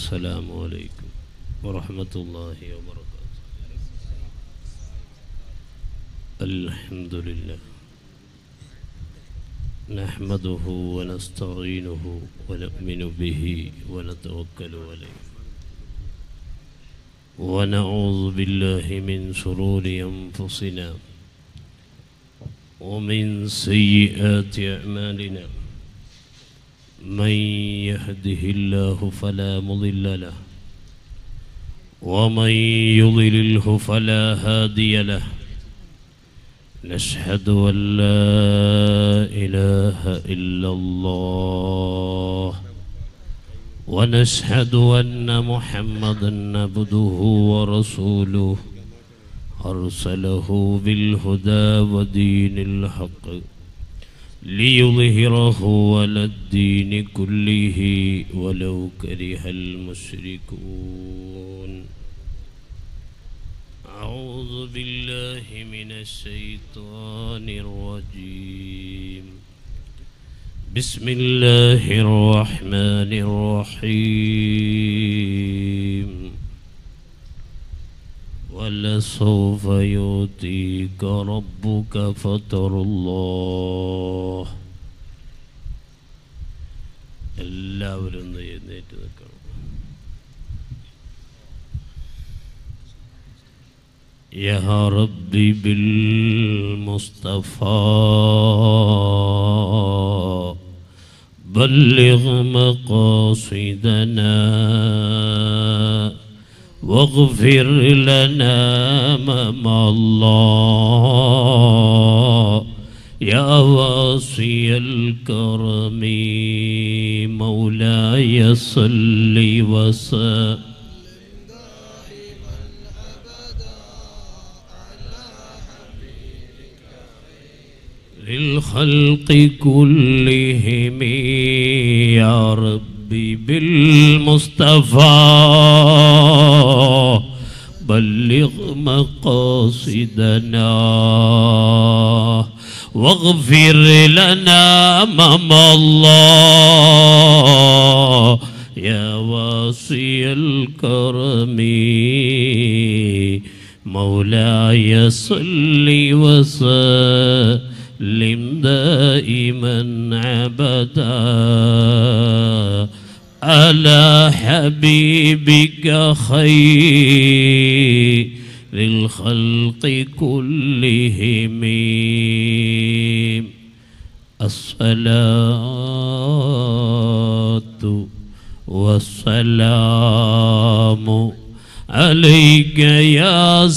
السلام عليكم ورحمة الله وبركاته الحمد لله نحمده ونستعينه ونؤمن به ونتوكل عليه ونعوذ بالله من شرور أنفسنا ومن سيئات أعمالنا من يهده الله فلا مضل له ومن يضلله فلا هادي له نشهد أن لا إله إلا الله ونشهد أن محمدا عبده ورسوله أرسله بالهدى ودين الحق ليظهره على الدين كله ولو كره المشركون أعوذ بالله من الشيطان الرجيم بسم الله الرحمن الرحيم ولسوف يؤتيك ربك فترى الله എല്ലാവരും ഒന്ന് എഴുന്നേറ്റ് നിൽക്കണം يا ربي بالمصطفى بلغ مقاصدنا واغفر لنا مع الله يا واسي الكرم مولاي صل وسلم للخلق كلهم يا ربي بالمصطفى بلغ مقاصدنا واغفر لنا امام الله يا واسي الكرم مولاي صل وسلم دائما عبدا على حبيبك خير الخلق كلهم الصلاة والسلام عليك يا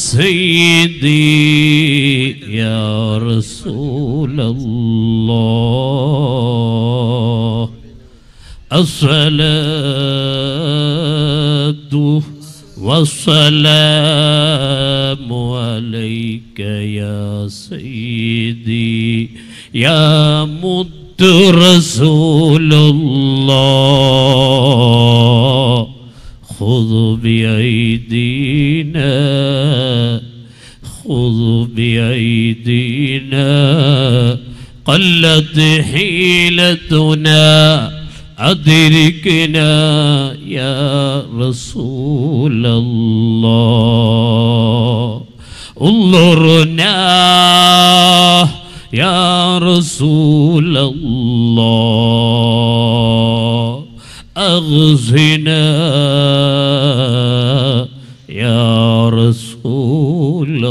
سيدي يا رسول الله الصلاة والسلام عليك يا سيدي يا مد رسول الله خذ بأيدينا خذ بأيدينا قلت حيلتنا أدركنا يا رسول الله انظرنا يا رسول الله أغزنا يا رسول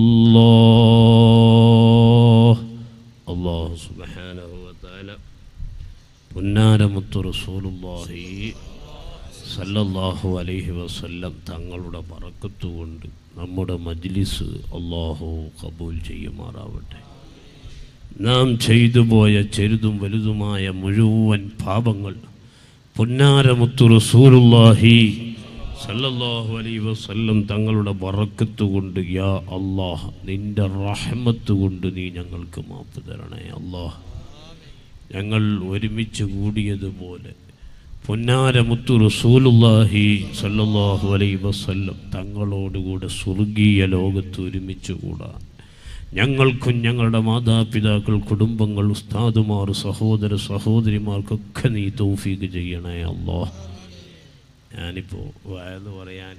الله الله سبحانه وتعالى പുന്നാരമുത്തു റസൂലുള്ളാഹി സല്ലല്ലാഹു അലൈഹി വസല്ലം തങ്ങളുടെ പറക്കത്തുകൊണ്ട് നമ്മുടെ മജ്ലിസ് അള്ളാഹു കബൂൽ ചെയ്യുമാറാവട്ടെ നാം ചെയ്തു പോയ ചെറുതും വലുതുമായ മുഴുവൻ പാപങ്ങൾ പുന്നാരമുത്തു റസൂലുള്ളാഹി സല്ലല്ലാഹു അലൈഹി വസല്ലം തങ്ങളുടെ ബറക്കത്ത് കൊണ്ട് യാ അള്ളാഹ് നിന്റെ റഹ്മത്ത് കൊണ്ട് നീ ഞങ്ങൾക്ക് മാപ്പ് തരണേ അള്ളാഹ് ഞങ്ങൾ ഒരുമിച്ച് കൂടിയതുപോലെ പൊന്നാരമുത്തു റസൂലുള്ളാഹി സല്ലല്ലാഹു അലൈഹി വസല്ലം തങ്ങളോടുകൂടെ സ്വർഗീയ ലോകത്ത് ഒരുമിച്ച് കൂടാൻ ഞങ്ങൾക്കും ഞങ്ങളുടെ മാതാപിതാക്കൾ കുടുംബങ്ങൾ ഉസ്താദുമാർ സഹോദര സഹോദരിമാർക്കൊക്കെ നീ തൗഫീക്ക് ചെയ്യണേ അല്ലാ ഞാനിപ്പോൾ വയത് പറയാൻ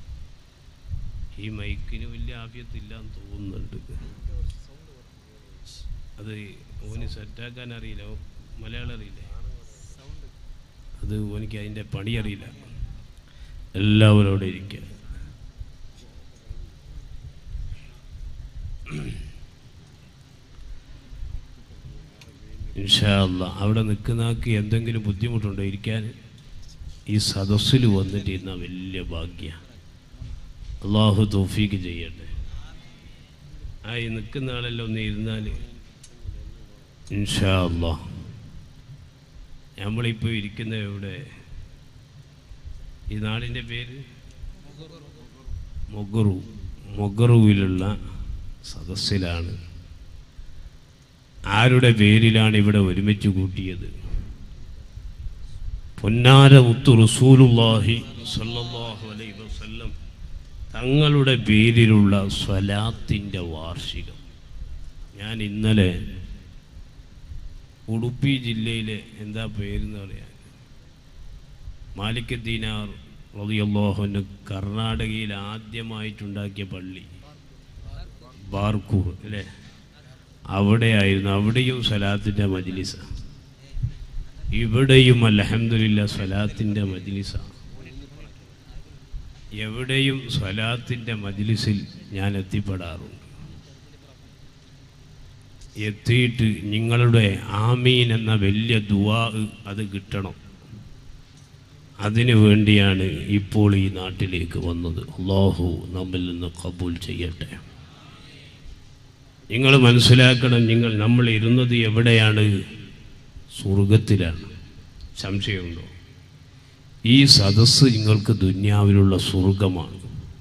ഈ മൈക്കിന് വലിയ ആഭ്യത്തില്ല എന്ന് തോന്നുന്നുണ്ട് അത് ഓന് സെറ്റാക്കാൻ അറിയില്ല ഓ മലയാളം അറിയില്ലേ അത് ഓനിക്ക് അതിൻ്റെ പണി അറിയില്ല എല്ലാവരും അവിടെ ഇരിക്കുക ഇൻഷാല്ല അവിടെ നിൽക്കുന്നവർക്ക് എന്തെങ്കിലും ബുദ്ധിമുട്ടുണ്ടോ ഇരിക്കാൻ ഈ സദസ്സിൽ വന്നിട്ട് ഇരുന്ന വലിയ ഭാഗ്യ അള്ളാഹു തോഫീക്ക് ചെയ്യട്ടെ ആ ഈ നിൽക്കുന്ന ആളെല്ലാം ഒന്ന് ഇരുന്നാൽ ഇൻഷാ അല്ലാ നമ്മളിപ്പോൾ ഇരിക്കുന്ന എവിടെ ഈ നാടിൻ്റെ പേര് മൊഗറു മൊഗറുവിലുള്ള സദസ്സിലാണ് ആരുടെ പേരിലാണ് ഇവിടെ ഒരുമിച്ച് കൂട്ടിയത് പൊന്നാര മുത്തു റസൂലുള്ളാഹി സല്ലല്ലാഹു അലൈഹി വസല്ലം തങ്ങളുടെ പേരിലുള്ള സ്വലാത്തിൻ്റെ വാർഷികം ഞാൻ ഇന്നലെ ഉടുപ്പി ജില്ലയിലെ എന്താ പേരെന്ന് പറയാൻ മാലിക് ദീനാർ റളിയല്ലാഹുവിന് കർണാടകയിൽ ആദ്യമായിട്ടുണ്ടാക്കിയ പള്ളി ബാർക്കൂർ അല്ലേ അവിടെയായിരുന്നു അവിടെയും സ്വലാത്തിൻ്റെ മജ്ലിസ ഇവിടെയും അലഹമില്ല സ്വലാത്തിൻ്റെ മജ്ലിസ എവിടെയും സ്വലാത്തിൻ്റെ മജ്ലിസിൽ ഞാൻ എത്തിപ്പെടാറുണ്ട് എത്തിയിട്ട് നിങ്ങളുടെ ആമീൻ എന്ന വലിയ ദുവാ അത് കിട്ടണം അതിനു വേണ്ടിയാണ് ഇപ്പോൾ ഈ നാട്ടിലേക്ക് വന്നത് അള്ളാഹു നമ്മിൽ നിന്ന് കബൂൽ ചെയ്യട്ടെ നിങ്ങൾ മനസ്സിലാക്കണം നിങ്ങൾ നമ്മൾ ഇരുന്നത് എവിടെയാണ് സ്വർഗത്തിലാണ് സംശയമുണ്ടോ ഈ സദസ്സ് നിങ്ങൾക്ക് ദുന്യാവിലുള്ള സ്വർഗമാണ്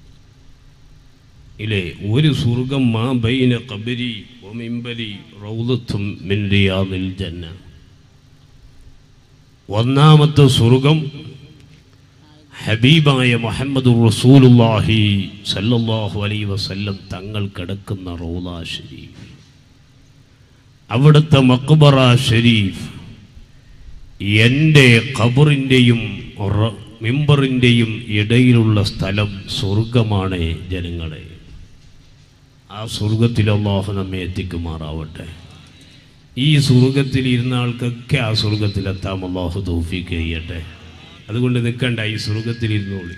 ഇല്ലേ ഒരു സ്വർഗം മാ ബൈന കബരി ഒമിമ്പരി റൗദത്തും മിൻ റിയാദിൽ ജന്ന ഒന്നാമത്തെ സ്വർഗം ഹബീബായ മുഹമ്മദ് റസൂലുല്ലാഹി സല്ലല്ലാഹു അലൈഹി വസല്ലം തങ്ങൾ കിടക്കുന്ന റൗദ ഷരീഫ് അവിടുത്തെ മക്ബറ ഷരീഫ് എൻ്റെ ഖബറിൻ്റെയും മിമ്പറിൻ്റെയും ഇടയിലുള്ള സ്ഥലം സ്വർഗമാണ് ജനങ്ങളെ ആ സ്വർഗത്തിൽ അള്ളാഹു നമ്മെ എത്തിക്കുമാറാവട്ടെ ഈ സ്വർഗത്തിൽ ഇരുന്ന ആൾക്കൊക്കെ ആ സ്വർഗത്തിലെത്താം അള്ളാഹു തൗഫീക്ക് ചെയ്യട്ടെ അതുകൊണ്ട് നിൽക്കണ്ട ഈ സ്വർഗത്തിൽ ഇരുന്നോളി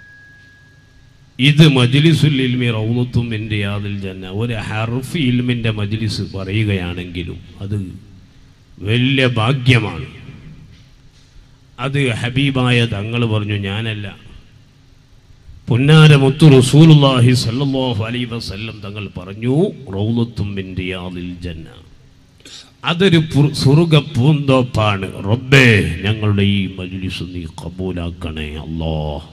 ഇത് മജ്ലിസുൽ ഇൽമി റൗലത്തും എൻ്റെ യാതിൽ ജന്ന ഒരു ഹർഫ് ഇൽമിൻ്റെ മജ്ലിസ് പറയുകയാണെങ്കിലും അത് വലിയ ഭാഗ്യമാണ് അത് ഹബീബായ തങ്ങൾ പറഞ്ഞു ഞാനല്ല പൊന്നാര മുത്തു റസൂലുള്ളാഹി സല്ലല്ലാഹു അലൈഹി വസല്ലം തങ്ങൾ പറഞ്ഞു റൗലത്തും മിൻ റിയാദിൽ ജന്ന അതൊരു പു- സ്വർഗ പൂന്തോപ്പാണ് റബ്ബേ ഞങ്ങളുടെ ഈ മജ്ലിസ് നീ കബൂലാക്കണേ അല്ലോ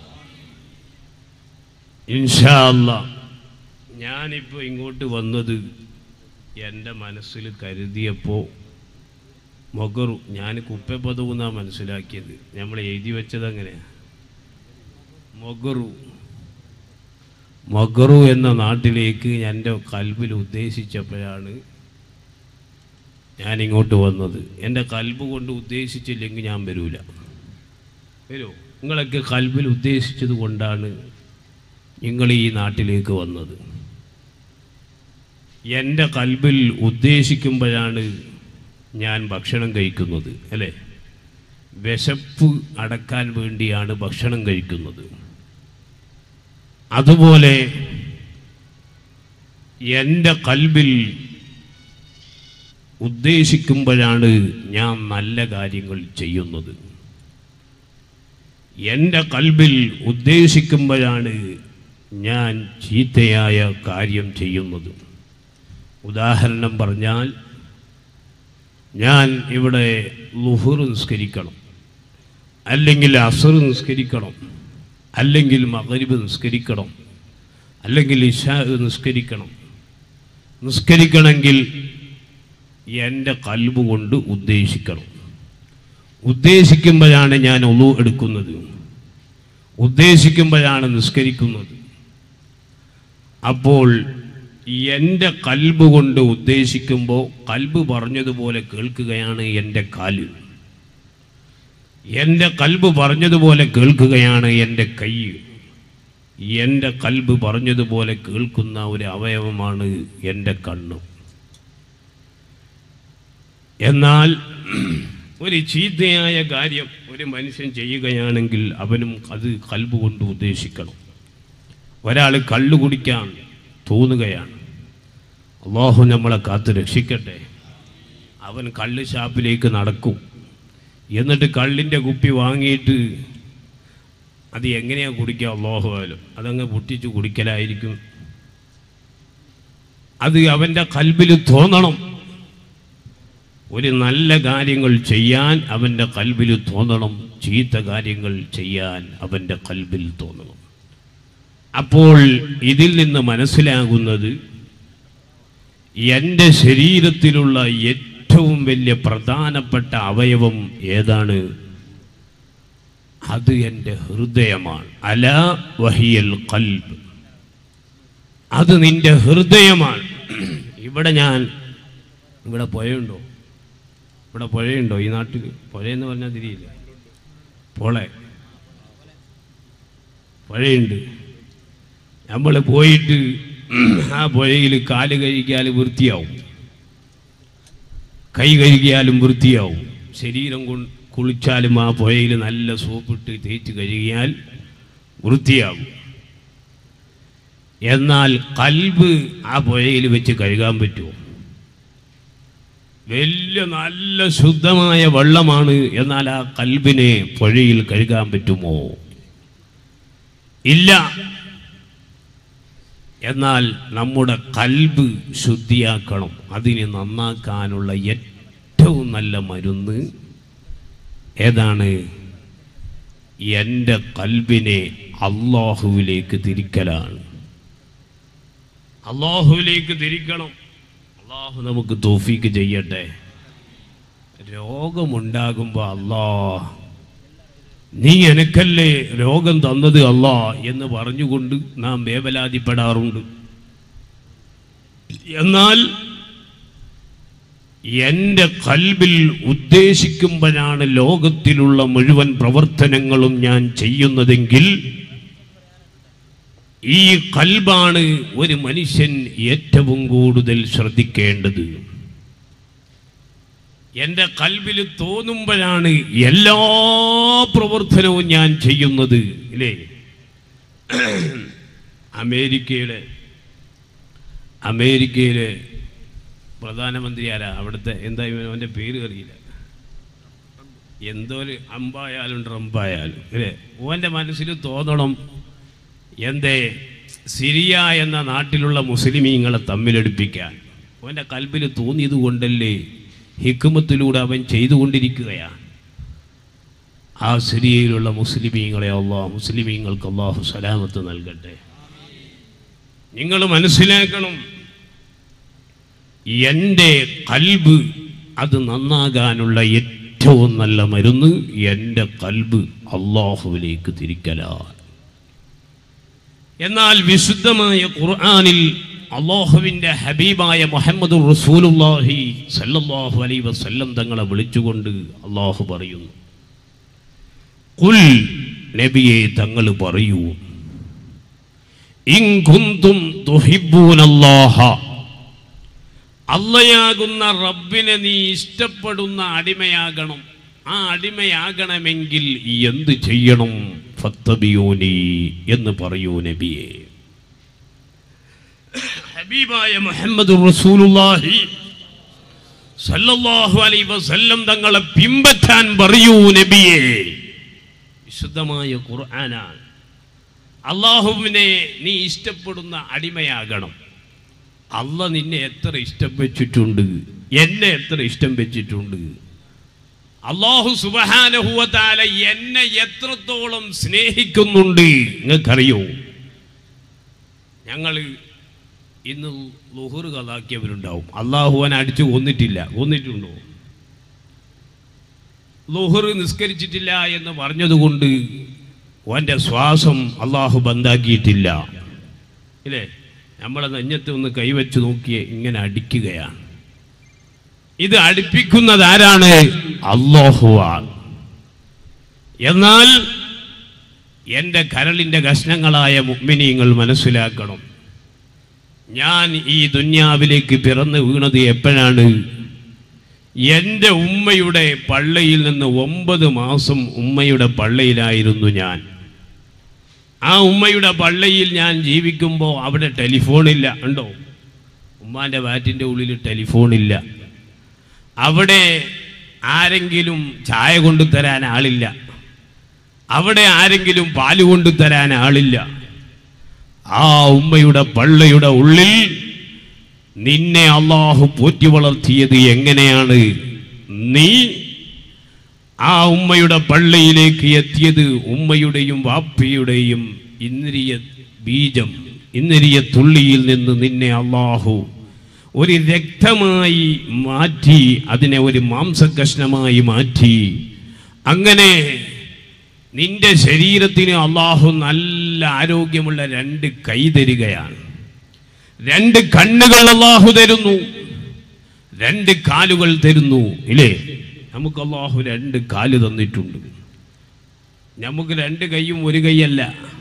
ഇൻഷാ അല്ലാ ഞാനിപ്പോൾ ഇങ്ങോട്ട് വന്നത് എൻ്റെ മനസ്സിൽ കരുതിയപ്പോൾ മൊഗറു ഞാൻ കുപ്പപ്പതവ് എന്നാണ് മനസ്സിലാക്കിയത് നമ്മൾ എഴുതി വെച്ചത് അങ്ങനെയാണ് മൊഗറു മൊഗറു എന്ന നാട്ടിലേക്ക് എൻ്റെ കൽബിൽ ഉദ്ദേശിച്ചപ്പോഴാണ് ഞാൻ ഇങ്ങോട്ട് വന്നത് എൻ്റെ കൽബ് കൊണ്ട് ഉദ്ദേശിച്ചില്ലെങ്കിൽ ഞാൻ വരൂല വരുമോ നിങ്ങളൊക്കെ കൽബിൽ ഉദ്ദേശിച്ചത് കൊണ്ടാണ് നിങ്ങൾ ഈ നാട്ടിലേക്ക് വന്നത് എൻ്റെ കൽബിൽ ഉദ്ദേശിക്കുമ്പോഴാണ് ഞാൻ ഭക്ഷണം കഴിക്കുന്നത് അല്ലേ വിശപ്പ് അടക്കാൻ വേണ്ടിയാണ് ഭക്ഷണം കഴിക്കുന്നത് അതുപോലെ എൻ്റെ കൽബിൽ ഉദ്ദേശിക്കുമ്പോഴാണ് ഞാൻ നല്ല കാര്യങ്ങൾ ചെയ്യുന്നത് എൻ്റെ കൽബിൽ ഉദ്ദേശിക്കുമ്പോഴാണ് ഞാൻ ചീത്തയായ കാര്യം ചെയ്യുന്നത് ഉദാഹരണം പറഞ്ഞാൽ ഞാൻ ഇവിടെ ലുഹുർ നിസ്കരിക്കണം അല്ലെങ്കിൽ അസർ നിസ്കരിക്കണം അല്ലെങ്കിൽ മകരിബ് നിസ്കരിക്കണം അല്ലെങ്കിൽ ഇഷാ നിസ്കരിക്കണം നിസ്കരിക്കണമെങ്കിൽ എൻ്റെ കൽബ് കൊണ്ട് ഉദ്ദേശിക്കണം ഉദ്ദേശിക്കുമ്പോഴാണ് ഞാൻ ഒളു എടുക്കുന്നത് ഉദ്ദേശിക്കുമ്പോഴാണ് നിസ്കരിക്കുന്നത് അപ്പോൾ എൻ്റെ കൽബ് കൊണ്ട് ഉദ്ദേശിക്കുമ്പോൾ കൽബ് പറഞ്ഞതുപോലെ കേൾക്കുകയാണ് എൻ്റെ കാല് എൻ്റെ കൽബ് പറഞ്ഞതുപോലെ കേൾക്കുകയാണ് എൻ്റെ കൈ എൻ്റെ കൽബ് പറഞ്ഞതുപോലെ കേൾക്കുന്ന ഒരു അവയവമാണ് എൻ്റെ കണ്ണ് എന്നാൽ ഒരു ചീത്തയായ കാര്യം ഒരു മനുഷ്യൻ ചെയ്യുകയാണെങ്കിൽ അവനും അത് കൽബ് കൊണ്ട് ഉദ്ദേശിക്കണം ഒരാൾ കള്ളു കുടിക്കാൻ തോന്നുകയാണ് അള്ളാഹു നമ്മളെ കാത്ത് രക്ഷിക്കട്ടെ അവൻ കള്ള് ഷാപ്പിലേക്ക് നടക്കും എന്നിട്ട് കള്ളിൻ്റെ കുപ്പി വാങ്ങിയിട്ട് അത് എങ്ങനെയാണ് കുടിക്കുക അള്ളാഹു ആയാലും അതങ്ങ് പൊട്ടിച്ച് കുടിക്കലായിരിക്കും അത് അവൻ്റെ കൽബിൽ തോന്നണം ഒരു നല്ല കാര്യങ്ങൾ ചെയ്യാൻ അവൻ്റെ കൽബിൽ തോന്നണം ചീത്ത കാര്യങ്ങൾ ചെയ്യാൻ അവൻ്റെ കൽബിൽ തോന്നണം അപ്പോൾ ഇതിൽ നിന്ന് മനസ്സിലാകുന്നത് എൻ്റെ ശരീരത്തിലുള്ള ഏറ്റവും വലിയ പ്രധാനപ്പെട്ട അവയവം ഏതാണ് അത് എൻ്റെ ഹൃദയമാണ് അല വഹിയൽ കൽബ് അത് നിന്റെ ഹൃദയമാണ് ഇവിടെ ഞാൻ ഇവിടെ പുഴയുണ്ടോ ഇവിടെ പുഴയുണ്ടോ ഈ നാട്ടിൽ പുഴയെന്ന് പറഞ്ഞാൽ തിരിയില്ല പോളെ പുഴയുണ്ട് നമ്മൾ പോയിട്ട് ആ പുഴയിൽ കാല് കഴുകിയാൽ വൃത്തിയാവും കൈ കഴുകിയാലും വൃത്തിയാവും ശരീരം കൊണ്ട് കുളിച്ചാലും ആ പുഴയിൽ നല്ല സോപ്പിട്ട് തേച്ച് കഴുകിയാൽ വൃത്തിയാകും എന്നാൽ കൽബ് ആ പുഴയിൽ വെച്ച് കഴുകാൻ പറ്റുമോ വലിയ നല്ല ശുദ്ധമായ വെള്ളമാണ് എന്നാൽ ആ കൽബിനെ പുഴയിൽ കഴുകാൻ പറ്റുമോ ഇല്ല എന്നാൽ നമ്മുടെ കൽബ് ശുദ്ധിയാക്കണം അതിനെ നന്നാക്കാനുള്ള ഏറ്റവും നല്ല മരുന്ന് ഏതാണ് എൻ്റെ കൽബിനെ അള്ളാഹുവിലേക്ക് തിരിക്കലാണ് അള്ളാഹുവിലേക്ക് തിരിക്കണം അള്ളാഹു നമുക്ക് തോഫീക്ക് ചെയ്യട്ടെ രോഗമുണ്ടാകുമ്പോൾ അല്ലാ നീ എനക്കല്ലേ രോഗം തന്നത് അല്ലാ എന്ന് പറഞ്ഞുകൊണ്ട് നാം വേവലാതിപ്പെടാറുണ്ട് എന്നാൽ എൻ്റെ കൽബിൽ ഉദ്ദേശിക്കുമ്പോഴാണ് ലോകത്തിലുള്ള മുഴുവൻ പ്രവർത്തനങ്ങളും ഞാൻ ചെയ്യുന്നതെങ്കിൽ ഈ കൽബാണ് ഒരു മനുഷ്യൻ ഏറ്റവും കൂടുതൽ ശ്രദ്ധിക്കേണ്ടത് എൻ്റെ കൽബിൽ തോന്നുമ്പോഴാണ് എല്ലാ പ്രവർത്തനവും ഞാൻ ചെയ്യുന്നത് ഇല്ലേ അമേരിക്കയിലെ അമേരിക്കയിലെ പ്രധാനമന്ത്രി ആരാ അവിടുത്തെ എന്താ ഇവൻ- അവൻ്റെ പേര് അറിയില്ല എന്തോ ഒരു അമ്പായാലും ട്രംപായാലും അല്ലേ ഓൻ്റെ മനസ്സിൽ തോന്നണം എന്തേ സിറിയ എന്ന നാട്ടിലുള്ള മുസ്ലിമീങ്ങളെ തമ്മിലടുപ്പിക്കാൻ അവൻ്റെ കൽബിൽ തോന്നിയത് കൊണ്ടല്ലേ ഹിക്കുമത്തിലൂടെ അവൻ ചെയ്തുകൊണ്ടിരിക്കുകയാണ് ആ സിറിയയിലുള്ള മുസ്ലിമീങ്ങളെ അള്ളാഹ് മുസ്ലിമീങ്ങൾക്ക് അള്ളാഹു സലാമത്ത് നൽകട്ടെ നിങ്ങൾ മനസ്സിലാക്കണം എൻ്റെ കൽബ് അത് നന്നാകാനുള്ള ഏറ്റവും നല്ല മരുന്ന് എൻ്റെ കൽബ് അള്ളാഹുവിലേക്ക് തിരിക്കലാണ് എന്നാൽ വിശുദ്ധമായ ഖുർആനിൽ അള്ളാഹുവിൻ്റെ ഹബീബായ മുഹമ്മദ് റസൂലുല്ലാഹി സല്ലല്ലാഹു അലൈ വസല്ലം തങ്ങളെ വിളിച്ചുകൊണ്ട് അള്ളാഹു പറയുന്നു കുൽ നബിയെ തങ്ങൾ പറയൂ ഇൻ കുന്തും തുഹിബ്ബൂനല്ലാഹ അള്ളയാകുന്ന റബ്ബിനെ നീ ഇഷ്ടപ്പെടുന്ന അടിമയാകണം ആ അടിമയാകണമെങ്കിൽ എന്ത് ചെയ്യണം ഫത്തബിയൂനി എന്ന് പറയൂ നബിയെ ഹബീബായ മുഹമ്മദ് റസൂലുള്ളാഹി സല്ലല്ലാഹു അലൈഹി വസല്ലം തങ്ങളെ പിമ്പറ്റാൻ പറയൂ നബിയെ വിശുദ്ധമായ ഖുർആനാണ് അള്ളാഹുവിനെ നീ ഇഷ്ടപ്പെടുന്ന അടിമയാകണം അല്ല നിന്നെ എത്ര ഇഷ്ടം വെച്ചിട്ടുണ്ട് എന്നെ എത്ര ഇഷ്ടം വെച്ചിട്ടുണ്ട് അള്ളാഹു സുബഹാനഹുവതാല എന്നെ എത്രത്തോളം സ്നേഹിക്കുന്നുണ്ട് നിങ്ങൾക്കറിയോ ഞങ്ങൾ ഇന്ന് ലുഹുർ കഥാക്കിയവരുണ്ടാവും അള്ളാഹുവൻ അടിച്ചു കൊന്നിട്ടില്ല കൊന്നിട്ടുണ്ടോ ലുഹുർ നിസ്കരിച്ചിട്ടില്ല എന്ന് പറഞ്ഞതുകൊണ്ട് ഓൻ്റെ ശ്വാസം അള്ളാഹു ബന്ധാക്കിയിട്ടില്ല ഇല്ലേ നമ്മളെ നെഞ്ഞത്ത് ഒന്ന് കൈവച്ച് നോക്കിയേ ഇങ്ങനെ അടിക്കുകയാണ് ഇത് അടുപ്പിക്കുന്നത് ആരാണ് അള്ളാഹുവാണ് എന്നാൽ എൻ്റെ കരളിൻ്റെ കഷ്ണങ്ങളായ മുഗ്മിനീങ്ങൾ മനസ്സിലാക്കണം ഞാൻ ഈ ദുന്യാവിലേക്ക് പിറന്നു വീണത് എപ്പോഴാണ് എൻ്റെ ഉമ്മയുടെ പള്ളയിൽ നിന്ന് ഒമ്പത് മാസം ഉമ്മയുടെ പള്ളയിലായിരുന്നു ഞാൻ ആ ഉമ്മയുടെ പള്ളയിൽ ഞാൻ ജീവിക്കുമ്പോൾ അവിടെ ടെലിഫോണില്ല ഉണ്ടോ ഉമ്മാൻ്റെ വാറ്റിൻ്റെ ഉള്ളിൽ ടെലിഫോണില്ല അവിടെ ആരെങ്കിലും ചായ കൊണ്ടുതരാൻ ആളില്ല അവിടെ ആരെങ്കിലും പാല് കൊണ്ടുതരാൻ ആളില്ല ആ ഉമ്മയുടെ പള്ളയുടെ ഉള്ളിൽ നിന്നെ അള്ളാഹു പോറ്റി വളർത്തിയത് എങ്ങനെയാണ് നീ ആ ഉമ്മയുടെ പള്ളിയിലേക്ക് എത്തിയത് ഉമ്മയുടെയും വാപ്പയുടെയും ഇന്ദ്രിയ ബീജം ഇന്ദ്രിയ തുള്ളിയിൽ നിന്ന് നിന്നെ അള്ളാഹു ഒരു രക്തമായി മാറ്റി അതിനെ ഒരു മാംസകഷ്ണമായി മാറ്റി അങ്ങനെ നിന്റെ ശരീരത്തിന് അള്ളാഹു നല്ല ആരോഗ്യമുള്ള രണ്ട് കൈ തരികയാണ് രണ്ട് കണ്ണുകൾ അള്ളാഹു തരുന്നു രണ്ട് കാലുകൾ തരുന്നു ഇല്ലേ നമുക്ക് അള്ളാഹു രണ്ട് കാല് തന്നിട്ടുണ്ട് നമുക്ക് രണ്ട് കൈയും ഒരു കൈയല്ല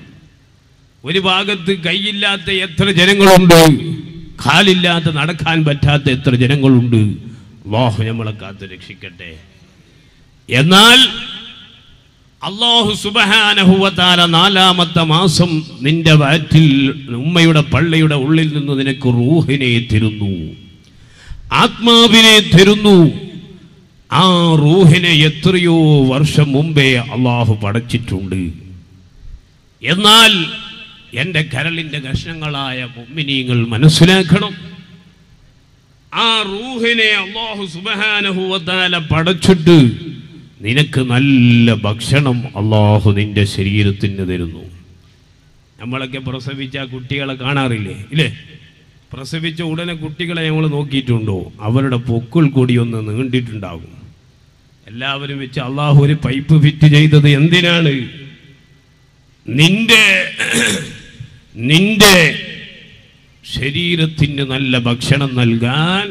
ഒരു ഭാഗത്ത് കൈയില്ലാത്ത എത്ര ജനങ്ങളുണ്ട് കാലില്ലാത്ത നടക്കാൻ പറ്റാത്ത എത്ര ജനങ്ങളുണ്ട് അള്ളാഹു നമ്മളെ കാത്ത് രക്ഷിക്കട്ടെ എന്നാൽ അള്ളാഹു സുബഹാനഹുവത്താല നാലാമത്തെ മാസം നിന്റെ വയറ്റിൽ ഉമ്മയുടെ പള്ളിയുടെ ഉള്ളിൽ നിന്ന് നിനക്ക് റൂഹിനെ തരുന്നു ആത്മാവിനെ തരുന്നു ആ റൂഹിനെ എത്രയോ വർഷം മുമ്പേ അള്ളാഹു പടച്ചിട്ടുണ്ട് എന്നാൽ എൻ്റെ കരളിൻ്റെ കഷ്ണങ്ങളായ മുമ്മിനീങ്ങൾ മനസ്സിലാക്കണം ആ റൂഹിനെ അള്ളാഹു സുബഹാനഹുവത്താല പടച്ചിട്ട് നിനക്ക് നല്ല ഭക്ഷണം അള്ളാഹു നിന്റെ ശരീരത്തിന് തരുന്നു നമ്മളൊക്കെ പ്രസവിച്ച കുട്ടികളെ കാണാറില്ലേ ഇല്ലേ പ്രസവിച്ച ഉടനെ കുട്ടികളെ നമ്മൾ നോക്കിയിട്ടുണ്ടോ അവരുടെ പൊക്കിൾ കൂടി ഒന്ന് നീണ്ടിട്ടുണ്ടാകും എല്ലാവരും വെച്ച് അള്ളാഹു ഒരു പൈപ്പ് ഫിറ്റ് ചെയ്തത് എന്തിനാണ് നിന്റെ നിന്റെ ശരീരത്തിന് നല്ല ഭക്ഷണം നൽകാൻ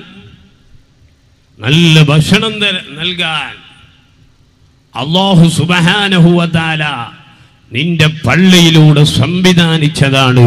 നല്ല ഭക്ഷണം തര- നൽകാൻ അള്ളാഹു സുബഹാനഹുവതാല നിന്റെ പള്ളിയിലൂടെ സംവിധാനിച്ചതാണ്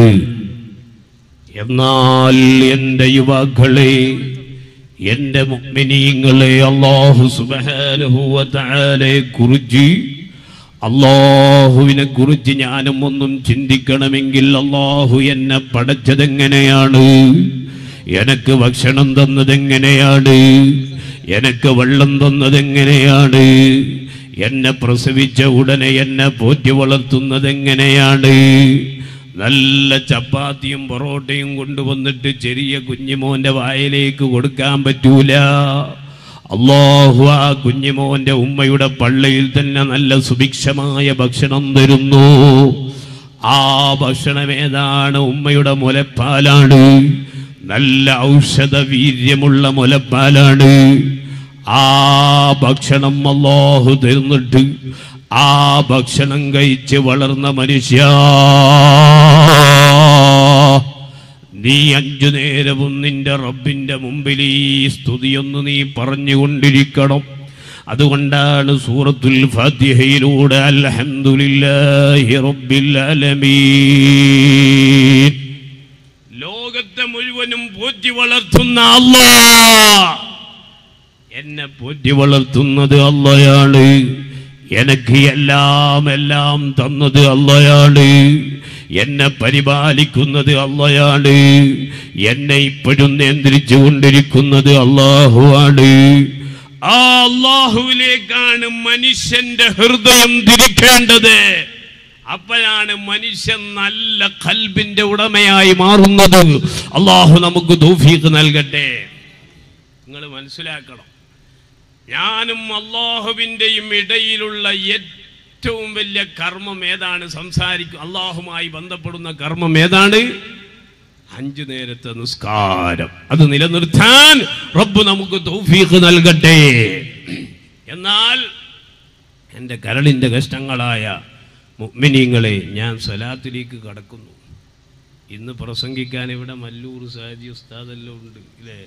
എന്നാൽ എൻ്റെ യുവാക്കളെ എൻ്റെ മുഗ്മിനീങ്ങളെ അള്ളാഹു സുബഹാനഹുവതാലെ കുറിച്ച് അള്ളാഹുവിനെ കുറിച്ച് ഞാനും ഒന്നും ചിന്തിക്കണമെങ്കിൽ അള്ളാഹു എന്നെ പടച്ചതെങ്ങനെയാണ് എനക്ക് ഭക്ഷണം തന്നതെങ്ങനെയാണ് എനക്ക് വെള്ളം തന്നതെങ്ങനെയാണ് എന്നെ പ്രസവിച്ച ഉടനെ എന്നെ പോറ്റി വളർത്തുന്നതെങ്ങനെയാണ് നല്ല ചപ്പാത്തിയും പൊറോട്ടയും കൊണ്ടുവന്നിട്ട് ചെറിയ കുഞ്ഞിമോന്റെ വായിലേക്ക് കൊടുക്കാൻ പറ്റൂല അള്ളാഹു ആ കുഞ്ഞിമോന്റെ ഉമ്മയുടെ പള്ളിയിൽ തന്നെ നല്ല സുഭിക്ഷമായ ഭക്ഷണം തരുന്നു ആ ഭക്ഷണം ഏതാണ് ഉമ്മയുടെ മുലപ്പാലാണ് നല്ല ഔഷധ വീര്യമുള്ള മുലപ്പാലാണ് ആ ഭക്ഷണം അള്ളാഹു തരുന്നിട്ട് ആ ഭക്ഷണം കഴിച്ച് വളർന്ന മനുഷ്യ നീ അഞ്ചു നേരവും നിന്റെ റബ്ബിന്റെ മുമ്പിൽ ഈ സ്തുതിയൊന്ന് നീ പറഞ്ഞുകൊണ്ടിരിക്കണം അതുകൊണ്ടാണ് സൂറത്തുൽ ഫാത്തിഹയിലൂടെ അൽഹംദുലില്ലാഹി റബ്ബിൽ ആലമീൻ ലോകത്തെ മുഴുവനും പോറ്റി വളർത്തുന്ന അല്ലാ എന്നെ പോറ്റി വളർത്തുന്നത് അല്ലയാണ് എനിക്ക് എല്ലാം എല്ലാം തന്നത് അല്ലയാണ് എന്നെ പരിപാലിക്കുന്നത് അല്ലയാണ് എന്നെ ഇപ്പോഴും നിയന്ത്രിച്ചു കൊണ്ടിരിക്കുന്നത് അള്ളാഹുവാണ് ആ അള്ളാഹുവിലേക്കാണ് മനുഷ്യന്റെ ഹൃദയം തിരിക്കേണ്ടത് അപ്പോഴാണ് മനുഷ്യൻ നല്ല കൽബിന്റെ ഉടമയായി മാറുന്നത് അള്ളാഹു നമുക്ക് തൗഫീഖ് നൽകട്ടെ നിങ്ങൾ മനസ്സിലാക്കണം ഞാനും അള്ളാഹുവിൻ്റെയും ഇടയിലുള്ള ഏറ്റവും വലിയ കർമ്മം ഏതാണ് സംസാരിക്കും അള്ളാഹുമായി ബന്ധപ്പെടുന്ന കർമ്മം ഏതാണ് അഞ്ചു നേരത്തെ നിസ്കാരം അത് നിലനിർത്താൻ റബ്ബ് നമുക്ക് തൗഫീഖ് നൽകട്ടെ എന്നാൽ എൻ്റെ കരളിൻ്റെ കഷ്ടങ്ങളായ മുഅ്മിനീങ്ങളെ ഞാൻ സ്വലാത്തിലേക്ക് കടക്കുന്നു ഇന്ന് പ്രസംഗിക്കാൻ ഇവിടെ മല്ലൂർ സാജി ഉസ്താദെല്ലാം ഉണ്ട് ഇല്ലേ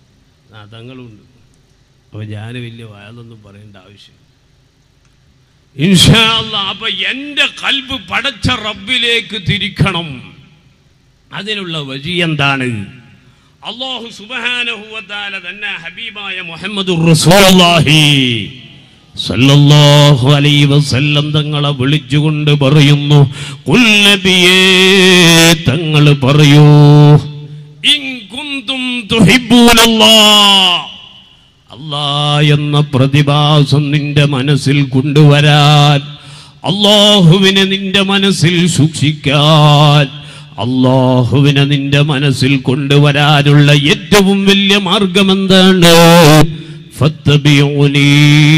ആ തങ്ങളുണ്ട് അപ്പോൾ ഞാൻ വലിയ വയലൊന്നും പറയേണ്ട ആവശ്യം ഇൻഷാ അല്ലാ, അപ്പൊ എന്റെ കൽബ് പടച്ച റബ്ബിലേക്ക് തിരിക്കണം അതിനുള്ള വഴി എന്താണ് അള്ളാഹു സുബഹാനഹുവത്താല തന്നെ ഹബീബായ മുഹമ്മദ് റസൂലുള്ളാഹി സല്ലല്ലാഹു അലൈഹി വസല്ലം തങ്ങളെ വിളിച്ചുകൊണ്ട് പറയുന്നു "ഖുൽ നബിയേ തങ്ങൾ പറയൂ ഇൻ കുന്തും തുഹിബ്ബൂനല്ലാഹ് അല്ലാ എന്ന പ്രതിഭാസം നിന്റെ മനസ്സിൽ കൊണ്ടുവരാൻ അള്ളാഹുവിനെ നിന്റെ മനസ്സിൽ സൂക്ഷിക്കാൻ അള്ളാഹുവിനെ നിന്റെ മനസ്സിൽ കൊണ്ടുവരാനുള്ള ഏറ്റവും വലിയ മാർഗം എന്താണ് ഫത്തബിഊനി.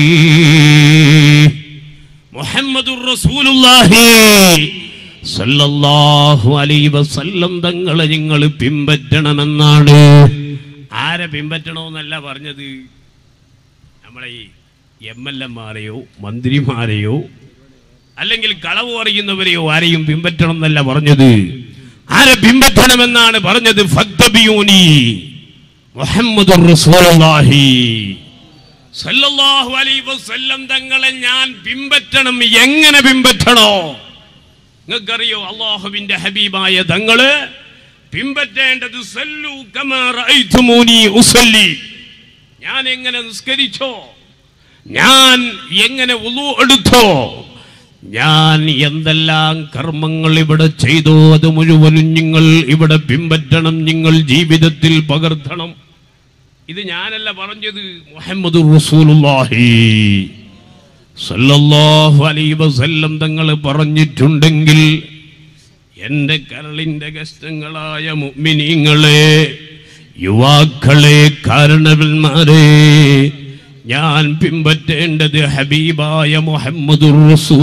മുഹമ്മദുർ റസൂലുള്ളാഹി സല്ലല്ലാഹു അലൈഹി വസല്ലം തങ്ങളെ നിങ്ങൾ പിൻപറ്റണമെന്നാണ് ആരെ പിൻപറ്റണമെന്നല്ല പറഞ്ഞത് നമ്മളെ ഈ എം എൽ എമാരെയോ മന്ത്രിമാരെയോ അല്ലെങ്കിൽ കളവ് പറയുന്നവരെയോ ആരെയും പിൻപറ്റണം എന്നല്ല പറഞ്ഞത് ആരെ പിൻപറ്റണമെന്നാണ് പറഞ്ഞത് ഫത്തബിയൂനി മുഹമ്മദുർ റസൂലുള്ളാഹി സല്ലല്ലാഹു അലൈഹി വസല്ലം തങ്ങളെ ഞാൻ പിൻപറ്റണം എങ്ങനെ പിൻപറ്റണോ നിങ്ങൾക്കറിയോ അള്ളാഹുവിന്റെ ഹബീബായ തങ്ങള് പിൻപറ്റേണ്ടത് സല്ലു കമാ റഅയ്തുമൂനി ഉസല്ലി ഞാൻ എങ്ങനെ നിസ്കരിച്ചോ ഞാൻ എങ്ങനെ ഉളു എടുത്തോ ഞാൻ എന്തെല്ലാം കർമ്മങ്ങൾ ഇവിടെ ചെയ്തോ അത് മുഴുവനും നിങ്ങൾ ഇവിടെ പിൻപറ്റണം നിങ്ങൾ ജീവിതത്തിൽ പകർത്തണം ഇത് ഞാനല്ല പറഞ്ഞത് മുഹമ്മദ് റസൂലുള്ളാഹി സല്ലല്ലാഹു അലൈഹി വസല്ലം തങ്ങൾ പറഞ്ഞിട്ടുണ്ടെങ്കിൽ എൻ്റെ കരളിൻ്റെ കഷ്ടങ്ങളായ മുഅ്മിനീങ്ങളെ യുവാക്കളെ കാരണവന്മാരെ ഞാൻ പിൻപറ്റേണ്ടത് ഹബീബായ മുഹമ്മദുർ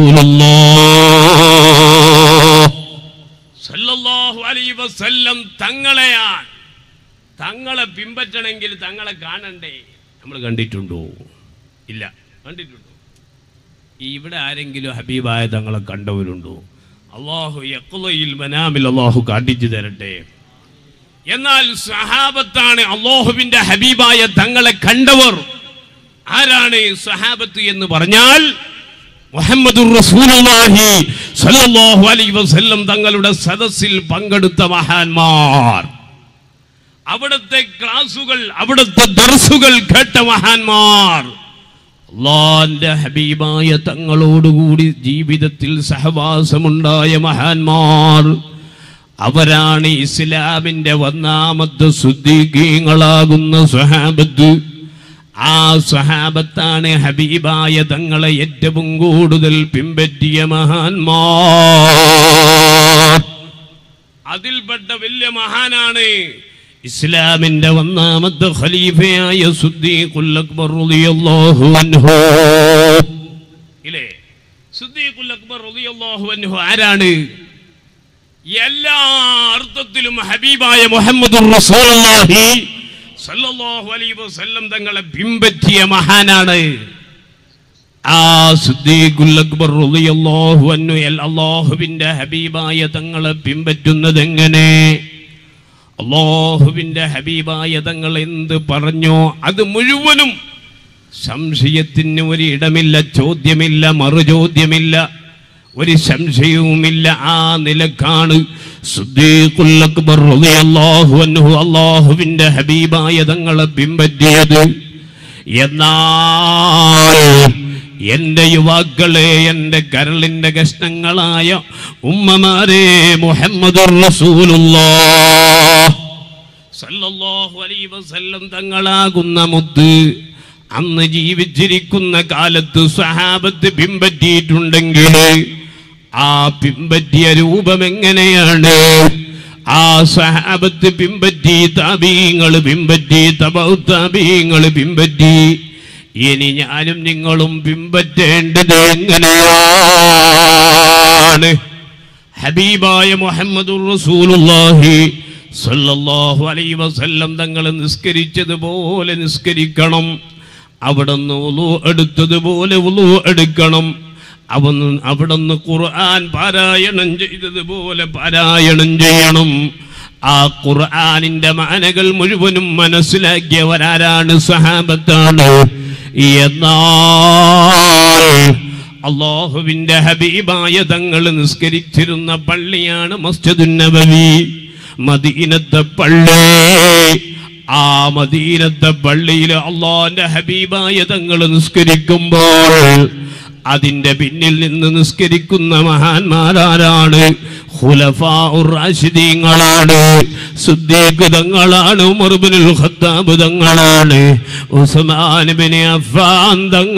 റസൂലുള്ളാഹ് സല്ലല്ലാഹു അലൈഹി വസല്ലം തങ്ങളെയാണ് തങ്ങളെ പിൻപറ്റണമെങ്കിൽ തങ്ങളെ കാണണ്ടേ നമ്മൾ കണ്ടിട്ടുണ്ടോ ഇല്ല കണ്ടിട്ടുണ്ടോ ഇവിടെ ആരെങ്കിലും ഹബീബായ തങ്ങളെ കണ്ടവരുണ്ടോ അള്ളാഹു യക്കുലയിൽ മനാമിൽ അള്ളാഹു കാട്ടിച്ചു തരട്ടെ എന്നാൽ സഹാബത്താണ് അള്ളാഹുവിന്റെ ഹബീബായ തങ്ങളെ കണ്ടവർ ആരാണ് സഹാബത്ത് എന്ന് പറഞ്ഞാൽ മുഹമ്മദുർ റസൂലുള്ളാഹി സ്വല്ലല്ലാഹു അലൈഹി വസല്ലം തങ്ങളുടെ സദസ്സിൽ പങ്കെടുത്ത മഹാന്മാർ അവിടുത്തെ ക്ലാസുകൾ അവിടുത്തെ ദർസുകൾ കേട്ട മഹാന്മാർ അള്ളാന്റെ ഹബീബായ തങ്ങളോടുകൂടി ജീവിതത്തിൽ സഹവാസമുണ്ടായ മഹാന്മാർ അവരാണ് ഇസ്ലാമിന്റെ ഒന്നാമത്തെ ശുദ്ധീകങ്ങളാകുന്ന സ്വഹാബത്ത് ആ സ്വഹാബത്താണ് ഹബീബായ തങ്ങളെ ഏറ്റവും കൂടുതൽ പിൻപറ്റിയ മഹാന്മാർ അതിൽപ്പെട്ട വലിയ മഹാനാണ് ഇസ്ലാമിന്റെ ഒന്നാമത്തെ ഖലീഫയായ സുദ്ദീഖുൽ അക്ബർ റളിയല്ലാഹു അൻഹു ഇല്ലേ സുദ്ദീഖുൽ അക്ബർ റളിയല്ലാഹു അൻഹു ആരാണ് എല്ലാ അർത്ഥത്തിലും ഹബീബായ മുഹമ്മദുർ റസൂലുള്ളാഹി സല്ലല്ലാഹു അലൈഹി വസല്ലം തങ്ങളെ പിൻപറ്റിയ മഹാനാണ് ആ സിദ്ദീഖുൽ അക്ബർ റളിയല്ലാഹു അൻഹു എൽ അല്ലാഹുവിന്റെ ഹബീബായ തങ്ങളെ പിൻപറ്റുന്നത് എങ്ങനെ അള്ളാഹുവിന്റെ ഹബീബായ തങ്ങൾ എന്ത് പറഞ്ഞോ അത് മുഴുവനും സംശയത്തിന് ഒരു ഇടമില്ല ചോദ്യമില്ല മറുചോദ്യമില്ല ഒരു സംശയവുമില്ല ആ നിലക്കാണ് സിദ്ദീഖുൽ അക്ബർ റളിയല്ലാഹു അൻഹു അള്ളാഹുവിന്റെ ഹബീബായ തങ്ങളെ പിൻപറ്റിയത് എന്നാൽ എന്റെ യുവാക്കളെ എന്റെ കരളിന്റെ കഷ്ണങ്ങളായ ഉമ്മമാരെ മുഹമ്മദ് സല്ലല്ലാഹു അലൈഹി വസല്ലം തങ്ങളാകുന്ന മുത്ത് അന്ന് ജീവിച്ചിരിക്കുന്ന കാലത്ത് സഹാബത്ത് പിൻപറ്റിയിട്ടുണ്ടെങ്കിൽ ആ പിൻപറ്റിയ രൂപം എങ്ങനെയാണ് ആ സഹാബത്ത് പിൻപറ്റി താബീങ്ങൾ പിൻപറ്റി തബൗ താബീങ്ങൾ പിൻപറ്റി ഇനി ഞാനും നിങ്ങളും പിൻപറ്റേണ്ടത് എങ്ങനെയാണ് ഹബീബായ മുഹമ്മദുർ റസൂലുള്ളാഹി സല്ലല്ലാഹു അലൈഹി വസല്ലം തങ്ങൾ നിസ്കരിച്ചതുപോലെ നിസ്കരിക്കണം അവിടുന്ന് ഉളു എടുത്തതുപോലെ ഉളു എടുക്കണം അവൻ അവിടുന്ന് ഖുർആൻ പാരായണം ചെയ്തതുപോലെ പാരായണം ചെയ്യണം ആ ഖുർആനിന്റെ മാനകൾ മുഴുവനും മനസ്സിലാക്കിയവരാരാണ് സഹാബത്താണ് എന്നാൽ അള്ളാഹുവിന്റെ ഹബീബായ തങ്ങൾ നിസ്കരിച്ചിരുന്ന പള്ളിയാണ് മസ്ജിദുൻ നബവി മദീനത്തെ പള്ളി ആ മദീനത്തെ പള്ളിയിൽ അള്ളാന്റെ ഹബീബായ തങ്ങൾ നിസ്കരിക്കുമ്പോൾ അതിന്റെ പിന്നിൽ നിന്ന് നിസ്കരിക്കുന്ന മഹാന്മാരാരാണ് ഖുലഫാഉറാഷിദീങ്ങളാണ് സുദ്ദീഖ് തങ്ങളാണ് ഉമർ ഇബ്നുൽ ഖത്താബ് തങ്ങളാണ് ഉസ്മാൻ ഇബ്നു അഫ്ഫാൻ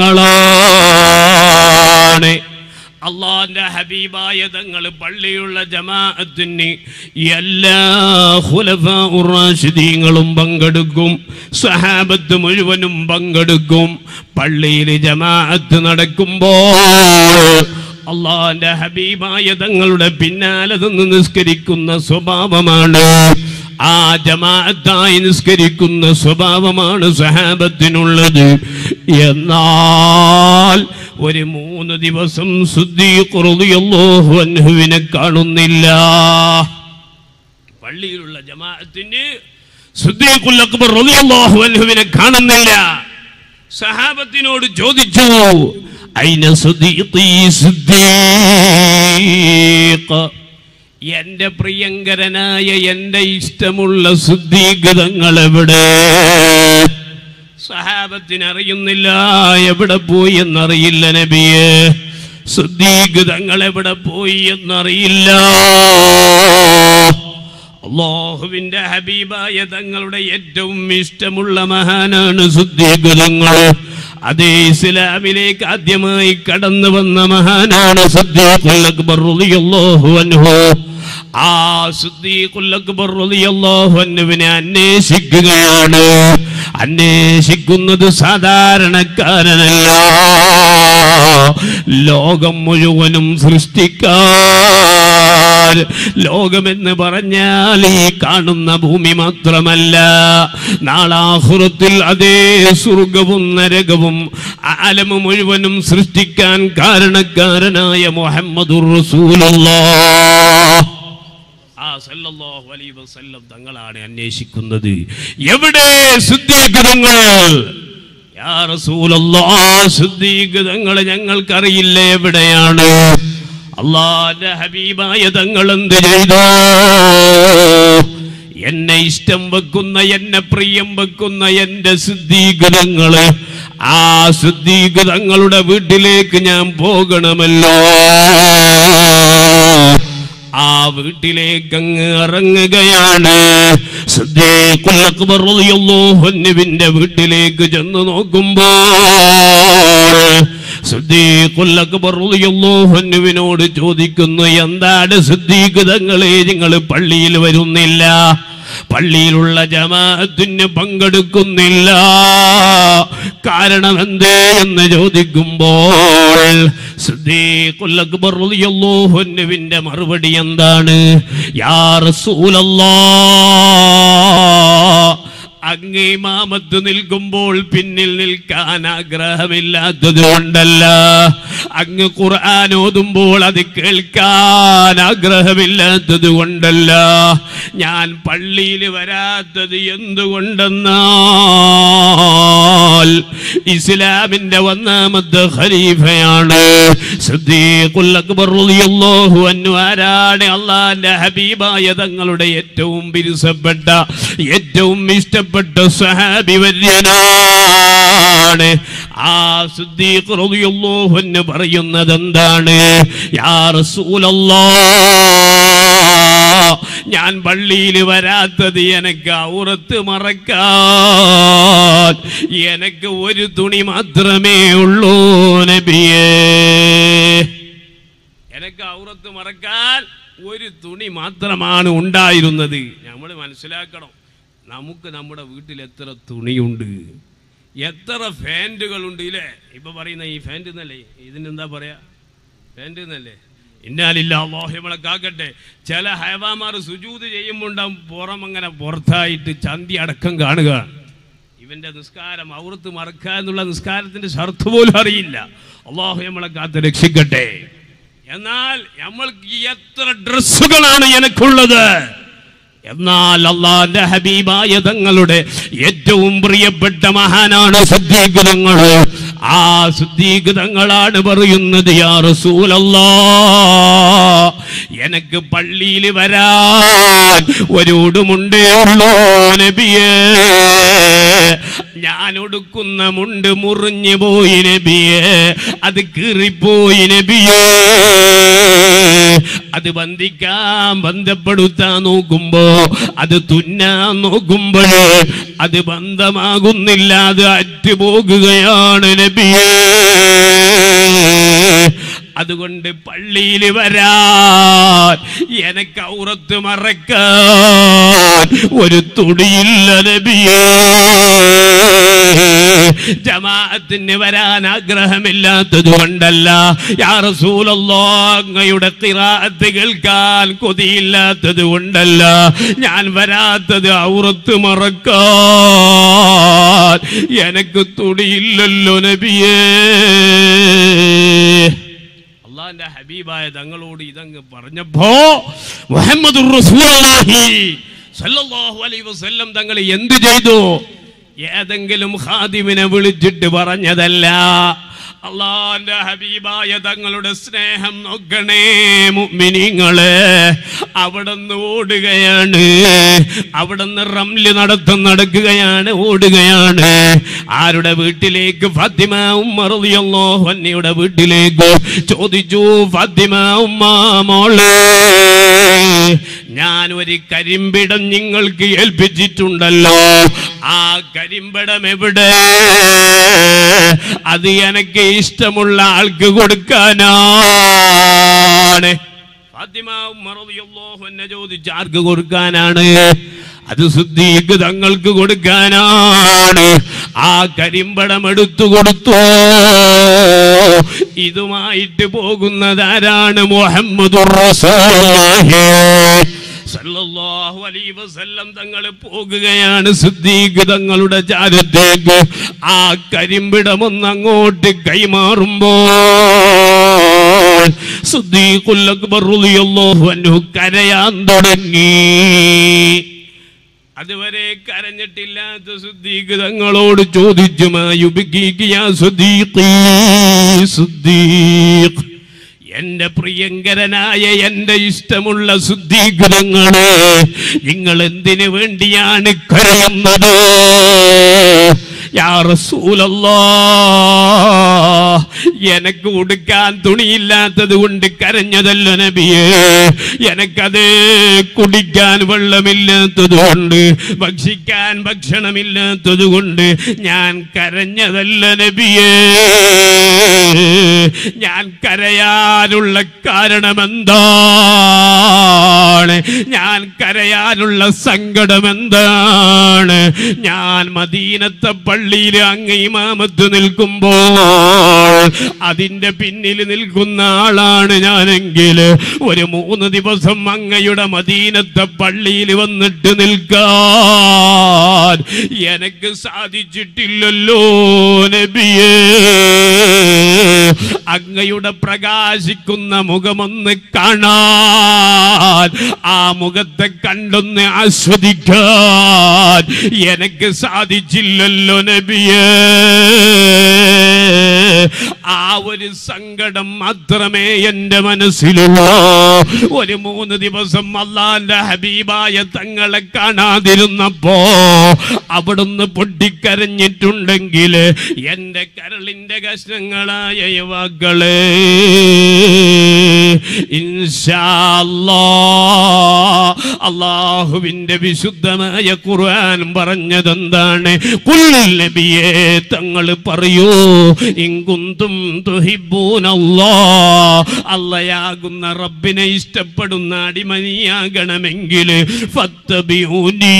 തങ്ങളാണ് അള്ളാന്റെ ഹബീബായ തങ്ങൾ പള്ളിയുള്ള ജമാഅത്തിന് എല്ലാ ഖുലഫാഉറാഷിദീങ്ങളും പങ്കെടുക്കും സഹാബത്ത് മുഴുവനും പങ്കെടുക്കും പള്ളിയിൽ ജമാഅത്ത് നടക്കുമ്പോൾ അള്ളാന്റെ ഹബീബായ തങ്ങളുടെ പിന്നാലെ നിന്ന് നിസ്കരിക്കുന്ന സ്വഭാവമാണ് ആ ജമാഅത്തായി നിസ്കരിക്കുന്ന സ്വഭാവമാണ് സഹാബത്തിനുള്ളത് എന്നാൽ ഒരു മൂന്ന് ദിവസം സുദ്ദീഖുറുദിയല്ലാഹുവിനെ കാണുന്നില്ല പള്ളിയിലുള്ള ജമാഅത്തിന് സുദ്ദീഖുൽ അക്ബർ റളിയല്ലാഹു അൻഹുവിനെ കാണുന്നില്ല സഹാബത്തിനോട് ചോദിച്ചു അയിന സുദ്ദീഖി സുദ്ദീഖ് എന്റെ പ്രിയങ്കരനായ എന്റെ ഇഷ്ടമുള്ള സുദ്ദീഖതങ്ങൾ എവിടെ സഹാബത്തിന് അറിയുന്നില്ല എവിടെ പോയി എന്നറിയില്ല നബിയെ സുദ്ദീഖതങ്ങൾ എവിടെ പോയി എന്നറിയില്ല അള്ളാഹുവിന്റെ ഹബീബായ തങ്ങളുടെ ഏറ്റവും ഇഷ്ടമുള്ള മഹാനാണ് സുദ്ദീഖതങ്ങൾ അതേ ഇസ്ലാമിലേക്ക് ആദ്യമായി കടന്നു വന്ന മഹാനാണ് സുദ്ദീഖുൽ അക്ബർ റളിയല്ലാഹു അൻഹു ആ സുദ്ദീഖുൽ അക്ബർ റളിയല്ലാഹു അൻഹുവിനെ അന്വേഷിക്കുകയാണ് അന്വേഷിക്കുന്നത് സാധാരണക്കാരനല്ല ലോകം മുഴുവനും സൃഷ്ടിക്കാൻ ലോകമെന്ന് പറഞ്ഞാൽ ഈ കാണുന്ന ഭൂമി മാത്രമല്ല നാളാഹുറത്തിൽ അതേ സ്വർഗവും നരകവും ആലമ മുഴുവനും സൃഷ്ടിക്കാൻ കാരണക്കാരനായ മുഹമ്മദുർ റസൂലുള്ളാഹ് ആ സല്ലല്ലാഹു അലൈഹി വസല്ലം തങ്ങളാണ് അന്വേഷിക്കുന്നത് എവിടെ ശുദ്ധീകൃതങ്ങൾ യാ റസൂലല്ലാഹ് ശുദ്ധീകൃതങ്ങൾ ഞങ്ങൾക്കറിയില്ല എവിടെയാണ് അള്ളാന്റെ ഹബീബായ തങ്ങൾ എന്ത് ചെയ്തു എന്നെ ഇഷ്ടം വെക്കുന്ന എന്നെ പ്രിയം വെക്കുന്ന എന്റെ ശുദ്ധീകൃതങ്ങള് ആ ശുദ്ധീകൃതങ്ങളുടെ വീട്ടിലേക്ക് ഞാൻ പോകണമല്ലോ ആ വീട്ടിലേക്ക് അങ്ങ് ഇറങ്ങുകയാണ് സിദ്ദീഖുൽ അക്ബർ റളിയല്ലാഹു അൻഹുവിന്റെ വീട്ടിലേക്ക് ചെന്ന് നോക്കുമ്പോൾ സിദ്ദീഖുൽ അക്ബർ റളിയല്ലാഹു അൻഹുവിനോട് ചോദിക്കുന്നു എന്താണ് സിദ്ദീഖ് തങ്ങളെ നിങ്ങൾ പള്ളിയിൽ വരുന്നില്ല പള്ളിയിലുള്ള ജമാഅത്തിന് പങ്കെടുക്കുന്നില്ല കാരണം എന്തേ എന്ന് ചോദിക്കുമ്പോൾ സിദ്ദീഖുൽ അക്ബർ റളിയല്ലാഹു അൻഹുവിന്റെ മറുപടി എന്താണ് യാ റസൂലല്ലാഹ് അങ്ങ് ഇമാമത്ത് നിൽക്കുമ്പോൾ പിന്നിൽ നിൽക്കാൻ ആഗ്രഹമില്ലാത്തത് കൊണ്ടല്ല അങ്ങ് ഖുർആൻ ഓതുമ്പോൾ അത് കേൾക്കാൻ ആഗ്രഹമില്ലാത്തത് കൊണ്ടല്ല ഞാൻ പള്ളിയിൽ വരാത്തത് എന്തുകൊണ്ടെന്നാൽ ഇസ്ലാമിന്റെ ഒന്നാമത്തെ ഖലീഫയാണ് സിദ്ദീഖുൽ അക്ബർ റളിയല്ലാഹു അൻഹു ആരാണ് അള്ളാന്റെ ഹബീബായ തങ്ങളുടെ ഏറ്റവും പിരിസപ്പെട്ട ഏറ്റവും ഇഷ്ടപ്പെട്ട സഹാബി വര്യനാണ് ആ സിദ്ദീഖ് റളിയല്ലാഹു അൻഹു പറയുന്നത് എന്താണ് യാ റസൂലല്ലാഹ് ഞാൻ പള്ളിയിൽ വരാത്തത് എനിക്ക് ഔറത്ത് മറക്കാൻ എനിക്ക് ഒരു തുണി മാത്രമേ ഉള്ളൂ നബിയേ എനിക്ക് ഔറത്ത് മറക്കാൻ ഒരു തുണി മാത്രമാണ് ഉണ്ടായിരുന്നത് നമ്മൾ മനസ്സിലാക്കണം നമുക്ക് നമ്മുടെ വീട്ടിൽ എത്ര തുണിയുണ്ട് എത്ര ഫാൻറ്റുകളുണ്ട് ഇല്ലേ ഇപ്പൊ പറയുന്ന ഈ ഫാൻറ്റ് എന്നല്ലേ ഇതിനെന്താ പറയാ ഫാൻറ്റ് എന്നല്ലേ ഇന്നാലില്ല അള്ളാഹു നമ്മളെ കാക്കട്ടെ ചില ഹൈവാമാർ സുജൂത് ചെയ്യുമ്പോൾ ഉണ്ടാവും പുറം അങ്ങനെ പുറത്തായിട്ട് ചന്തി അടക്കം കാണുക ഇവന്റെ നിസ്കാരം ഔറത്ത് മറക്കുക എന്നുള്ള നിസ്കാരത്തിന്റെ ഷർത്ത് പോലും അറിയില്ല അള്ളാഹു നമ്മളെ കാത്ത് രക്ഷിക്കട്ടെ എന്നാൽ നമ്മൾക്ക് എത്ര ഡ്രസ്സുകളാണ് എനിക്കുള്ളത് എന്നാൽ അള്ളാന്റെ ഹബീബായ തങ്ങളുടെ ഏറ്റവും പ്രിയപ്പെട്ട മഹാനാണ് സിദ്ധീകൃതങ്ങള് ആ സിദ്ധീകൃതങ്ങളാണ് പറയുന്നത് യാ റസൂലല്ലാ എനക്ക് പള്ളിയിൽ വരാൻ ഒരു ഉടുമുണ്ടേ ഉള്ളൂ നബിയേ ഞാൻ ഒടുക്കുന്ന മുണ്ട് മുറിഞ്ഞു പോയി നബിയേ അത് കീറിപ്പോയി നബിയേ അത് ബന്ധിക്കാൻ ബന്ധപ്പെടുത്താൻ നോക്കുമ്പോ അത് തുന്നാൻ നോക്കുമ്പോൾ അത് ബന്ധമാകുന്നില്ല അത് അറ്റുപോകുകയാണ് നബിയേ അതുകൊണ്ട് പള്ളിയിൽ വരാൻ എനക്ക് ഔറത്ത് മറക്കാൻ ഒരു തുടിയില്ല നബിയേ ജമാഅത്തിന് വരാൻ ആഗ്രഹമില്ലാത്തത് കൊണ്ടല്ല യാ റസൂലല്ലാ അങ്ങയുടെ ഖിറാഅത്ത് കേൾക്കാൻ കൊതിയില്ലാത്തത് കൊണ്ടല്ല ഞാൻ വരാത്തത് ഔറത്ത് മറക്കാൻ എനക്ക് തുടിയില്ലല്ലോ നബിയേ അള്ളാന്റെ ഹബീബായ തങ്ങളോട് ഇതങ്ങ് പറഞ്ഞപ്പോ മുഹമ്മദ് സല്ലല്ലാഹു അലൈഹി വസല്ലം തങ്ങൾ എന്തു ചെയ്തു ഏതെങ്കിലും ഖാദിമിനെ വിളിച്ചിട്ട് പറഞ്ഞതല്ല അള്ളാന്റെ ഹബീബായ തങ്ങളുടെ സ്നേഹം നോക്കണേ മുഅ്മിനീങ്ങളെ അവിടുന്ന് ഓടുകയാണ് അവിടുന്ന് റംല് നടത്തം നടക്കുകയാണ് ഓടുകയാണ് ആരുടെ വീട്ടിലേക്ക് ഫാത്തിമ ഉമ്മ റളിയല്ലാഹു അൻഹയുടെ വീട്ടിലേക്ക് ചോദിച്ചു ഫാത്തിമ ഉമ്മ മോളെ ഞാൻ ഒരു കരിമ്പിടം നിങ്ങൾക്ക് ഏൽപ്പിച്ചിട്ടുണ്ടല്ലോ ആ കരിമ്പിടം എവിടെ അത് എനിക്ക് ഇഷ്ടമുള്ള ആൾക്ക് കൊടുക്കാനാണ് ഫാത്തിമ ഉമ്മ റളിയല്ലാഹു അൻഹ ചോദിച്ചു ആർക്ക് കൊടുക്കാനാണ് അത് സുദ്ദീഖ് തങ്ങൾക്ക് കൊടുക്കാനാണ് ആ കരിമ്പടം എടുത്തു കൊടുത്തു ഇതുമായിട്ട് പോകുന്നതാരാണ് മുഹമ്മദ് സല്ലല്ലാഹു അലൈഹി വസല്ലം തങ്ങൾ പോകുകയാണ് സിദ്ദീഖ് തങ്ങളുടെ ചാരത്തേക്ക് ആ കരിമ്പിടമൊന്ന് അങ്ങോട്ട് കൈമാറുമ്പോൾ സിദ്ദീഖുൽ അക്ബർ റളിയല്ലാഹു അൻഹു കരയാൻ തുടങ്ങി അതുവരെ കരഞ്ഞിട്ടില്ലാത്ത സുദ്ദീഖ് തങ്ങളോട് ചോദിച്ചു മായുബിക്കിയ സുദ്ദീഖീ സുദ്ദീഖ് എന്റെ പ്രിയങ്കരനായ എന്റെ ഇഷ്ടമുള്ള ശുദ്ധീകരണങ്ങള് നിങ്ങൾ എന്തിനു വേണ്ടിയാണ് കരയുന്നത് യാ റസൂലല്ലാ എനക്ക് ഉടുക്കാൻ തുണിയില്ലാത്തത് കൊണ്ട് കരഞ്ഞതല്ല നബിയേ എനക്കത് കുടിക്കാൻ വെള്ളമില്ലാത്തത് കൊണ്ട് ഭക്ഷിക്കാൻ ഭക്ഷണമില്ലാത്തത് കൊണ്ട് ഞാൻ കരഞ്ഞതല്ല നബിയേ ഞാൻ കരയാനുള്ള കാരണം എന്താണ് ഞാൻ കരയാനുള്ള സങ്കടം എന്താണ് ഞാൻ മദീനത്തെ പള്ളിയിൽ അങ്ങ് ഇമാമത്ത് നിൽക്കുമ്പോൾ അതിന്റെ പിന്നിൽ നിൽക്കുന്ന ആളാണ് ഞാനെങ്കിൽ ഒരു മൂന്ന് ദിവസം അങ്ങയുടെ മദീനത്തെ പള്ളിയിൽ വന്നിട്ട് നിൽക്കാൻ എനിക്ക് സാധിച്ചിട്ടില്ലല്ലോ നബിയേ അങ്ങയുടെ പ്രകാശിക്കുന്ന മുഖമൊന്ന് കാണാൻ ആ മുഖത്തെ കണ്ടൊന്ന് ആസ്വദിക്കാൻ എനിക്ക് സാധിച്ചില്ലല്ലോ നബിയേ ആ ഒരു സങ്കടം മാത്രമേ എൻ്റെ മനസ്സിലുള്ളൂ ഒരു മൂന്ന് ദിവസം അള്ളാന്റെ ഹബീബായ തങ്ങളെ കാണാതിരുന്നപ്പോ അവിടുന്ന് പൊട്ടിക്കരഞ്ഞിട്ടുണ്ടെങ്കിൽ എൻ്റെ കരളിൻ്റെ കഷ്ണങ്ങളായ യുവാക്കളെ അള്ളാഹുവിന്റെ വിശുദ്ധമായ ഖുർആൻ പറഞ്ഞതെന്താണ് കുല്ലിൽ നബിയെ തങ്ങൾ പറയൂ ഇങ്കുന്തും തുഹിബൂനല്ലാ അല്ലയാകുന്ന റബ്ബിനെ ഇഷ്ടപ്പെടുന്ന അടിമനിയാകണമെങ്കിൽ ഫത്തബിഊനി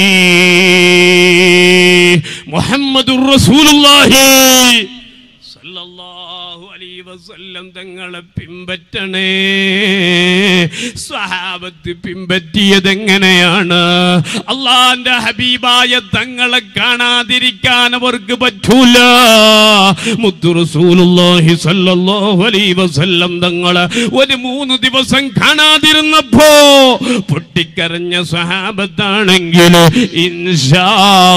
മുഹമ്മദുർ റസൂലുള്ളാഹി സല്ലല്ലാഹു അലൈഹി വസല്ലം തങ്ങളെ പിമ്പറ്റണേ സ്വഹാബത്ത് പിമ്പറ്റിയത് എങ്ങനെയാണ് അള്ളാന്റെ ഹബീബായ തങ്ങളെ കാണാതിരിക്കാൻ അവർക്ക് പറ്റൂല മുത്തു റസൂലുള്ളാഹി സല്ലല്ലാഹു അലൈഹി വസല്ലം തങ്ങളെ ഒരു മൂന്ന് ദിവസം കാണാതിരുന്നപ്പോ പൊട്ടിക്കരഞ്ഞ സ്വഹാബത്താണെങ്കിൽ ഇൻഷാ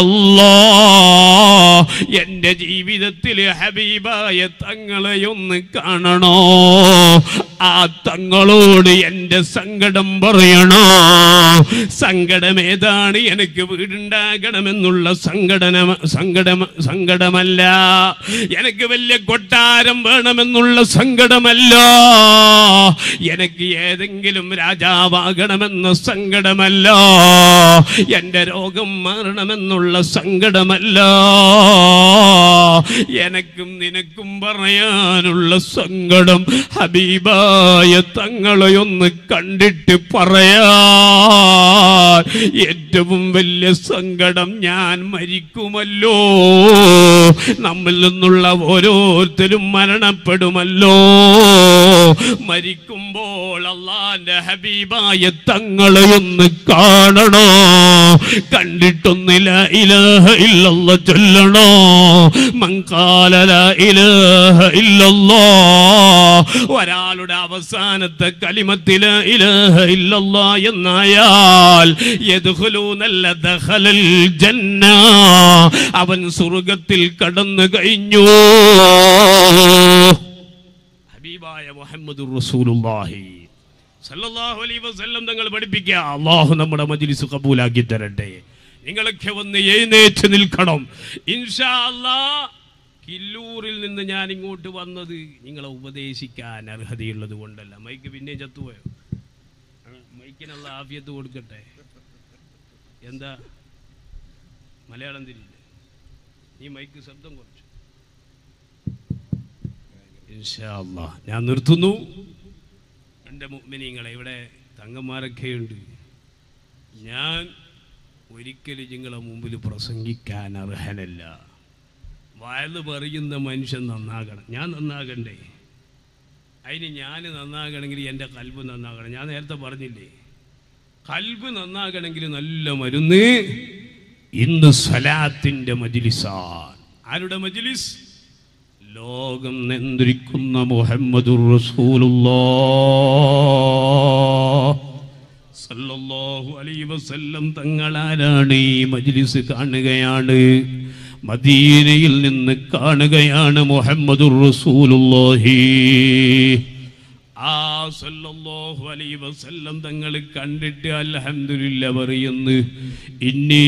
അല്ലാഹ് എന്റെ ജീവിതത്തിൽ ഹബീബായ തങ്ങളെ ഒന്ന് കാണണോ ആ തങ്ങളോട് എന്റെ സങ്കടം പറയണോ സങ്കടം ഏതാണ് എനിക്ക് വീടുണ്ടാകണമെന്നുള്ള സങ്കടന സങ്കടം സങ്കടമല്ല എനിക്ക് വലിയ കൊട്ടാരം വേണമെന്നുള്ള സങ്കടമല്ല എനിക്ക് ഏതെങ്കിലും രാജാവാകണമെന്ന സങ്കടമല്ല എന്റെ രോഗം മാറണമെന്നുള്ള സങ്കടമല്ല എനക്കും നിനക്കും പറയാനുള്ള സങ്കടം ഹബീബായ തങ്ങളെ ഒന്ന് കണ്ടിട്ട് പറയാ ഏറ്റവും വലിയ സങ്കടം ഞാൻ മരിക്കുമല്ലോ നമ്മിൽ നിന്നുള്ള ഓരോരുത്തരും മരണപ്പെടുമല്ലോ മരിക്കുമ്പോൾ അള്ളാന്റെ ഹബീബായ തങ്ങളെ ഒന്ന് കാണണോ കണ്ടിട്ടൊന്നില്ല ഇലഹ ഇല്ലല്ല ചൊല്ലണോ മങ്കാല ഇലഹ ഇല്ലല്ലോ ഒരാളുടെ അവസാനത്തെ കലിമത്തില് ഇലഹ ഇല്ലല്ല എന്നായാൽ യദ്ഖുലൂനല്ല ദഖലൽ ജന്ന അവൻ സ്വർഗത്തിൽ കടന്നു കഴിഞ്ഞു ഹബീബായ മുഹമ്മദുർ റസൂലുള്ളാഹി സല്ലല്ലാഹു അലൈഹി വസല്ലം തങ്ങൾ പഠിപ്പിക്കുക അള്ളാഹു നമ്മുടെ മജ്ലിസ് കബൂലാക്കി തരട്ടെ നിങ്ങളൊക്കെ വന്ന് എഴുന്നേറ്റ് നിൽക്കണം ഇൻഷാ അല്ലാ കില്ലൂരിൽ നിന്ന് ഞാൻ ഇങ്ങോട്ട് വന്നത് നിങ്ങളെ ഉപദേശിക്കാൻ അർഹതയുള്ളത് കൊണ്ടല്ല മൈക്ക് പിന്നെ ചത്തുപോയോ ആ, മൈക്കിനുള്ള ആഫിയത്ത് കൊടുക്കട്ടെ എന്താ മലയാളം തിരിയില്ല നീ മൈക്ക് ശബ്ദം കുറച്ചു ഇൻഷാ അല്ലാ ഞാൻ നിർത്തുന്നു എൻ്റെ മുഗ്മിനിങ്ങളെ ഇവിടെ തങ്ങന്മാരൊക്കെയുണ്ട് ഞാൻ ഒരിക്കലും നിങ്ങളെ മുമ്പിൽ പ്രസംഗിക്കാൻ അർഹനല്ല വയല് പറയുന്ന മനുഷ്യൻ നന്നാകണം ഞാൻ നന്നാകണ്ടേ അതിന് ഞാൻ നന്നാകണമെങ്കിൽ എൻ്റെ കൽബ് നന്നാകണം ഞാൻ നേരത്തെ പറഞ്ഞില്ലേ കൽബ് നന്നാകണമെങ്കിൽ നല്ല മരുന്ന് ഇന്ന് സലാത്തിൻ്റെ മജിലിസാൻ ആരുടെ മജിലിസ് ലോകം നിയന്ത്രിക്കുന്ന മുഹമ്മദുർ റസൂലുള്ളാഹ് സല്ലല്ലാഹു അലൈഹി വസല്ലം തങ്ങളാരാണ് ഈ മജ്ലിസ് കാണുകയാണ് മദീനയിൽ നിന്ന് കാണുകയാണ് മുഹമ്മദുർ റസൂലുള്ളാഹി ആ സല്ലല്ലാഹു അലൈഹി വസല്ലം തങ്ങൾ കണ്ടിട്ട് അൽഹംദുലില്ല പറയുന്നു ഇന്നീ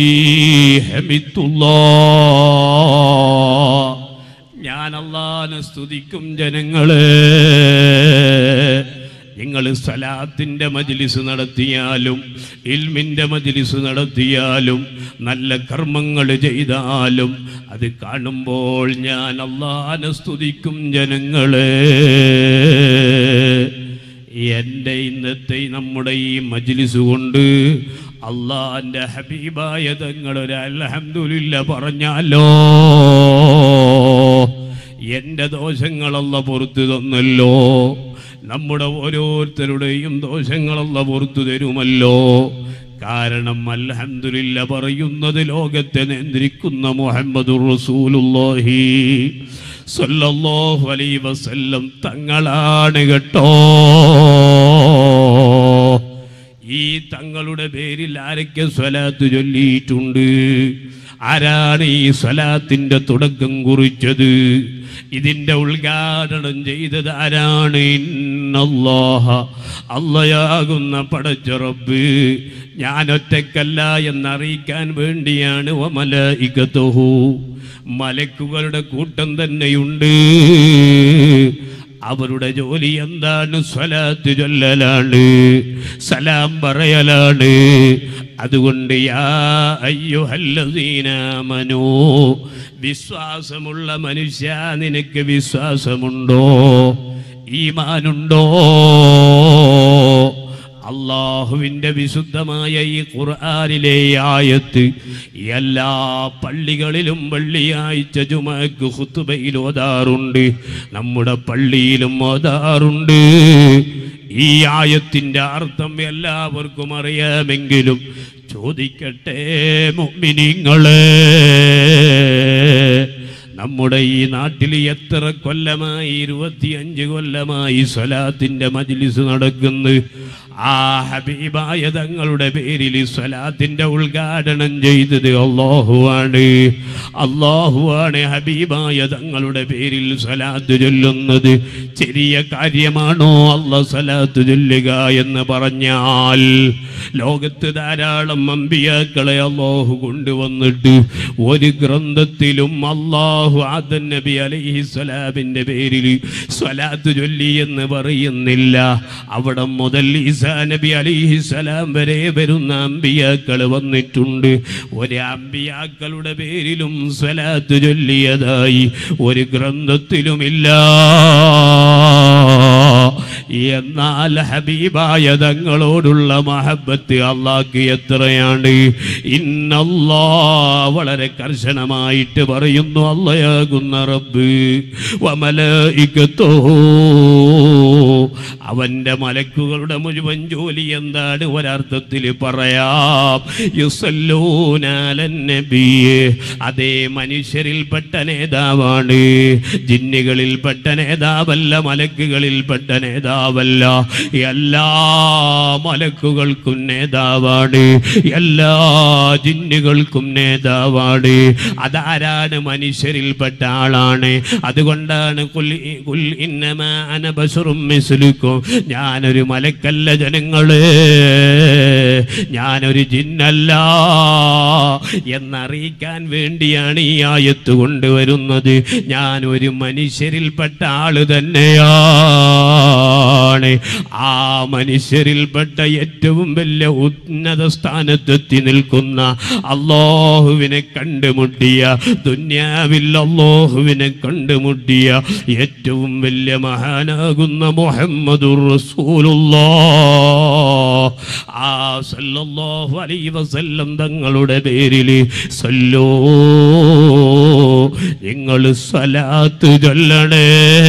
ഹമിത്തുല്ലാ ഞാൻ അള്ളാനെ സ്തുതിക്കും ജനങ്ങളെ നിങ്ങൾ സലാത്തിൻ്റെ മജ്ലിസ് നടത്തിയാലും ഇൽമിൻ്റെ മജ്ലിസ് നടത്തിയാലും നല്ല കർമ്മങ്ങൾ ചെയ്താലും അത് കാണുമ്പോൾ ഞാൻ അള്ളാനെ സ്തുതിക്കും ജനങ്ങളെ എൻ്റെ ഇന്നത്തെ ഈ നമ്മുടെ ഈ മജ്ലിസ് കൊണ്ട് അള്ളാന്റെ ഹബീബായ തങ്ങളൊരു അൽഹംദുലില്ല പറഞ്ഞാലോ എൻ്റെ ദോഷങ്ങളല്ല പുറത്തു തന്നല്ലോ നമ്മുടെ ഓരോരുത്തരുടെയും ദോഷങ്ങളല്ല പുറത്തു തരുമല്ലോ കാരണം അൽഹംദുലില്ല പറയുന്നത് ലോകത്തെ നിയന്ത്രിക്കുന്ന മുഹമ്മദുർ റസൂലുള്ളാഹി സ്വല്ലല്ലാഹു അലൈഹി വസല്ലം തങ്ങളാണ് കേട്ടോ ഈ തങ്ങളുടെ പേരിൽ ആരൊക്കെ സ്വലാത്ത് ചൊല്ലിയിട്ടുണ്ട് ആരാണ് ഈ സ്വലാത്തിന്റെ തുടക്കം കുറിച്ചത് ഇതിന്റെ ഉദ്ഘാടനം ചെയ്തത് ആരാണ് ഇന്നല്ലാഹ അള്ളയാകുന്ന പടച്ച റബ്ബ് ഞാൻ ഒറ്റക്കല്ല എന്നറിയിക്കാൻ വേണ്ടിയാണ് വമലഇകതുഹു മലക്കുകളുടെ കൂട്ടം തന്നെയുണ്ട് അവരുടെ ജോലി എന്താണ് സ്വലാത്ത് ചൊല്ലലാണ് സലാം പറയലാണ് അതുകൊണ്ട് യാ അയ്യുഹല്ലദീനാമനോ വിശ്വാസമുള്ള മനുഷ്യ നിനക്ക് വിശ്വാസമുണ്ടോ ഈമാനുണ്ടോ അള്ളാഹു അള്ളാഹുവിൻ്റെ വിശുദ്ധമായ ഈ ഖുർആനിലെ ഈ ആയത്ത് എല്ലാ പള്ളികളിലും വെള്ളിയാഴ്ച ജുമക്ക് ഹുത്തുബയിൽ ഓതാറുണ്ട് നമ്മുടെ പള്ളിയിലും ഓതാറുണ്ട് ഈ ആയത്തിൻ്റെ അർത്ഥം എല്ലാവർക്കും അറിയാമെങ്കിലും ചോദിക്കട്ടെ മുഅ്മിനീങ്ങളെ നമ്മുടെ ഈ നാട്ടിൽ എത്ര കൊല്ലമായി ഇരുപത്തിയഞ്ച് കൊല്ലമായി സ്വലാത്തിന്റെ മജ്ലിസ് നടക്കുന്നു ആ ഹബീബായ തങ്ങളുടെ പേരിൽ സ്വലാത്തിന്റെ ഉദ്ഘാടനം ചെയ്തത് അള്ളാഹുവാണ് അള്ളാഹുവാണ് ഹബീബായ തങ്ങളുടെ പേരിൽ സ്വലാത്ത് ചൊല്ലുന്നത് ചെറിയ കാര്യമാണോ അല്ല സ്വലാത്ത് ചൊല്ലുക എന്ന് പറഞ്ഞാൽ ലോകത്ത് ധാരാളം അമ്പിയാക്കളെ അള്ളാഹു കൊണ്ടുവന്നിട്ട് ഒരു ഗ്രന്ഥത്തിലും അള്ളാഹു ആദൻ നബി അലൈഹി സ്വലാബിന്റെ പേരിൽ സ്വലാത്ത് ചൊല്ലി എന്ന് പറയുന്നില്ല അവിടെ മുതൽ ഈസാ നബി അലൈഹി സ്വലാം വരെ വരുന്ന അമ്പിയാക്കൾ വന്നിട്ടുണ്ട് ഒരു അമ്പിയാക്കളുടെ പേരിലും സ്വലാത്ത് ചൊല്ലിയതായി ഒരു ഗ്രന്ഥത്തിലുമില്ല എന്നാൽ ഹബീബായ തങ്ങളോടുള്ള മഹബത്ത് അള്ളാഹ്ക്ക് എത്രയാണ് ഇന്നല്ലാ വളരെ കർശനമായിട്ട് പറയുന്നു അള്ളയാകുന്ന റബ്ബ് വമലയിക്കത്തോ അവന്റെ മലക്കുകളുടെ മുഴുവൻ ജോലി എന്താണ് ഒരർത്ഥത്തിൽ പറയാം യുസല്ലൂനാലൻ നബിയെ അതേ മനുഷ്യരിൽപ്പെട്ട നേതാവാണ് ജിന്നുകളിൽപ്പെട്ട നേതാവല്ല മലക്കുകളിൽപ്പെട്ട നേതാവല്ല എല്ലാ മലക്കുകൾക്കും നേതാവാണ് എല്ലാ ജിന്നുകൾക്കും നേതാവാണ് അതാരാണ് മനുഷ്യരിൽപ്പെട്ട ആളാണ് അതുകൊണ്ടാണ് കുൽ കുൽ ഇന്നമാ അന ബശറും മിസ്ലുക്കും ഞാനൊരു മലക്കല്ല ജനങ്ങളെ ഞാനൊരു ജിന്നല്ല എന്നറിയിക്കാൻ വേണ്ടിയാണ് ഈ ആയത്ത് കൊണ്ടുവരുന്നത് ഞാൻ ഒരു മനുഷ്യരിൽപ്പെട്ട ആള് തന്നെയാണ് ആ മനുഷ്യരിൽപ്പെട്ട ഏറ്റവും വലിയ ഉന്നത സ്ഥാനത്തെത്തി നിൽക്കുന്ന അള്ളാഹുവിനെ കണ്ടുമുട്ടിയ ദുന്യാവിൽ അള്ളാഹുവിനെ കണ്ടുമുട്ടിയ ഏറ്റവും വലിയ മഹാനാകുന്ന മുഹമ്മദുർ റസൂലുള്ളാഹ് ആ സല്ലല്ലാഹു അലൈഹി വസല്ലം തങ്ങളുടെ പേരിൽ സല്ലോ നിങ്ങൾ സ്വലാത്ത് ചൊല്ലണേ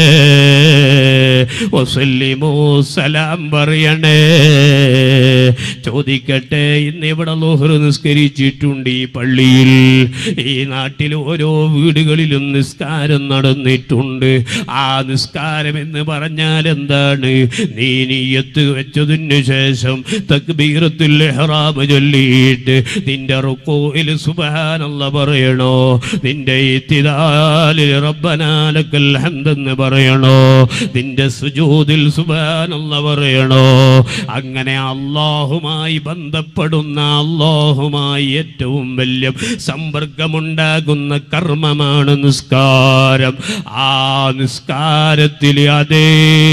വസല്ലിമോ സലാം പറയണേ ചോദിക്കട്ടെ ഇന്ന് ഇവിടെ ലോഹർ നിസ്കരിച്ചിട്ടുണ്ട് ഈ പള്ളിയിൽ ഈ നാട്ടിൽ ഓരോ വീടുകളിലും നിസ്കാരം നടന്നിട്ടുണ്ട് ആ നിസ്കാരം എന്ന് പറഞ്ഞാൽ എന്താണ് നീ നീയത്ത് വെച്ചതിന് ശേഷം തക്ബീറത്തിൽ ഇഹ്റാം ചൊല്ലിയിട്ട് നിന്റെ റുക്കോയിൽ സുബ്ഹാനല്ല പറയണോ നിന്റെ ഇത്തിദാലിൽ റബ്ബനാലക്കൽ ഹംദെന്ന് പറയണോ നിന്റെ സുജൂദിൽ സുബ്ഹാനല്ല പറയണോ അങ്ങനെ അള്ളാഹുമായി ബന്ധപ്പെടുന്ന അള്ളാഹുമായി ഏറ്റവും വലിയ സമ്പർക്കമുണ്ടാകുന്ന കർമ്മമാണ് നിസ്കാരം ആ നിസ്കാരത്തിൽ അതേ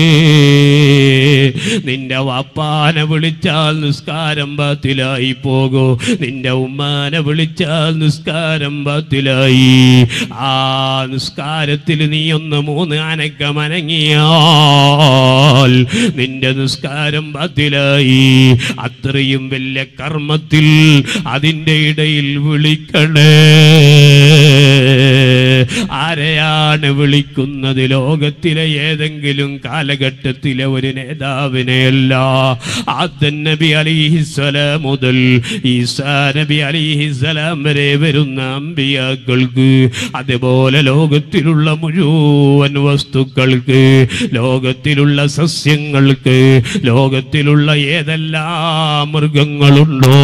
നിന്റെ വാപ്പാനെ വിളിച്ചാൽ നിസ്കാരം ബാത്തിലായി പോകൂ നിന്റെ ഉമ്മാനെ വിളിച്ചാൽ നിസ്കാരം ബാത്തിലായി ആ നിസ്കാരത്തിൽ നീ ഒന്ന് മൂന്ന് അനക്കം അനങ്ങിയാൽ നിന്റെ നിസ്കാരം ബാത്തിലായി അത്രയും വലിയ കർമ്മത്തിൽ അതിൻ്റെ ഇടയിൽ വിളിക്കണേ ആരെയാണ് വിളിക്കുന്നത് ലോകത്തിലെ ഏതെങ്കിലും കാലഘട്ടത്തിലെ ഒരു നേതാവിനെയല്ല ആദ്യ നബി അലിഹിസ്സലാം മുതൽ ഈസാ നബി അലിഹിസ്സലാം വരെ വരുന്ന അമ്പിയാക്കൾക്ക് അതുപോലെ ലോകത്തിലുള്ള മുഴുവൻ വസ്തുക്കൾക്ക് ലോകത്തിലുള്ള സസ്യങ്ങൾക്ക് ലോകത്തിലുള്ള ഏതെല്ലാം മൃഗങ്ങളുണ്ടോ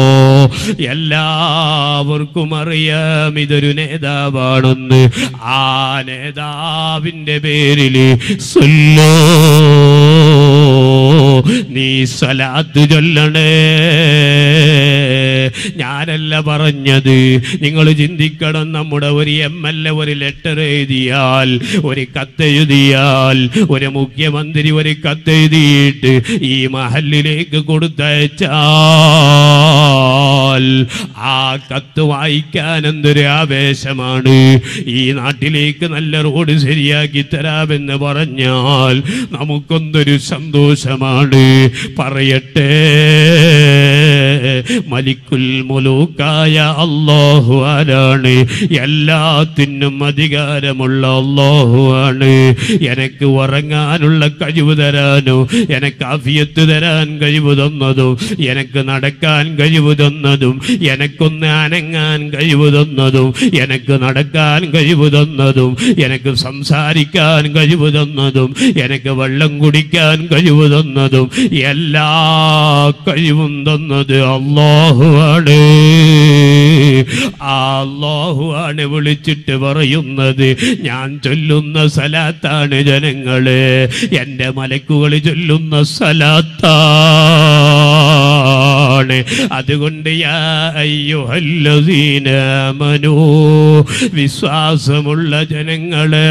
എല്ലാവർക്കും അറിയാം ഇതൊരു നേതാവാണെന്ന് ആ നേതാവിൻ്റെ പേരിൽ സൊല്ലോ നീ സലാത്ത് ചൊല്ലണേ ഞാനല്ല പറഞ്ഞത് നിങ്ങൾ ചിന്തിക്കണം നമ്മുടെ ഒരു എം എൽ എ ഒരു ലെറ്റർ എഴുതിയാൽ ഒരു കത്തെഴുതിയാൽ ഒരു മുഖ്യമന്ത്രി ഒരു കത്തെഴുതിയിട്ട് ഈ മഹലിലേക്ക് കൊടുത്തയച്ചാൽ ആ കത്ത് വായിക്കാൻ എന്തൊരു ആവേശമാണ് ഈ നാട്ടിലേക്ക് നല്ല റോഡ് ശരിയാക്കി തരാമെന്ന് പറഞ്ഞാൽ നമുക്കൊന്തൊരു സന്തോഷമാണ് പറയട്ടെ മലിക്കുൽ മുലൂക്കായ അള്ളാഹു ആരാണ് എല്ലാത്തിനും അധികാരമുള്ള അള്ളാഹു ആണ് എനക്ക് ഉറങ്ങാനുള്ള കഴിവ് തരാനോ എനക്ക് അഫിയത്ത് തരാൻ കഴിവ് തന്നതും എനക്ക് നടക്കാൻ കഴിവ് തന്നതും എനക്കൊന്ന് അനങ്ങാൻ കഴിവ് തന്നതും എനക്ക് നടക്കാൻ കഴിവ് തന്നതും എനക്ക് സംസാരിക്കാൻ കഴിവ് തന്നതും എനക്ക് വെള്ളം കുടിക്കാൻ കഴിവ് തന്നതും എല്ലാ കഴിവും തന്നത് അള്ളാഹു ആണ് ആ അള്ളാഹു ആണ് വിളിച്ചിട്ട് പറയുന്നത് ഞാൻ ചൊല്ലുന്ന സലാത്താണ് ജനങ്ങളെ എൻ്റെ മലക്കുകൾ ചൊല്ലുന്ന സലാത്താണ് അതുകൊണ്ട് യാ അയ്യുഹല്ലദീന ആമനൂ വിശ്വാസമുള്ള ജനങ്ങളെ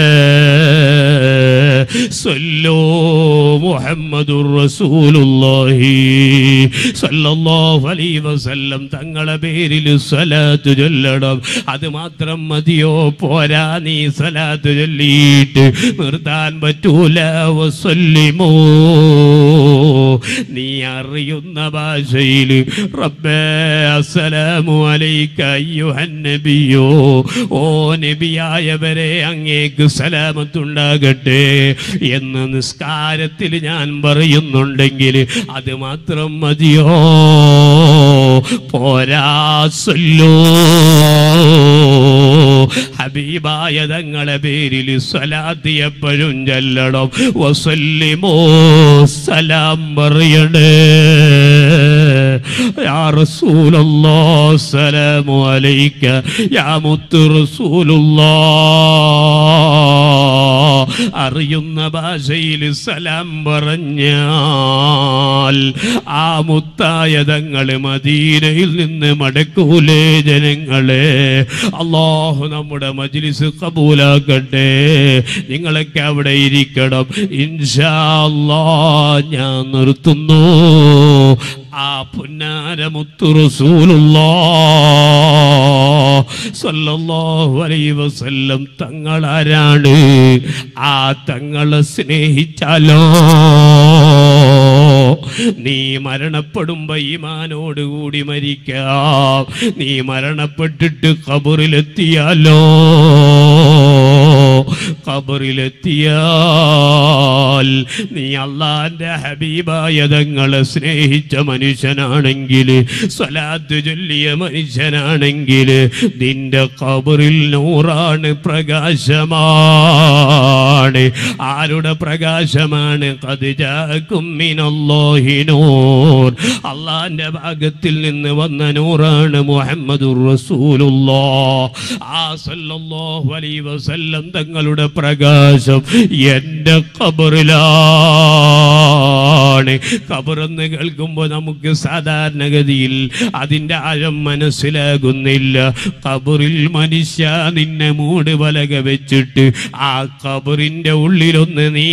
സല്ലോ മുഹമ്മദുർ റസൂലുള്ളാഹി സല്ലല്ലാഹു അലൈഹി വസല്ലം തങ്ങളെ പേരിൽ സ്വലാത്ത് ചൊല്ലണം അത് മാത്രം മതിയോ പോരാ നീ സ്വലാത്ത് ചൊല്ലിയിട്ട് നിർത്താൻ പറ്റൂല വസല്ലിമോ നീ അറിയുന്ന ഭാഷയിൽ റബ്ബേ അസ്സലാമു അലൈക അയ്യുഹൻ നബിയോ ഓ നബിയായവരെ അങ്ങേക്ക് സലാമത്തുണ്ടാകട്ടെ എന്ന് നിസ്കാരത്തിൽ ഞാൻ പറയുന്നുണ്ടെങ്കിൽ അത് മാത്രം മതിയോ പോരാ സൊല്ലോ ഹബീബായ തങ്ങളെ പേരിൽ സ്വലാത്ത് എപ്പോഴും ചൊല്ലണം വസല്ലിമോ സലാം പറയണേ യാ റസൂലല്ലാ സലാമു അലൈക യാ മുത്തു റസൂലുള്ളാ അറിയുന്ന ഭാഷയിൽ സലാം പറഞ്ഞാൽ ആ മുത്തായ തങ്ങള് മദീനയിൽ നിന്ന് മടക്കൂലേ ജനങ്ങളെ അള്ളാഹു നമ്മുടെ മജ്ലിസ് കബൂലാക്കട്ടെ നിങ്ങളൊക്കെ അവിടെ ഇരിക്കണം ഇൻഷാ അല്ലാ ഞാൻ നിർത്തുന്നു ആ പുന്നാര മുത്തു റസൂലുള്ളാ സല്ലല്ലാഹു അലൈഹി വസല്ലം തങ്ങളാരാണ് ആ തങ്ങളെ സ്നേഹിച്ചാലോ നീ മരണപ്പെടുമ്പോ ഈമാനോട് കൂടി മരിക്കാം നീ മരണപ്പെട്ടിട്ട് ഖബറിലെത്തിയാലോ ഖബറിലെത്തിയാൽ നീ അള്ളാന്റെ ഹബീബായ തങ്ങളെ സ്നേഹിച്ച മനുഷ്യനാണെങ്കിൽ സ്വലാത്ത് ചൊല്ലിയ മനുഷ്യനാണെങ്കിൽ നിന്റെ ഖബറിൽ നൂറാണ് പ്രകാശമാണ് ആരുടെ പ്രകാശമാണ് കതിജാക്കും നൂർ അള്ളാന്റെ ഭാഗത്തിൽ നിന്ന് വന്ന നൂറാണ് മുഹമ്മദുർ റസൂലുള്ളാ ആ സല്ലല്ലാഹു അലൈഹി വസല്ലം തങ്ങളുടെ പ്രകാശം എൻ്റെ ഖബറിലാണ് ഖബറെന്ന് കേൾക്കുമ്പോൾ നമുക്ക് സാധാരണഗതിയിൽ അതിൻ്റെ ആഴം മനസ്സിലാകുന്നില്ല ഖബറിൽ മനുഷ്യ നിന്നെ മൂട് പലക വെച്ചിട്ട് ആ ഖബറിൻ്റെ ഉള്ളിലൊന്ന് നീ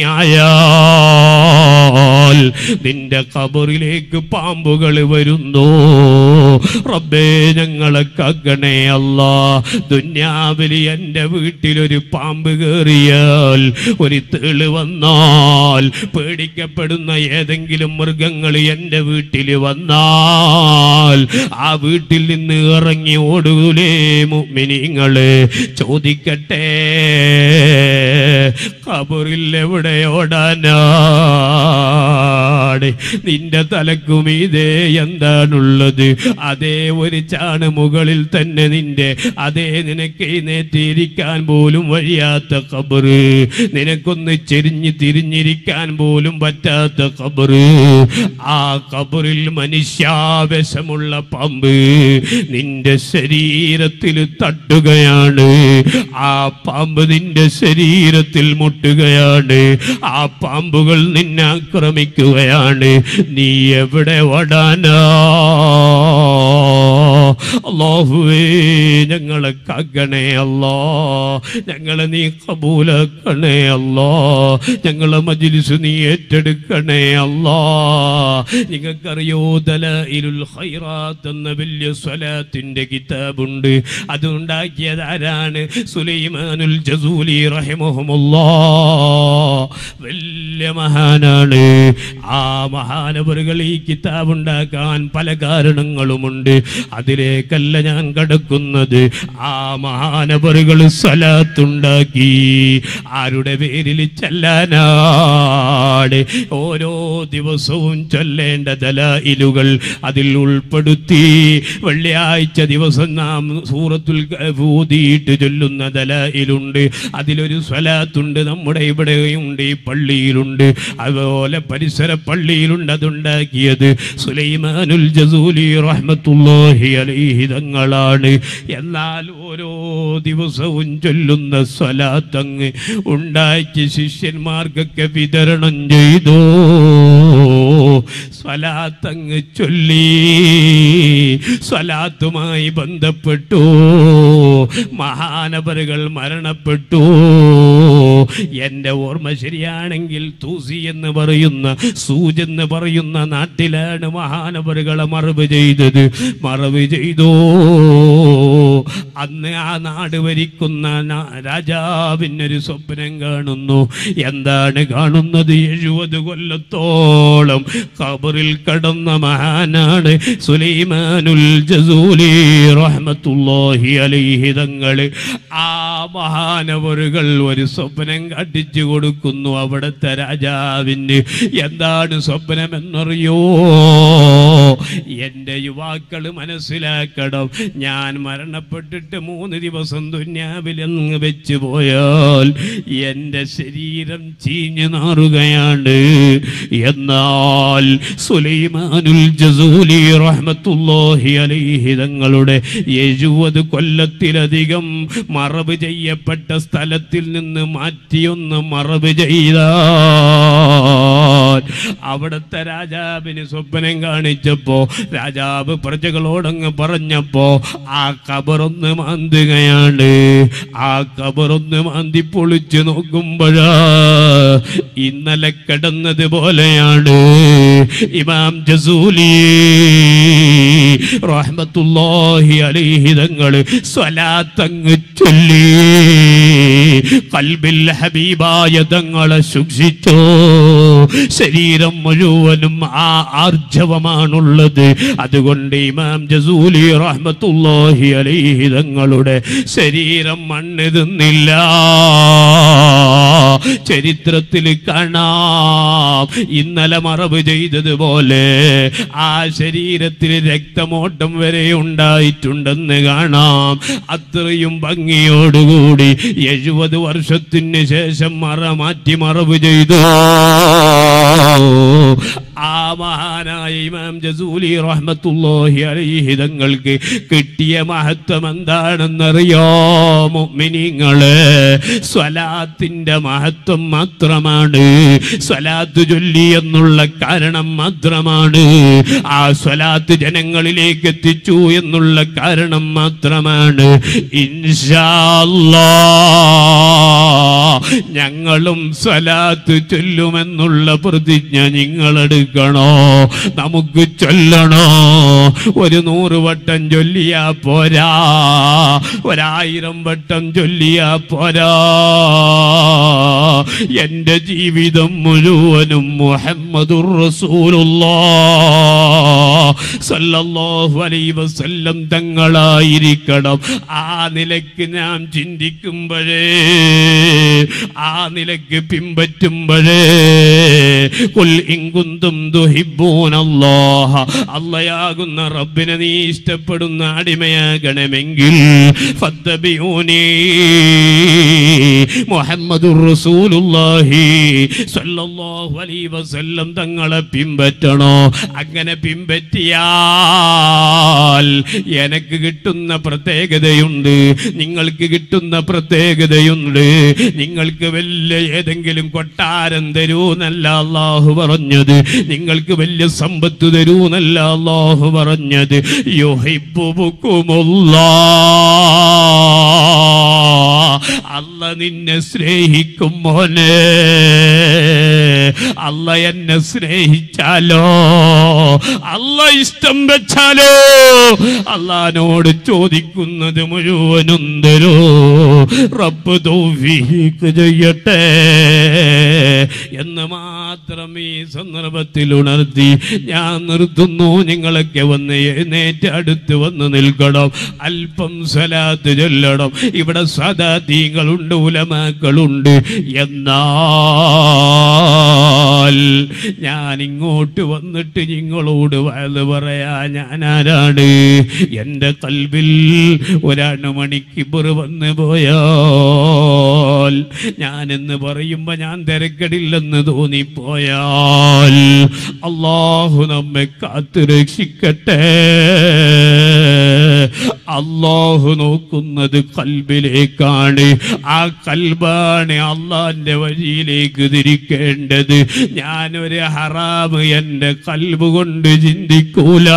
ആയാൽ നിന്റെ ഖബറിലേക്ക് പാമ്പുകൾ വരുന്നു റബ്ബേ ഞങ്ങളെ കഗണേ അല്ല ദുന്യാവിൽ എൻ്റെ വീട്ടിലൊരു പാമ്പ് കയറിയാൽ ഒരു തേള് വന്നാൽ പേടിക്കപ്പെടുന്ന ഏതെങ്കിലും മൃഗങ്ങൾ എൻ്റെ വീട്ടിൽ വന്നാൽ ആ വീട്ടിൽ നിന്ന് ഇറങ്ങി ഓടൂലേ മുഅ്മിനീങ്ങള് ചോദിക്കട്ടെ ഖബറിൽ എവിടെ ഓടാനാണ് നിന്റെ തലക്കും ഇതേ എന്താണുള്ളത് അതേ ഒരു ചാണ് മുകളിൽ തന്നെ നിന്റെ അതേ നിനക്ക് എഴുന്നേറ്റിരിക്കാൻ പോലും വഴിയാത്ത ഖബറ് നിനക്കൊന്ന് ചെരിഞ്ഞ് തിരിഞ്ഞിരിക്കാൻ പോലും പറ്റാത്ത ഖബറ് ആ ഖബറിൽ മനുഷ്യാവേശമുള്ള പാമ്പ് നിന്റെ ശരീരത്തിൽ തട്ടുകയാണ് ആ പാമ്പ് നിന്റെ ശരീരത്തിൽ മുട്ടുകയാണ് ആ പാമ്പുകൾ നിന്നെ ആക്രമിക്കുകയാണ് നീ എവിടെ ഓടാനാ അള്ളാഹുവേ ഞങ്ങളെ കാക്കണേ അല്ലാ ഞങ്ങളെ നീ കബൂലാക്കണേ അല്ലാ ഞങ്ങളെ മജിലിസ് നീ ഏറ്റെടുക്കണേ അല്ലാ നിങ്ങൾക്കറിയോ ദലഇലുൽ ഖൈറാത്ത് എന്ന വലിയ സ്വലാത്തിന്റെ കിതാബുണ്ട് അതുണ്ടാക്കിയത് ആരാണ് സുലൈമാനുൽ ജസൂലി റഹിമഹുമുല്ലാ വലിയ മഹാനാണ് ആ മഹാനവറുകൾ ഈ കിതാബ് ഉണ്ടാക്കാൻ പല കാരണങ്ങളുമുണ്ട് അതിലേക്കല്ല ഞാൻ കടക്കുന്നത് ആ മഹാനവറുകൾ സ്വലാത്തുണ്ടാക്കി ആരുടെ പേരിൽ ചെല്ലാനാണ് ഓരോ ദിവസവും ചൊല്ലേണ്ട ദലായിലുകൾ അതിൽ ഉൾപ്പെടുത്തി വെള്ളിയാഴ്ച ദിവസം നാം സൂറത്തുൽ കഹ്ഫ് ഊതിയിട്ട് ചൊല്ലുന്ന ദലായിലുണ്ട് അതിലൊരു സ്വലാത്തുണ്ട് നമ്മുടെ ഇവിടെയുണ്ട് ഈ പള്ളിയിലുണ്ട് അതുപോലെ പരിസര പള്ളിയിലുണ്ട് അതുണ്ടാക്കിയത് സുലൈമാനുൽ ജസൂലി റഹ്മത്തുള്ളാഹി അലൈഹി തങ്ങളാണ് എന്നാൽ ഓരോ ദിവസവും ചൊല്ലുന്ന സ്വലാത്തങ്ങ് ഉണ്ടാക്കി ശിഷ്യന്മാർക്കൊക്കെ വിതരണം ചെയ്തു സ്വലാത്തങ്ങ് ചൊല്ലി സ്വലാത്തുമായി ബന്ധപ്പെട്ടു മഹാനപരുകൾ മരണപ്പെട്ടു എൻ്റെ ഓർമ്മ ശരിയാണെങ്കിൽ തൂസി എന്ന് പറയുന്ന സൂജ് എന്ന് പറയുന്ന നാട്ടിലാണ് മഹാനപരുകളെ മറവ് ചെയ്തത് മറവ് ചെയ്തു അന്ന് ആ നാട് ഭരിക്കുന്ന നാ- രാജാവിനൊരു സ്വപ്നം കാണുന്നു എന്താണ് കാണുന്നത് എഴുപത് കൊല്ലത്തോളം ഖബറിൽ കടന്ന മഹാനാണ് സുലൈമാനുൽ ജസൂലി റഹ്മത്തുള്ളാഹി അലൈഹി തങ്ങള് ആ മഹാനവറുകൾ ഒരു സ്വപ്നം കട്ടിച്ചു കൊടുക്കുന്നു അവിടുത്തെ രാജാവിന് എന്താണ് സ്വപ്നം എന്നറിയോ എൻ്റെ യുവാക്കൾ മനസ്സിലാക്കണം ഞാൻ മരണപ്പെട്ടിട്ട് മൂന്ന് ദിവസം ദുന്യാവിലെന്ന് വെച്ച് പോയാൽ എൻ്റെ ശരീരം ചീഞ്ഞു നാറുകയാണ് എന്നാൽ സുലൈമാനുൽ ജസൂലി റഹ്മത്തുള്ളാഹി അലൈഹി തങ്ങളുടെ എഴുപത് കൊല്ലത്തിലധികം മറവ് ചെയ്യപ്പെട്ട സ്ഥലത്തിൽ നിന്ന് മാറ്റിയൊന്ന് മറവ് ചെയ്താൽ അവിടുത്തെ രാജാവിന് സ്വപ്നം കാണിച്ചപ്പോ രാജാവ് പ്രജകളോടങ്ങ് പറഞ്ഞപ്പോ ആ കബറൊന്ന് മാന്തുകയാണ് ആ കബറൊന്ന് മാന്തി പൊളിച്ചു നോക്കുമ്പോഴാ ഇന്നലെ കിടന്നത് പോലെയാണ് ഇമാം ജസൂലി റഹ്മത്തുള്ളാഹി അലൈഹി തങ്ങള് സ്വലാത്തങ്ങ് ചൊല്ലി കൽബിൽ ഹബീബായ തങ്ങളെ സൂക്ഷിച്ചോ ശരീരം മുഴുവനും ആ ആർജവമാണുള്ളത് അതുകൊണ്ട് ഇമാം ജസൂലി റഹ്മത്തുള്ളാഹി അലൈഹി തങ്ങളുടെ ശരീരം മണ്ണ് തിന്നില്ല ചരിത്രത്തിൽ കാണാം ഇന്നലെ മറവ് ചെയ്തതുപോലെ ആ ശരീരത്തിൽ രക്തമോട്ടം വരെ ഉണ്ടായിട്ടുണ്ടെന്ന് കാണാം അത്രയും ഭംഗിയോടുകൂടി എഴുപത് വർഷത്തിന് ശേഷം മറ മാറ്റി മറവ് ചെയ്തു ആ മഹാനായ ഇമാം ജസൂലി റഹ്മത്തുള്ളാഹി അലൈഹി തങ്ങൾക്ക് കിട്ടിയ മഹത്വം എന്താണെന്നറിയോ മുഅ്മിനീങ്ങളെ സ്വലാത്തിന്റെ മഹത്വം മാത്രമാണ് സ്വലാത്ത് ചൊല്ലി എന്നുള്ള കാരണം മാത്രമാണ് ആ സ്വലാത്ത് ജനങ്ങളിലേക്ക് എത്തിച്ചു എന്നുള്ള കാരണം മാത്രമാണ് ഇൻഷാ അല്ലാഹ് ഞങ്ങളും സ്വലാത്ത് ചൊല്ലുമെന്നുള്ള പ്രതിജ്ഞ നിങ്ങളെടുക്കണോ നമുക്ക് ചൊല്ലണോ ഒരു നൂറ് വട്ടം ചൊല്ലിയാ പോരാ ഒരായിരം വട്ടം ചൊല്ലിയാ പോരാ എൻ്റെ ജീവിതം മുഴുവനും മുഹമ്മദുർ റസൂലുള്ളാഹ് സല്ലല്ലാഹു അലൈഹി വസല്ലം തങ്ങളായിരിക്കണം ആ നിലയ്ക്ക് നാം ചിന്തിക്കുമ്പോഴേ ആ നിലയ്ക്ക് പിമ്പറ്റുമ്പോഴേ കുൽ ഇങ്കുന്തും ദുഹിബൂനല്ലാഹ അള്ളയാകുന്ന റബ്ബിനെ നീ ഇഷ്ടപ്പെടുന്ന അടിമയാകണമെങ്കിൽ ഫദ്ദബിയൂനി മുഹമ്മദുർ റസൂലുള്ളാഹി സ്വല്ലല്ലാഹു അലൈഹി വസല്ലം തങ്ങളെ പിമ്പറ്റണോ അങ്ങനെ പിമ്പറ്റിയാൽ എനക്ക് കിട്ടുന്ന പ്രത്യേകതയുണ്ട് നിങ്ങൾക്ക് കിട്ടുന്ന പ്രത്യേകതയുണ്ട് നിങ്ങൾക്ക് വലിയ ഏതെങ്കിലും കൊട്ടാരം തരൂന്നല്ല അള്ളാഹു പറഞ്ഞത് നിങ്ങൾക്ക് വലിയ സമ്പത്ത് തരൂന്നല്ല അള്ളാഹു പറഞ്ഞത് യുഹിബുക്കുമുല്ലാ അല്ല നിന്നെ സ്നേഹിക്കും മോനെ അല്ല എന്നെ സ്നേഹിച്ചാലോ അല്ല ഇഷ്ടം വെച്ചാലോ അള്ളഹാനോട് ചോദിക്കുന്നത് മുഴുവനും തരൂ റബ്ബ് തൗഫീഖ് ചെയ്യട്ടെ എന്ന് മാത്രം ഈ സന്ദർഭത്തിൽ ഉണർത്തി ഞാൻ നിർത്തുന്നു നിങ്ങളൊക്കെ വന്ന് എഴുന്നേറ്റ് അടുത്ത് വന്ന് നിൽക്കണം അല്പം സ്വലാത്ത് ചൊല്ലണം ഇവിടെ സദാതീങ്ങളുണ്ട് ഉലമാക്കളുണ്ട് എന്നാൽ ഞാൻ ഇങ്ങോട്ട് വന്നിട്ട് നിങ്ങളോട് വയത് പറയാ ഞാൻ ആരാണ് എൻ്റെ കൽവിൽ ഒരണു മണിക്കിപ്പുറ വന്ന് പോയാൽ ഞാനെന്ന് പറയുമ്പോ ഞാൻ തിരക്കടില്ലെന്ന് തോന്നിപ്പോയാൽ അള്ളാഹു നമ്മെ കാത്തു രക്ഷിക്കട്ടെ അള്ളാഹു നോക്കുന്നത് കൽബിലേക്കാണ് ആ കൽബാണ് അള്ളാന്റെ വഴിയിലേക്ക് തിരിക്കേണ്ടത് ഞാനൊരു ഹറാമ് എൻ്റെ കൽബ് കൊണ്ട് ചിന്തിക്കൂല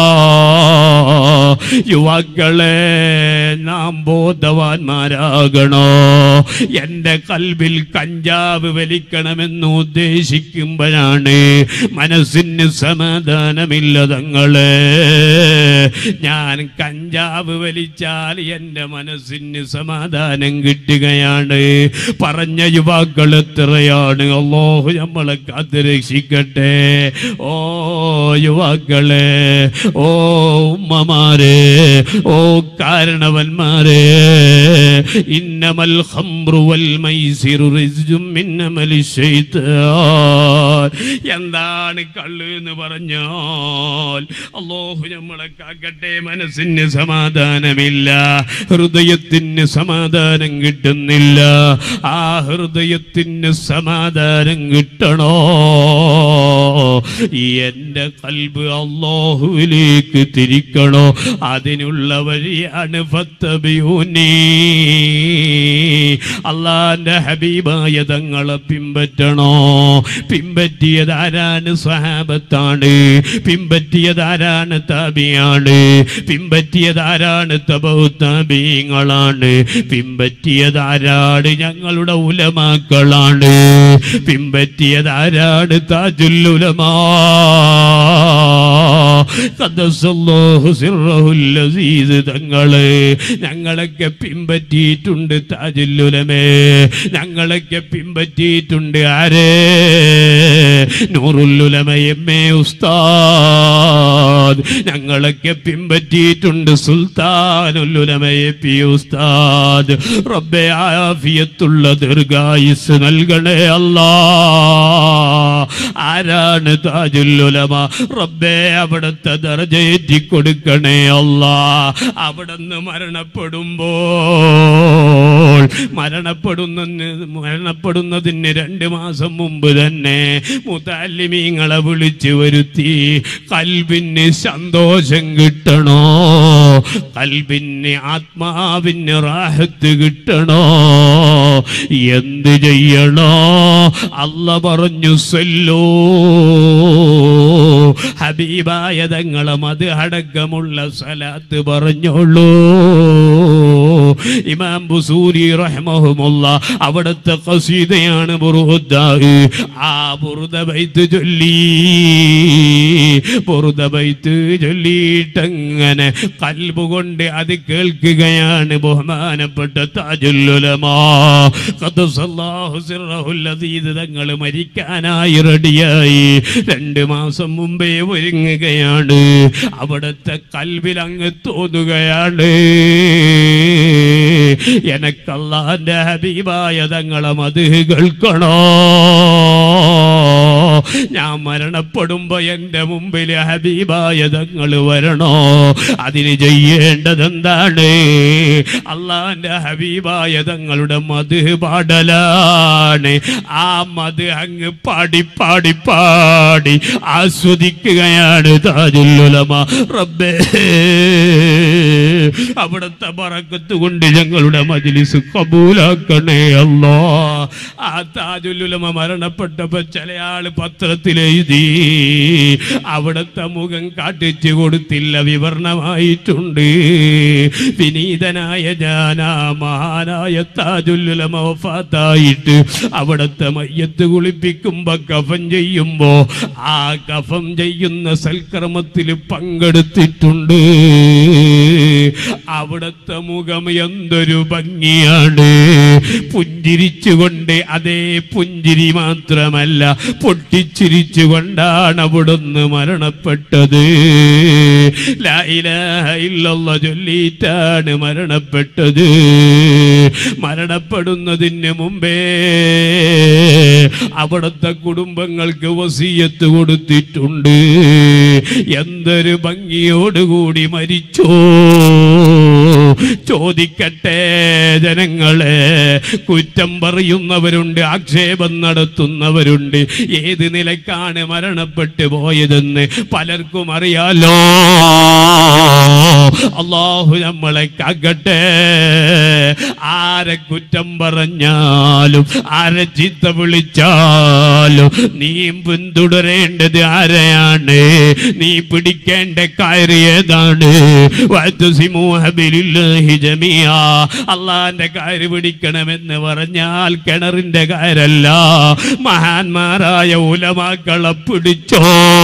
യുവാക്കളെ നാം ബോധവാന്മാരാകണോ എൻ്റെ കൽബിൽ കഞ്ചാവ് വലിക്കണമെന്ന് ഉദ്ദേശിക്കുമ്പോഴാണ് മനസ്സിന് സമാധാനമില്ല തങ്ങളെ ഞാൻ കഞ്ചാവ് വലിച്ചാൽ എൻ്റെ മനസ്സിന് സമാധാനം കിട്ടുകയാണ് പറഞ്ഞ യുവാക്കൾ എത്രയാണ് അള്ളാഹു നമ്മളെ കാത്ത് രക്ഷിക്കട്ടെ ഓ യുവാക്കളെ ഓ ഉമ്മമാരെ ഓ കാരണവന്മാരെ ഇന്നമൽ ഖംറു വൽ മൈസിറു റിസ്ജും മിൻ അമലി ശൈത്താൻ എന്താണ് കള്ള് എന്ന് പറഞ്ഞാൽ അള്ളാഹു നമ്മളെ കാക്കട്ടെ മനസ്സിന് സമാധാനമില്ല ഹൃദയത്തിന് സമാധാനം കിട്ടുന്നില്ല ആ ഹൃദയത്തിന് സമാധാനം കിട്ടണോ എന്റെ കൽബ് അള്ളാഹുവിലേക്ക് തിരിക്കണോ അതിനുള്ള വഴിയാണ് ഫത്തബിയൂനി അള്ളാന്റെ ഹബീബായ തങ്ങളെ പിമ്പറ്റണോ പിമ്പറ്റിയത് ആരാണ് സ്വഹാബത്താണ് പിമ്പറ്റിയത് ആരാണ് താബിയാണ് പിമ്പറ്റിയത് ആരാണ് തബൗത്താബീങ്ങളാണ് പിമ്പറ്റിയത് ആരാണ് ഞങ്ങളുടെ ഉലമാക്കളാണ് പിമ്പറ്റിയത് ആരാണ് താജുല്ലുലമാ ഖദ്ദസല്ലാഹു സിർറഹുൽ അസീസ് തങ്ങളെ ഞങ്ങളൊക്കെ പിമ്പറ്റിയിട്ടുണ്ട് താജുല്ലുലമേ ഞങ്ങളൊക്കെ പിമ്പറ്റിയിട്ടുണ്ട് ആരേ നൂറുല്ലുലമ എം എ ഉസ്താദ് ഞങ്ങളൊക്കെ പിമ്പറ്റിയിട്ടുണ്ട് സുൽത്താനുല്ലുലമയെ പി ഉസ്താദ് റബ്ബെ ആഫിയത്തുള്ള ദീർഘായുസ് നൽകണേ അല്ലാ ആരാണ് താജുല്ലുലമ റബ്ബെ അവിടുത്തെ ദർജയേറ്റി കൊടുക്കണേ അല്ലാ അവിടുന്ന് മരണപ്പെടുമ്പോൾ മരണപ്പെടുന്ന മരണപ്പെടുന്നതിന് രണ്ട് മാസം മുമ്പ് തന്നെ മുതാലിമീങ്ങളെ വിളിച്ചു വരുത്തി കൽബിന് സന്തോഷം കിട്ടണോ കൽബിന് ആത്മാവിന് റാഹത്ത് കിട്ടണോ എന്ത് ചെയ്യണോ അല്ല പറഞ്ഞു സല്ലോ ഹബീബായ തങ്ങളെ മത് അടക്കമുള്ള സലാത്ത് പറഞ്ഞോളൂ ഇമാം ബുസൂരി റഹ്മഹുമുള്ള അവിടുത്തെ കസീതയാണ് ബുറുദാഹ് ആ ബുറുദ ബൈത്ത് ചൊല്ലി ബുറുദ ബൈത്ത് ചൊല്ലിയിട്ടങ്ങനെ കൽബ് കൊണ്ട് അത് കേൾക്കുകയാണ് ബഹുമാനപ്പെട്ട താജുല്ലുലമാ ഖദ്ദസല്ലാഹു സിർറഹുൽ അസീസ് തങ്ങൾ മരിക്കാനായി റെഡിയായി രണ്ട് മാസം മുമ്പേ ഒരുങ്ങുകയാണ് അവിടുത്തെ കൽവിൽ അങ്ങ് തോന്നുകയാണ് എനക്കല്ലാന്റെ ഹബീബായ തങ്ങളെ മത് കേൾക്കണോ ഞാൻ മരണപ്പെടുമ്പോ എൻ്റെ മുമ്പിൽ ഹബീബായ തങ്ങൾ വരണോ അതിന് ചെയ്യേണ്ടത് എന്താണ് അള്ളാന്റെ ഹബീബായ തങ്ങളുടെ മത് പാടലാണ് ആ മത് അങ്ങ് പാടി പാടി പാടി ആസ്വദിക്കുകയാണ് താജുല്ലുലമ റബ്ബേ അവിടുത്തെ പറക്കത്ത് കൊണ്ട് ഞങ്ങളുടെ മജ്ലിസ് കബൂലാക്കണേ അല്ലോ ആ താജുല്ലുലമ മരണപ്പെട്ടപ്പോ ചില ആള് പത്രത്തിൽ എഴുതി അവിടുത്തെ മുഖം കാട്ടിച്ചു കൊടുത്തില്ല വിവരണമായിട്ടുണ്ട് വിനീതനായ ഞാനാ മഹാനായ താജുല്ലുലമ വഫാത്തായിട്ട് അവിടുത്തെ മയ്യത്ത് കുളിപ്പിക്കുമ്പോ കഫം ചെയ്യുമ്പോ ആ കഫം ചെയ്യുന്ന സൽക്കർമ്മത്തിൽ പങ്കെടുത്തിട്ടുണ്ട് അവിടുത്തെ മുഖം എന്തൊരു ഭംഗിയാണ് പുഞ്ചിരിച്ചുകൊണ്ട് അതേ പുഞ്ചിരി മാത്രമല്ല പൊട്ടിച്ചിരിച്ചുകൊണ്ടാണ് അവിടുന്ന് മരണപ്പെട്ടത് ലാ ഇലാഹ ഇല്ലല്ലാഹ് ചൊല്ലിയിട്ടാണ് മരണപ്പെട്ടത് മരണപ്പെടുന്നതിന് മുമ്പേ അവിടുത്തെ കുടുംബങ്ങൾക്ക് വസീയത്ത് കൊടുത്തിട്ടുണ്ട് എന്തൊരു ഭംഗിയോടുകൂടി മരിച്ചോ ചോദിക്കട്ടെ ജനങ്ങളെ കുറ്റം പറയുന്നവരുണ്ട് ആക്ഷേപം നടത്തുന്നവരുണ്ട് ഏത് നിലക്കാണ് മരണപ്പെട്ടു പോയതെന്ന് പലർക്കും അറിയാലോ അള്ളാഹു നമ്മളെ കാക്കട്ടെ ആരെ കുറ്റം പറഞ്ഞാലും ആരെ ചീത്ത വിളിച്ചാലും നീ പിന്തുടരേണ്ടത് ആരെയാണ് നീ പിടിക്കേണ്ട കയറി ഏതാണ് വഅ്തസിമൂ ഹബിലില്ലാഹി ജമീആ. അള്ളാന്റെ കയറ് പിടിക്കണമെന്ന് പറഞ്ഞാൽ കിണറിന്റെ കയറല്ല മഹാന്മാരായ ഉലമാക്കളെ പിടിച്ചോ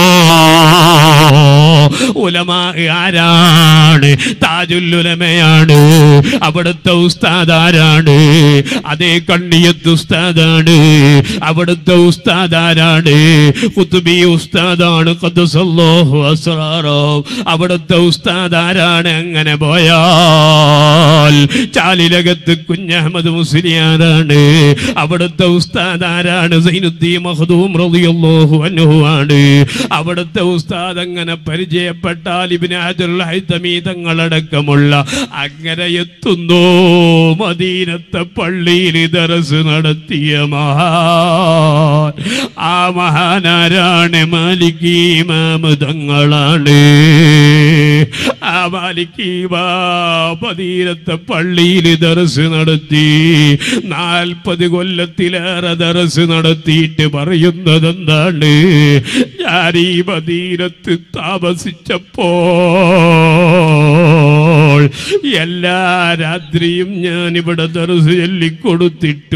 ഉലമാ ആരാണ് താജുല്ലുലമയാണ് അവിടുത്തെ ഉസ്താദ് ആരാണ് അതേ കണ്ണിയത്ത് ഉസ്താദാണ് അവിടുത്തെ ഉസ്താദ് ആരാണ് കുത്തുബി ഉസ്താദാണ് ഖദ്ദസല്ലാഹു അസ്റാറോ അവിടുത്തെ ഉസ്താദ് ആരാണ് അങ്ങനെ പോയാൽ ചാലിലകത്ത് കുഞ്ഞഹമ്മദ് മുസ്ലിയാരാണ് അവിടുത്തെ ഉസ്താദ് ആരാണ് സൈനുദ്ദീൻ മഖ്ദൂം റളിയല്ലാഹു അൻഹു ആണ് അവിടുത്തെ ഉസ്താദ് അങ്ങനെ പരിചയപ്പെട്ടാൽ ഇബ്നു ഹജറുൽ ഹൈതമി തങ്ങളടക്കമുള്ള അങ്ങനെ എത്തുന്നു മദീനത്തെ പള്ളിയിൽ ദറസ് നടത്തിയ മഹാൻ ആ മഹാനാരാണ് മാലിക് ഇമാം തങ്ങളാണ് ആ മാലിക് ഇമാം മദീനത്തെ പള്ളിയിൽ ദറസ് നടത്തി നാൽപ്പത് കൊല്ലത്തിലേറെ ദറസ് നടത്തിയിട്ട് പറയുന്നത് എന്താണ് ഞാൻ ഈ മദീനത്ത് താമസിച്ചപ്പോൾ എല്ലാ രാത്രിയും ഞാൻ ഇവിടെ ദർസ് ചൊല്ലിക്കൊടുത്തിട്ട്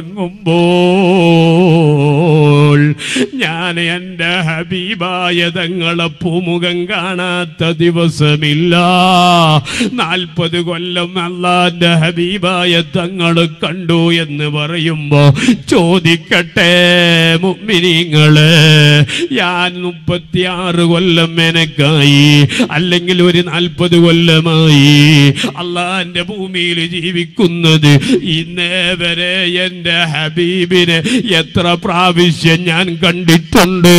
ഉറങ്ങുമ്പോൾ ഞാൻ എൻ്റെ ഹബീബായ തങ്ങളെ പൂമുഖം കാണാത്ത ദിവസമില്ല നാൽപ്പത് കൊല്ലം അള്ളാന്റെ ഹബീബായ തങ്ങൾ കണ്ടു എന്ന് പറയുമ്പോ ചോദിക്കട്ടെ മുമ്മിനിങ്ങള് ഞാൻ മുപ്പത്തിയാറ് കൊല്ലം എനക്കായി അല്ലെങ്കിൽ ഒരു നാൽപ്പത് കൊല്ലമായി അള്ളാന്റെ ഭൂമിയിൽ ജീവിക്കുന്നത് ഇന്നേ വരെ എൻ്റെ ഹബീബിനെ എത്ര പ്രാവശ്യം ഞാൻ കണ്ടിട്ടുണ്ട്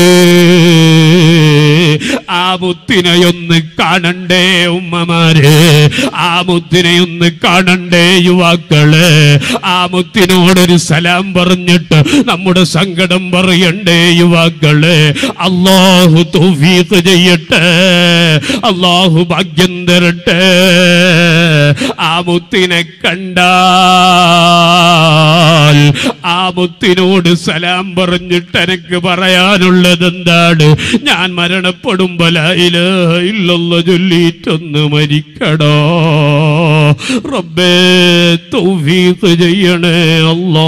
ആ മുത്തിനെയൊന്ന് കാണണ്ടേ ഉമ്മമാരെ ആ മുത്തിനെയൊന്ന് കാണണ്ടേ യുവാക്കള് ആ മുത്തിനോടൊരു സലാം പറഞ്ഞിട്ട് നമ്മുടെ സങ്കടം പറയണ്ടേ യുവാക്കള് അള്ളാഹു തൗഫീഖ് ചെയ്യട്ടെ അള്ളാഹു ഭാഗ്യം തരട്ടെ ആ മുത്തിനെ കണ്ടാൽ ആ മുത്തിനോട് സലാം പറഞ്ഞിട്ട് എനിക്ക് പറയാനുള്ളത് എന്താണ് ഞാൻ മരണപ്പെടുമ്പോ ലാ ഇലാഹ ഇല്ലല്ലാഹ് ചൊല്ലിയിട്ടൊന്ന് മരിക്കടോ റബ്ബേ തൗഫീഖ് ചെയ്യണേ അല്ലാ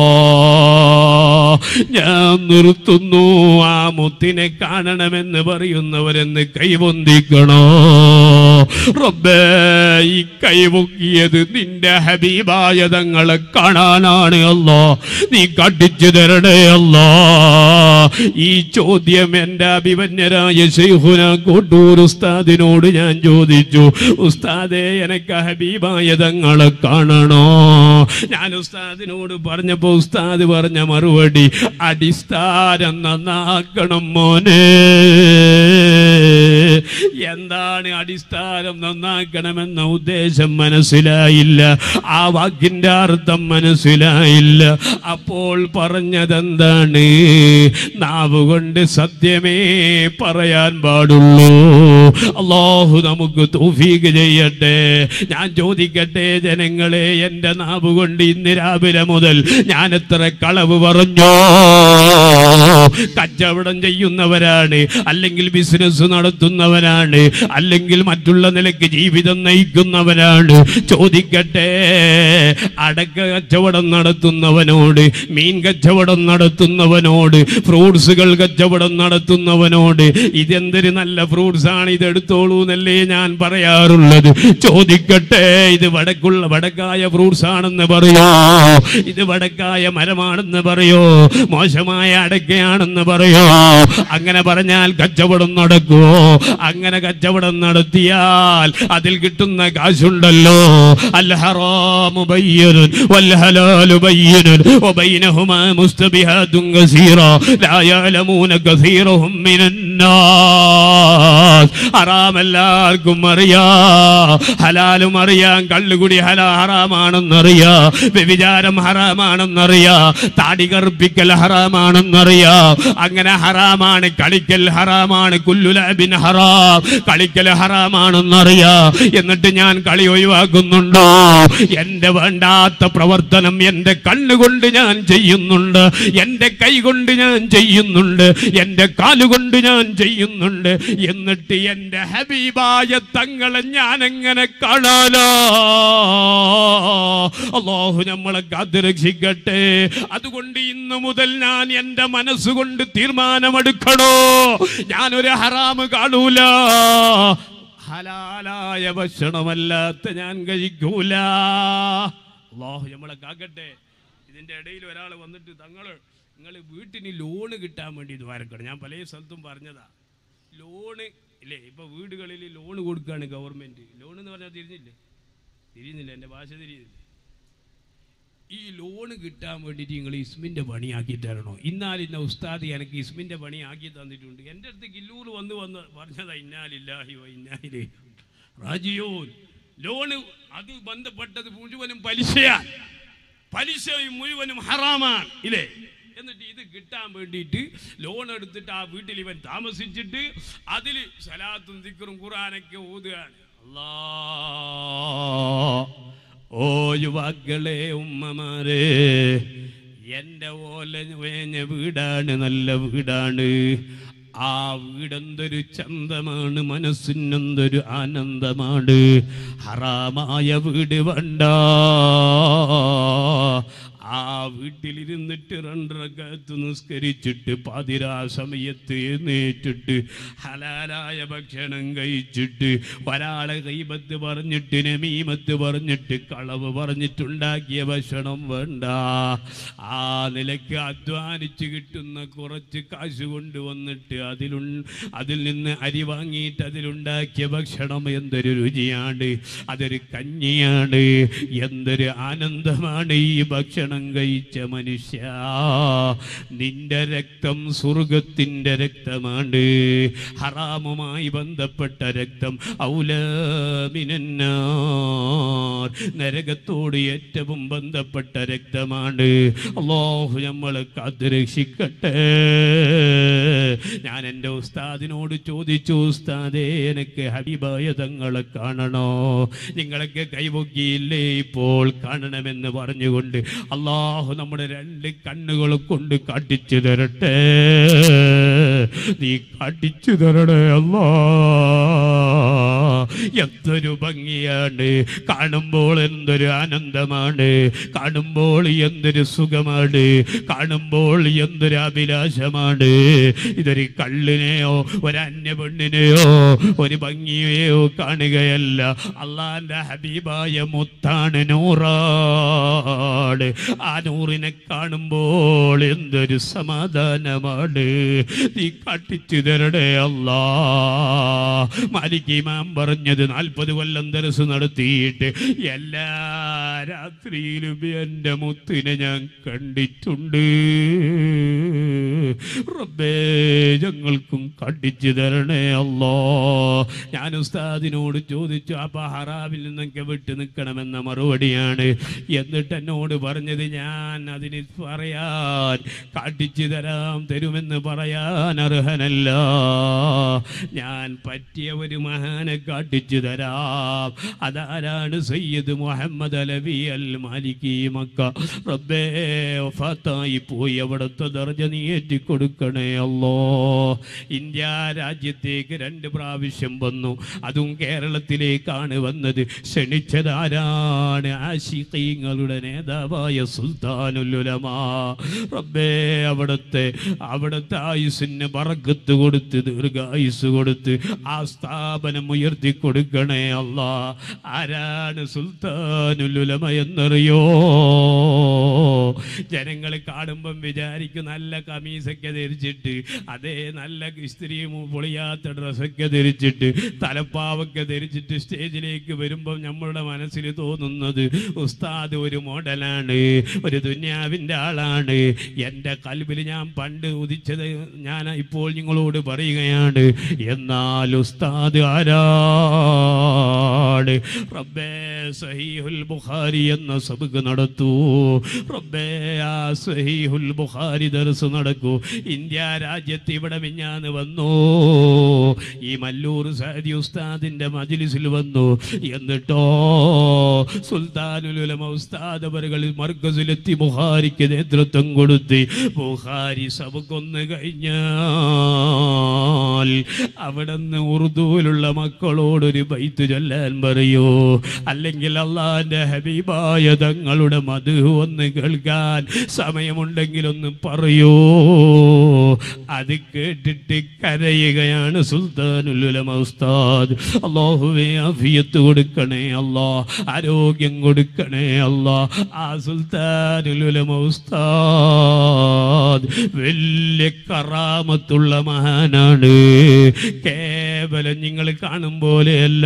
ഞാൻ നിർത്തുന്നു ആ മുത്തിനെ കാണണമെന്ന് പറയുന്നവരെന്ന് കൈവന്തിക്കണോ റബ്ബേ ഈ കൈവൊക്കിയത് നിന്റെ ഹബീബായ തങ്ങളെ കാണാനാണ് അല്ലോ നീ കാട്ടിച്ചു തരണേ അല്ലോ ഈ ചോദ്യം എൻ്റെ അഭിമന്യരായ ശൈഖുന കോട്ടൂർ ഉസ്താദിനോട് ഞാൻ ചോദിച്ചു ഉസ്താദെ എനക്ക് ഹബീബായ തങ്ങളെ കാണണോ ഞാൻ ഉസ്താദിനോട് പറഞ്ഞപ്പോ ഉസ്താദ് പറഞ്ഞ മറുപടി അടിസ്ഥാനം നന്നാക്കണം മോനെ എന്താണ് അടിസ്ഥാനം നന്നാക്കണമെന്ന ഉദ്ദേശം മനസ്സിലായില്ല ആ വാക്കിന്റെ അർത്ഥം മനസ്സിലായില്ല അപ്പോൾ പറഞ്ഞതെന്താണ് നാവ് കൊണ്ട് സത്യമേ പറയാൻ പാടുള്ളൂ അള്ളാഹു നമുക്ക് തൗഫീഖ് ചെയ്യട്ടെ ഞാൻ ചോദിക്കട്ടെ ജനങ്ങളെ എൻ്റെ നാവ് കൊണ്ട് ഇന്ന് രാവിലെ മുതൽ ഞാൻ എത്ര കളവ് പറഞ്ഞോ കച്ചവടം ചെയ്യുന്നവരാണ് അല്ലെങ്കിൽ ബിസിനസ് നടത്തുന്നവരാണ് അല്ലെങ്കിൽ മറ്റുള്ള നിലയ്ക്ക് ജീവിതം നയിക്കുന്നവരാണ് ചോദിക്കട്ടെ അടക്ക കച്ചവടം നടത്തുന്നവനോട് മീൻ കച്ചവടം നടത്തുന്നവനോട് ഫ്രൂട്ട്സുകൾ കച്ചവടം നടത്തുന്നവനോട് ഇതെന്തൊരു നല്ല ഫ്രൂട്ട്സ് ആണ് ഇത് എടുത്തോളൂ എന്നല്ലേ ഞാൻ പറയാറുള്ളത് ചോദിക്കട്ടെ ഇത് വടക്കുള്ള വടക്കായ ഫ്രൂട്ട്സ് ആണെന്ന് പറയോ ഇത് വടക്കായ മരമാണെന്ന് പറയോ മോശമായ അടക്കയാണെന്ന് പറയോ അങ്ങനെ പറഞ്ഞാൽ കച്ചവടം നടക്കുമോ അങ്ങനെ കച്ചവടം നടത്തിയാൽ അതിൽ കിട്ടുന്ന കാശുണ്ടല്ലോ അൽ ഹറാമു ബയ്യനുൻ വൽ ഹലാലു ബയ്യനുൻ വബൈനഹുമാ മുസ്തബിഹാത്തുൻ കസീറ ലാ യഅലമൂന കസീറഹും മിനൻ നാസ് ഹറാം എല്ലാവർക്കും അറിയാം ഹലാലും അറിയാം കള്ളുകുടി ഹലാ ഹറാമാണെന്നറിയാം വ്യഭിചാരം ഹറാമാണെന്നറിയാം താടി കറുപ്പിക്കൽ ഹറാമാണെന്നറിയാം അങ്ങനെ ഹറാമാണ് കളിക്കൽ ഹറാമാണ് കുല്ലുലാബിൻ ഹറാം കളിക്കൽ ഹറാമാണെന്നറിയാം എന്നിട്ട് ഞാൻ കളി ഒഴിവാക്കുന്നുണ്ടോ എന്റെ വേണ്ടാത്ത പ്രവർത്തനം എന്റെ കണ്ണുകൊണ്ട് ഞാൻ ചെയ്യുന്നുണ്ട് എന്റെ കൈ കൊണ്ട് ഞാൻ ചെയ്യുന്നുണ്ട് എന്റെ കാലുകൊണ്ട് ഞാൻ ചെയ്യുന്നുണ്ട് എന്നിട്ട് എന്റെ ഹബീബായ തങ്ങളെ ഞാൻ എങ്ങനെ കാണാലോ അള്ളാഹു നമ്മളെ കാത്തുരക്ഷിക്കട്ടെ അതുകൊണ്ട് ഇന്നു മുതൽ ഞാൻ എന്റെ മനസ്സുകൊണ്ട് തീരുമാനമെടുക്കണോ ഞാനൊരു ഹറാമ് കാണൂല ഹലാലായ ഭക്ഷണമല്ലാത്ത ഞാൻ കഴിക്കൂല അള്ളാഹു നമ്മളെ കാക്കട്ടെ ഇതിന്റെ ഇടയിൽ ഒരാൾ വന്നിട്ട് തങ്ങള് നിങ്ങൾ വീട്ടിന് ലോണ് കിട്ടാൻ വേണ്ടി ദ്വാരക്കണം ഞാൻ പല സ്ഥലത്തും പറഞ്ഞതാ ലോണ് ഇല്ലേ ഇപ്പൊ വീടുകളിൽ ലോണ് കൊടുക്കുകയാണ് ഗവൺമെന്റ് ലോൺ എന്ന് പറഞ്ഞാൽ തിരിഞ്ഞില്ലേ തിരിയുന്നില്ല എൻ്റെ ഭാഷ തിരിയുന്നില്ല ഈ ലോണ് കിട്ടാൻ വേണ്ടിയിട്ട് നിങ്ങൾ ഇസ്മിൻ്റെ പണിയാക്കി തരണോ ഇന്നാലിന്ന ഉസ്താദ് എനിക്ക് ഇസ്മിൻ്റെ പണിയാക്കി തന്നിട്ടുണ്ട് എൻ്റെ അടുത്ത് കില്ലൂർ വന്ന് വന്ന് പറഞ്ഞതാ ഇന്നാലില്ലാഹി വ ഇന്നാലി റാജിയോൻ ലോണ് അത് ബന്ധപ്പെട്ടത് മുഴുവനും പലിശയാണ് പലിശ മുഴുവനും ഹറാമാണ് ഇല്ലേ എന്നിട്ട് ഇത് കിട്ടാൻ വേണ്ടിയിട്ട് ലോൺ എടുത്തിട്ട് ആ വീട്ടിൽ ഇവൻ താമസിച്ചിട്ട് അതിൽ സലാത്തും ദിക്കറും ഖുറാനൊക്കെ ഓതുകയാണ് അല്ലാ ഓ യുവാക്കളെ ഉമ്മമാരെ എൻ്റെ ഓല വേഞ്ഞ വീടാണ് നല്ല വീടാണ് ആ വീടെന്തൊരു ചന്തമാണ് മനസ്സിനെന്തൊരു ആനന്ദമാണ് ഹറാമായ വീട് വേണ്ട ആ വീട്ടിലിരുന്നിട്ട് രണ്ടരക്കത്ത് നിസ്കരിച്ചിട്ട് പാതിരാ സമയത്ത് എഴുന്നേറ്റിട്ട് ഹലാലായ ഭക്ഷണം കഴിച്ചിട്ട് ഒരാളെ കൈബത്ത് പറഞ്ഞിട്ട് നമീമത്ത് പറഞ്ഞിട്ട് കളവ് പറഞ്ഞിട്ടുണ്ടാക്കിയ ഭക്ഷണം വേണ്ട ആ നിലയ്ക്ക് അധ്വാനിച്ച് കിട്ടുന്ന കുറച്ച് കാശ് കൊണ്ടുവന്നിട്ട് അതിലു അതിൽ നിന്ന് അരി വാങ്ങിയിട്ട് അതിലുണ്ടാക്കിയ ഭക്ഷണം എന്തൊരു രുചിയാണ് അതൊരു കഞ്ഞിയാണ് എന്തൊരു ആനന്ദമാണ് ഈ ഭക്ഷണം കഴിച്ച മനുഷ്യ നിന്റെ രക്തം സ്വർഗത്തിൻ്റെ രക്തമാണ് ഹറാമുമായി ബന്ധപ്പെട്ട രക്തം ഔലമിനാർ നരകത്തോട് ഏറ്റവും ബന്ധപ്പെട്ട രക്തമാണ് അള്ളാഹു നമ്മളെ കാത്തുരക്ഷിക്കട്ടെ ഞാൻ എൻ്റെ ഉസ്താദിനോട് ചോദിച്ചു ഉസ്താദേ എനിക്ക് ഹബീബായ തങ്ങളെ കാണണോ നിങ്ങളൊക്കെ കൈപൊക്കിയില്ലേ ഇപ്പോൾ കാണണമെന്ന് പറഞ്ഞുകൊണ്ട് അള്ളാഹു നമ്മുടെ രണ്ട് കണ്ണുകൾ കൊണ്ട് കാട്ടിച്ചു തരട്ടെ നീ കാട്ടിച്ചു തരണേ അല്ലാ എന്തൊരു ഭംഗിയാണ് കാണുമ്പോൾ എന്തൊരു ആനന്ദമാണ് കാണുമ്പോൾ എന്തൊരു സുഖമാണ് കാണുമ്പോൾ എന്തൊരു അഭിലാഷമാണ് ഇതൊരു കള്ളിനെയോ ഒരു അന്യ പെണ്ണിനെയോ ഒരു ഭംഗിയെയോ കാണുകയല്ല അള്ളാന്റെ ഹബീബായ മുത്താണ് നൂറാട് ആ നൂറിനെ കാണുമ്പോൾ എന്തൊരു സമാധാനമാണ് നീ കാട്ടിച്ചു തരണേ അല്ലാ മാലിക് ഇമാം പറഞ്ഞു പറഞ്ഞത് നാൽപ്പത് കൊല്ലം ദർസ് നടത്തിയിട്ട് എല്ലാ രാത്രിയിലും എൻ്റെ മുത്തിനെ ഞാൻ കണ്ടിട്ടുണ്ട് റബ്ബേ ഞങ്ങൾക്കും കണ്ടിച്ചു തരണേ അല്ലോ ഞാൻ ഉസ്താദിനോട് ചോദിച്ചു അപ്പൊ ഹറാമിൽ നിന്നൊക്കെ വിട്ടു നിൽക്കണമെന്ന മറുപടിയാണ് എന്നിട്ട് എന്നോട് പറഞ്ഞത് ഞാൻ അതിന് പറയാൻ കാട്ടിച്ചു തരാം തരുമെന്ന് പറയാൻ അർഹനല്ല ഞാൻ പറ്റിയ ഒരു മഹാനെ കാട്ടിച്ചു തരാം അതാരാണ് Sayyid Muhammad Alawi al Maliki Mecca റബ്ബേ വഫാത്തായി പോയി അവിടുത്തെ ദർജ നീ ഏറ്റിക്കൊടുക്കണേ അല്ലോ ഇന്ത്യ രാജ്യത്തേക്ക് രണ്ട് പ്രാവശ്യം വന്നു അതും കേരളത്തിലേക്കാണ് വന്നത് ക്ഷണിച്ചതാരാണ് ആശിഖീങ്ങളുടെ നേതാവായ സുൽത്താനുലുലമാ റബ്ബേ അവിടുത്തെ അവിടുത്തെ ആയുസിന് പറക്കത്ത് കൊടുത്ത് ദീർഘായുസ് കൊടുത്ത് ആ സ്ഥാപനം ഉയർത്തി കൊടുക്കണേ അല്ല ആരാണ് സുൽത്താനുലുലമ എന്നറിയോ ജനങ്ങൾ കാണുമ്പം വിചാരിക്കും നല്ല കമീസൊക്കെ ധരിച്ചിട്ട് അതേ നല്ല ഇസ്ത്രീയും പൊളിയാത്ത ഡ്രസ്സൊക്കെ ധരിച്ചിട്ട് തലപ്പാവൊക്കെ ധരിച്ചിട്ട് സ്റ്റേജിലേക്ക് വരുമ്പം നമ്മളുടെ മനസ്സിൽ തോന്നുന്നത് ഉസ്താദ് ഒരു മോഡലാണ് ഒരു ദുന്യാവിൻ്റെ ആളാണ് എൻ്റെ കൽബിൽ ഞാൻ പണ്ട് ഉദിച്ചത് ഞാൻ ഇപ്പോൾ നിങ്ങളോട് പറയുകയാണ് എന്നാൽ ഉസ്താദ് ആരാണ് റബ്ബേ സഹീഹുൽ ബുഖാരി എന്ന സബക്ക് നടത്തൂ റബ്ബേ ആ സഹീഹുൽ ബുഖാരി ദർസ് നടക്കൂ ഇന്ത്യ രാജ്യത്ത് ഇവിടെ മിഞ്ഞാന്ന് വന്നു ഈ മല്ലൂർ സാദി ഉസ്താദിന്റെ മജ്ലിസിൽ വന്നു എന്നിട്ടോ സുൽത്താനുലുലമ ഉസ്താദ് അവരുകൾ മർക്കസിലെത്തി ബുഹാരിക്ക് നേതൃത്വം കൊടുത്ത് ബുഹാരി സബക്കൊന്ന് കഴിഞ്ഞാൽ അവിടുന്ന് ഉറുദുവിലുള്ള മക്കളോടൊരു ബൈത്ത് ചൊല്ലാൻ പറയൂ അല്ലെങ്കിൽ അള്ളാന്റെ ഹബീബായ തങ്ങളുടെ മധു ഒന്ന് കേൾക്കാൻ സമയമുണ്ടെങ്കിൽ ഒന്ന് പറയൂ അത് കേട്ടിട്ട് കരയുകയാണ് സുൽത്താനുലുലമ ഉസ്താദ് അള്ളാഹുവേ അഫിയത്ത് കൊടുക്കണേ അല്ലാ ആരോഗ്യം കൊടുക്കണേ അല്ലാ ആ സുൽത്താനുലുലമ ഉസ്താദ് വലിയ കറാമത്തുള്ള മഹാനാണ് കേവലം നിങ്ങൾ കാണും പോലെയല്ല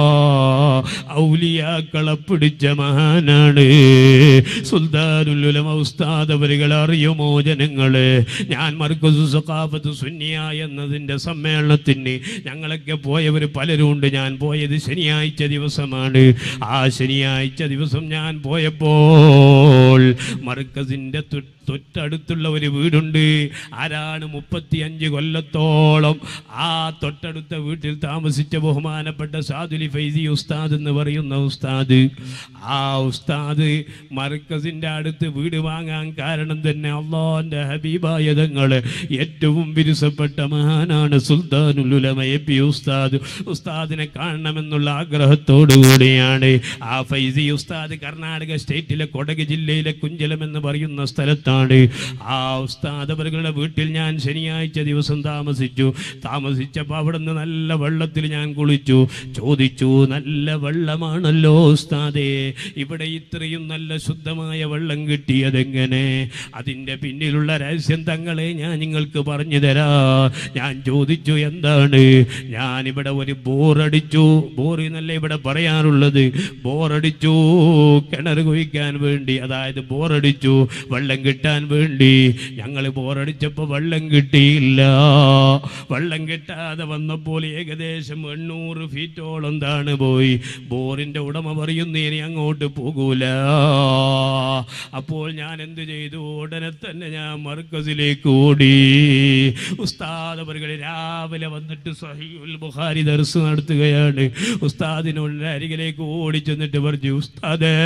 ഔലിയാക്കളെ പിടിച്ച മഹാനാണ് സുൽത്താനുലുലമ ഉസ്താദ് അവരുകൾ അറിയുമോ ജനങ്ങളെ ഞാൻ മർക്കസു സഖാഫത്ത് സുന്നിയ എന്നതിൻ്റെ സമ്മേളനത്തിന് ഞങ്ങളൊക്കെ പോയവർ പലരും ഉണ്ട് ഞാൻ പോയത് ശനിയാഴ്ച ദിവസമാണ് ആ ശനിയാഴ്ച ദിവസം ഞാൻ പോയപ്പോൾ മർക്കസിൻ്റെ തൊട്ട് തൊട്ടടുത്തുള്ള ഒരു വീടുണ്ട് ആരാണ് മുപ്പത്തി അഞ്ച് കൊല്ലത്തോളം ആ തൊട്ടടുത്ത വീട്ടിൽ താമസിച്ച ബഹുമാനപ്പെട്ട സാദുലി ഫൈസി ഉസ്താദ് എന്ന് പറയുന്ന ഉസ്താദ് ആ ഉസ്താദ് മർക്കസിൻ്റെ അടുത്ത് വീട് വാങ്ങാൻ കാരണം തന്നെ അള്ളാന്റെ ഹബീബായ തങ്ങള് ഏറ്റവും വിരുസപ്പെട്ട മഹാനാണ് സുൽത്താനുലുലമ എ പി ഉസ്താദ് ഉസ്താദിനെ കാണണമെന്നുള്ള ആഗ്രഹത്തോടു കൂടിയാണ് ആ ഫൈസി ഉസ്താദ് കർണാടക സ്റ്റേറ്റിലെ കൊടക് ജില്ലയിലെ കുഞ്ചലം എന്ന് പറയുന്ന സ്ഥലത്താണ് ആ ഉസ്താദ് അവരുടെ വീട്ടിൽ ഞാൻ ശനിയാഴ്ച ദിവസം താമസിച്ചു താമസിച്ചപ്പോൾ അവിടെ നിന്ന് നല്ല വെള്ളത്തിൽ ഞാൻ കുളിച്ചു ചോദിച്ചു നല്ല വെള്ളമാണല്ലോ ഉസ്താദേ ഇവിടെ ഇത്രയും നല്ല ശുദ്ധമായ വെള്ളം കിട്ടിയതെങ്ങനെ അതിൻ്റെ പിന്നിലുള്ള രഹസ്യം തങ്ങളെ ഞാൻ നിങ്ങൾക്ക് പറഞ്ഞു തരാ ഞാൻ ചോദിച്ചു എന്താണ് ഞാൻ ഇവിടെ ഒരു ബോറടിച്ചു ബോർ എന്നല്ല ഇവിടെ പറയാറുള്ളത് ബോറടിച്ചു കിണർ കുഴിക്കാൻ വേണ്ടി അതായത് ബോറടിച്ചു വെള്ളം കിട്ടാൻ വേണ്ടി ഞങ്ങൾ ബോറടിച്ചപ്പോൾ വെള്ളം കിട്ടിയില്ല വെള്ളം കിട്ടാതെ വന്നപ്പോൾ ഏകദേശം എണ്ണൂറ് ഫീറ്റോളം താണ് പോയി ബോറിന്റെ ഉടമ പറയുന്നു ഇനി അങ്ങോട്ട് പോകൂല അപ്പോൾ ഞാൻ എന്ത് ചെയ്തു ഉടനെ തന്നെ ഞാൻ മർക്കസിലേക്ക് ഓടി ഉസ്താദ് അവர்கள் രാവിലെ വന്നിട്ട് സഹീഉൽ ബുഖാരി ദർസ് നടത്തുകയാണ് ഉസ്താദിനുള്ള അരികിലേക്ക് ഓടി ചെന്നിട്ട് പറഞ്ഞു ഉസ്താദേ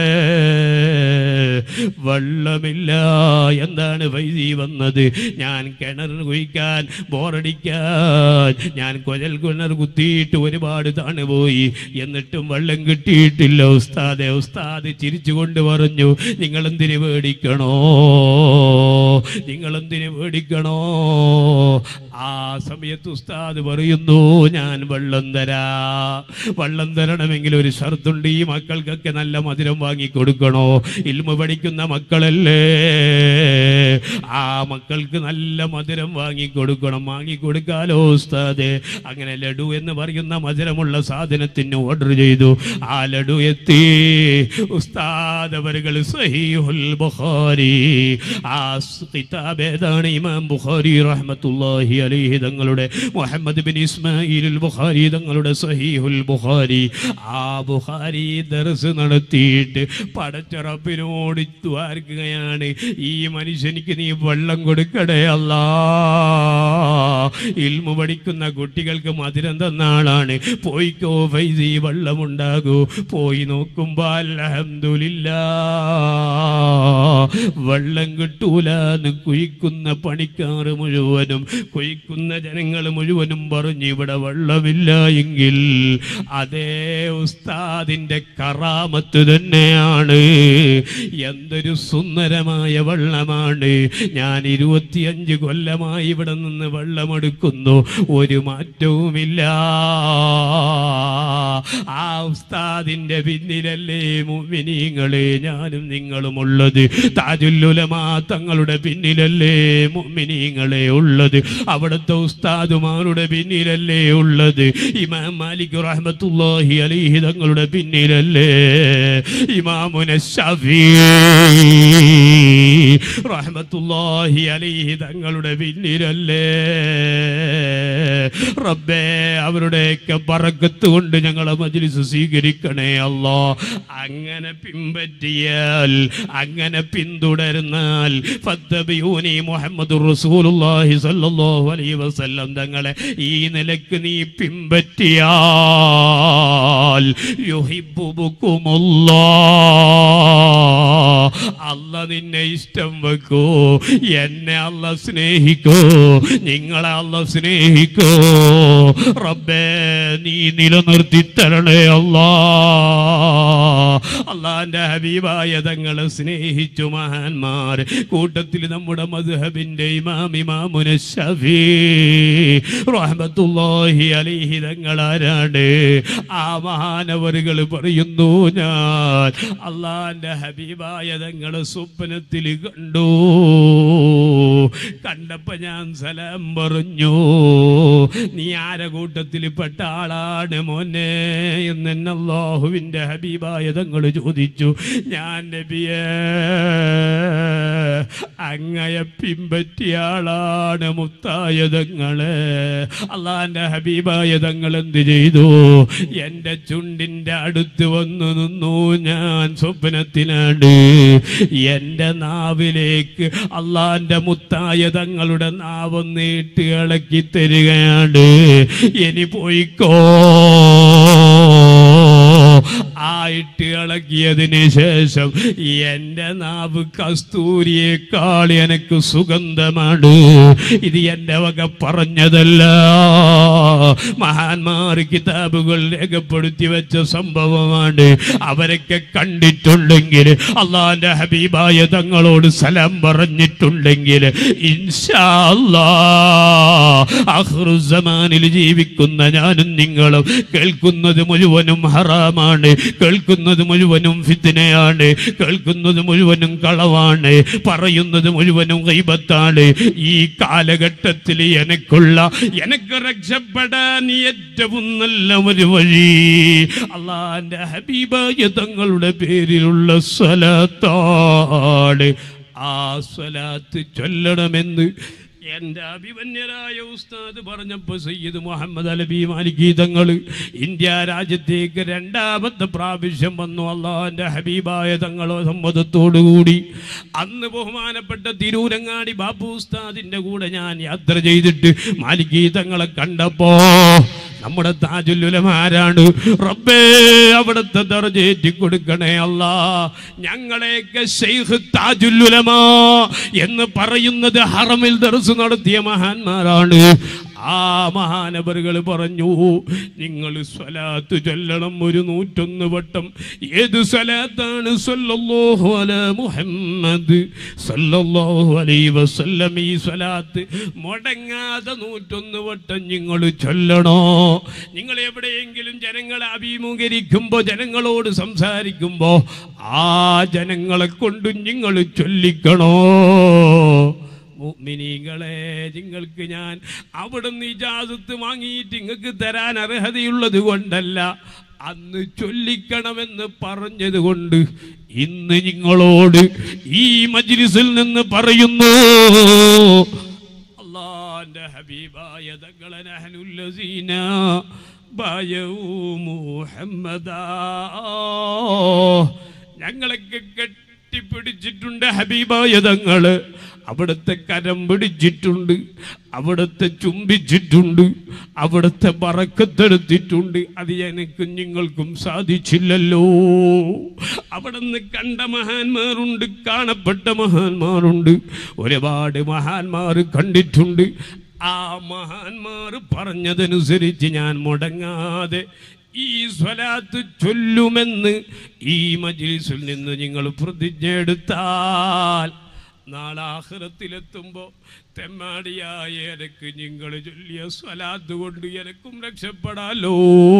വെള്ളമില്ല എന്താണ് വൈദി വന്നത് ഞാൻ കിണർ കുഴിക്കാൻ ബോറടിക്കാൻ ഞാൻ കുഴൽ കിണർ കുത്തിയിട്ട് ഒരുപാട് താണ് പോയി എന്നിട്ടും വെള്ളം കിട്ടിയിട്ടില്ല ഉസ്താദെ ഉസ്താദ് ചിരിച്ചുകൊണ്ട് പറഞ്ഞു നിങ്ങൾ എന്തിനു പേടിക്കണോ നിങ്ങൾ എന്തിനു പേടിക്കണോ ആ സമയത്ത് ഉസ്താദ് പറയുന്നു ഞാൻ വെള്ളം തരാ വെള്ളം തരണമെങ്കിൽ ഒരു ഷർത്തുണ്ട് ഈ മക്കൾക്കൊക്കെ നല്ല മധുരം വാങ്ങി കൊടുക്കണോ ഇൽമ പഠിക്കുന്ന മക്കളല്ലേ ആ മക്കൾക്ക് നല്ല മധുരം വാങ്ങി കൊടുക്കണം വാങ്ങി കൊടുക്കാലോ ഉസ്താദ് അങ്ങനെ ലഡു എന്ന് പറയുന്ന മധുരമുള്ള സാധനത്തിന് ഓർഡർ ചെയ്തു ആ ലഡു എത്തി ഉസ്താദ് അവരുകൾ സഹീഹുൽ ബുഖാരി ആ സ് കിതാബ് ഏതാണ് ഇമാം ബുഖാരി റഹ്മത്തുള്ളാഹി അലൈഹി തങ്ങളുടെ മുഹമ്മദ് ബിൻ ഇസ്മായിലുൽ ബുഖാരി തങ്ങളുടെ സഹീഹുൽ ബുഖാരി ആ ബുഖാരി ദർസ് നടത്തിയിട്ട് പടച്ച റബ്ബിനോട് ദ്വാർക്കുകയാണ് ഈ മനുഷ്യനിക്ക് നീ വെള്ളം കൊടുക്കടേ അല്ലാ ഇൽമു പഠിക്കുന്ന കുട്ടികൾക്ക് മധുരം തന്ന ആളാണ് പോയിക്കോ ഫൈസി വെള്ളമുണ്ടാകൂ പോയി നോക്കുമ്പോ അൽഹംദുലില്ല വെള്ളം കിട്ടൂല എന്ന് കുഴിക്കുന്ന പണിക്കാർ മുഴുവനും കുഴിക്കുന്ന ജനങ്ങൾ മുഴുവനും പറഞ്ഞു ഇവിടെ വെള്ളമില്ല എങ്കിൽ അതേ ഉസ്താദിന്റെ കറാമത്ത് തന്നെയാണ് എന്തൊരു സുന്ദരമായ വെള്ളമാണ് ഞാൻ ഇരുപത്തിയഞ്ച് കൊല്ലമായി ഇവിടെ നിന്ന് വെള്ളമെടുക്കുന്നു ഒരു മാറ്റവുമില്ല ആ ഉസ്താദിന്റെ പിന്നിലല്ലേ മുമിനീങ്ങളെ ഞാനും നിങ്ങളും ഉള്ളത് താജുല്ലുലമാ തങ്ങളുടെ പിന്നിലല്ലേ മുമിനീങ്ങളെ ഉള്ളത് അവിടുത്തെ ഉസ്താദുമാരുടെ പിന്നിലല്ലേ ഉള്ളത് ഇമാം മാലിക് റഹ്മത്തുള്ളാഹി അലൈഹി തങ്ങളുടെ പിന്നിലല്ലേ ഇമാമുന ഷഫീ റഹ്മത്തുള്ളാഹി അലൈഹി തങ്ങളുടെ പിന്നിലല്ലേ റബ്ബേ അവരുടെയൊക്കെ പറക്കത്ത് കൊണ്ട് ഞങ്ങളെ മജ്ലിസ് സ്വീകരിക്കണേ അല്ലോ അങ്ങനെ പിൻപറ്റിയാൽ അങ്ങനെ പിന്തുടർന്നാൽ ഫത്തബിയൂനി മുഹമ്മദ് റസൂലുള്ളാഹി സ്വല്ലല്ലാഹു അലൈഹി വസല്ലം തങ്ങളെ ഈ നിലക്ക് നീ പിൻപറ്റിയാൽ യുഹിബ്ബുകുമുല്ലാഹ് അല്ല നിന്നെ ഇഷ്ടം വെക്കൂ എന്നെ അല്ല സ്നേഹിക്കൂ നിങ്ങളെ അല്ല സ്നേഹിക്കൂ റബ്ബേ നീ നിലനിർത്തി തരണേ അല്ലാ അള്ളാന്റെ ഹബീബായ തങ്ങളെ സ്നേഹിച്ചു മഹാന്മാർ കൂട്ടത്തിൽ നമ്മുടെ മദ്ഹബിന്റെ ഇമാം ഇമാമുന ഷഫീ റഹ്മത്തുള്ളാഹി അലൈഹി തങ്ങളാരാണ് ആ മഹാനവറുകൾ പറയുന്നു ഞാൻ അള്ളാന്റെ ഹബീബായ തങ്ങളെ സ്വപ്നത്തിൽ കണ്ടു കണ്ടപ്പോ ഞാൻ സലാം പറഞ്ഞു നീ ആരെ കൂട്ടത്തിൽ പെട്ട ആളാണ് മോനെ എന്ന് എന്നെ അള്ളാഹുവിന്റെ ഹബീബായ തങ്ങൾ ചോദിച്ചു ഞാൻ നബിയെ അങ്ങയെ പിമ്പറ്റിയ ആളാണ് മുത്തായ തങ്ങള് അള്ളാന്റെ ഹബീബായ തങ്ങൾ എന്ത് ചെയ്തു എൻ്റെ ചുണ്ടിൻ്റെ അടുത്ത് വന്നു നിന്നു ഞാൻ സ്വപ്നത്തിലാണ് എൻ്റെ നാവിലേക്ക് അള്ളാന്റെ മുത്തായ തങ്ങളുടെ നാവൊന്നിട്ട് ഇളക്കി തരികയാണ് ഇനി പോയിക്കോ ആയിട്ട് ഇളക്കിയതിന് ശേഷം എൻ്റെ നാവ് കസ്തൂരിയേക്കാൾ എനിക്ക് സുഗന്ധമാണ് ഇത് എൻ്റെ വക പറഞ്ഞതല്ല മഹാന്മാർ കിതാബുകൾ രേഖപ്പെടുത്തി വെച്ച സംഭവമാണ് അവരൊക്കെ കണ്ടിട്ടുണ്ടെങ്കിൽ അള്ളാന്റെ ഹബീബായ തങ്ങളോട് സലാം പറഞ്ഞിട്ടുണ്ടെങ്കിൽ ഇൻഷാ അല്ലാ ആഖിറുസ്സമാനിൽ ജീവിക്കുന്ന ഞാനും നിങ്ങളും കേൾക്കുന്നത് മുഴുവനും ഹറാമാണ് കേൾക്കുന്നത് മുഴുവനും ഫിത്തിനയാണ് കേൾക്കുന്നത് മുഴുവനും കളവാണ് പറയുന്നത് മുഴുവനും ഗൈബത്താണ് ഈ കാലഘട്ടത്തിൽ എനിക്കുള്ള എനിക്ക് രക്ഷപ്പെടാൻ ഏറ്റവും നല്ല ഒരു വഴി അള്ളാന്റെ ഹബീബായ തങ്ങളുടെ പേരിലുള്ള സ്വലാത്താണ് ആ സ്വലാത്ത് ചൊല്ലണമെന്ന് എന്റെ അഭിമന്യരായ ഉസ്താദ് പറഞ്ഞപ്പോ Sayyid Muhammad Alawi Maliki Thangal India രാജ്യത്തേക്ക് രണ്ടാമത്തെ പ്രാവശ്യം വന്നു അള്ളാന്റെ ഹബീബായ തങ്ങളോ സമ്മതത്തോടുകൂടി അന്ന് ബഹുമാനപ്പെട്ട തിരൂരങ്ങാടി ബാബു ഉസ്താദിന്റെ കൂടെ ഞാൻ യാത്ര ചെയ്തിട്ട് മാലികി തങ്ങളെ കണ്ടപ്പോ നമ്മുടെ താജുല്ലുലമാരാണ് റബ്ബേ അവിടുത്തെ ദർജേറ്റി കൊടുക്കണേ അല്ല ഞങ്ങളെയൊക്കെ ഷെയ്ഖ് താജുല്ലുലമാ എന്ന് പറയുന്നത് ഹറമിൽ ദർസ് നടത്തിയ മഹാന്മാരാണ് ആ മഹാനവറുകൾ പറഞ്ഞു നിങ്ങൾ സ്വലാത്ത് ചൊല്ലണം ഒരു നൂറ്റൊന്ന് വട്ടം ഏത് സ്വലാത്താണ് സല്ലല്ലാഹു അലാ മുഹമ്മദ് സല്ലല്ലാഹു അലൈഹി വസല്ലം ഈ സ്വലാത്ത് മുടങ്ങാതെ നൂറ്റൊന്ന് വട്ടം നിങ്ങൾ ചൊല്ലണോ നിങ്ങൾ എവിടെയെങ്കിലും ജനങ്ങളെ അഭിമുഖീകരിക്കുമ്പോൾ ജനങ്ങളോട് സംസാരിക്കുമ്പോൾ ആ ജനങ്ങളെ കൊണ്ട് നിങ്ങൾ ചൊല്ലിക്കണോ മുഅ്മിനീങ്ങളെ നിങ്ങൾക്ക് ഞാൻ അവിടുന്ന് ഇജാസത്ത് വാങ്ങിയിട്ട് നിങ്ങൾക്ക് തരാൻ അർഹതയുള്ളത് കൊണ്ടല്ല അന്ന് ചൊല്ലിക്കണമെന്ന് പറഞ്ഞത് കൊണ്ട് ഇന്ന് നിങ്ങളോട് ഈ മജ്ലിസിൽ നിന്ന് പറയുന്നു അള്ളാന്റെ ഹബീബായ തങ്ങളെ നഹനുല്ലസീന ബായൂ മുഹമ്മദാ ഞങ്ങളൊക്കെ കെട്ടിപ്പിടിച്ചിട്ടുണ്ട് ഹബീബായ തങ്ങള് അവിടുത്തെ കരം പിടിച്ചിട്ടുണ്ട് അവിടുത്തെ ചുംബിച്ചിട്ടുണ്ട് അവിടുത്തെ പറക്കത്തെടുത്തിട്ടുണ്ട് അത് എനിക്കും നിങ്ങൾക്കും സാധിച്ചില്ലല്ലോ അവിടുന്ന് കണ്ട മഹാന്മാരുണ്ട് കാണപ്പെട്ട മഹാന്മാരുണ്ട് ഒരുപാട് മഹാന്മാർ കണ്ടിട്ടുണ്ട് ആ മഹാന്മാർ പറഞ്ഞതനുസരിച്ച് ഞാൻ മുടങ്ങാതെ ഈ സ്വലാത്ത് ചൊല്ലുമെന്ന് ഈ മജ്ലിസിൽ നിന്ന് നിങ്ങൾ പ്രതിജ്ഞ എടുത്താൽ നാളെ ആഹ്റത്തിലെത്തുമ്പോൾ തെമ്മാടിയായ എനക്ക് നിങ്ങൾ ചൊല്ലിയ സ്വലാത്ത് കൊണ്ട് എനക്കും രക്ഷപ്പെടാലോ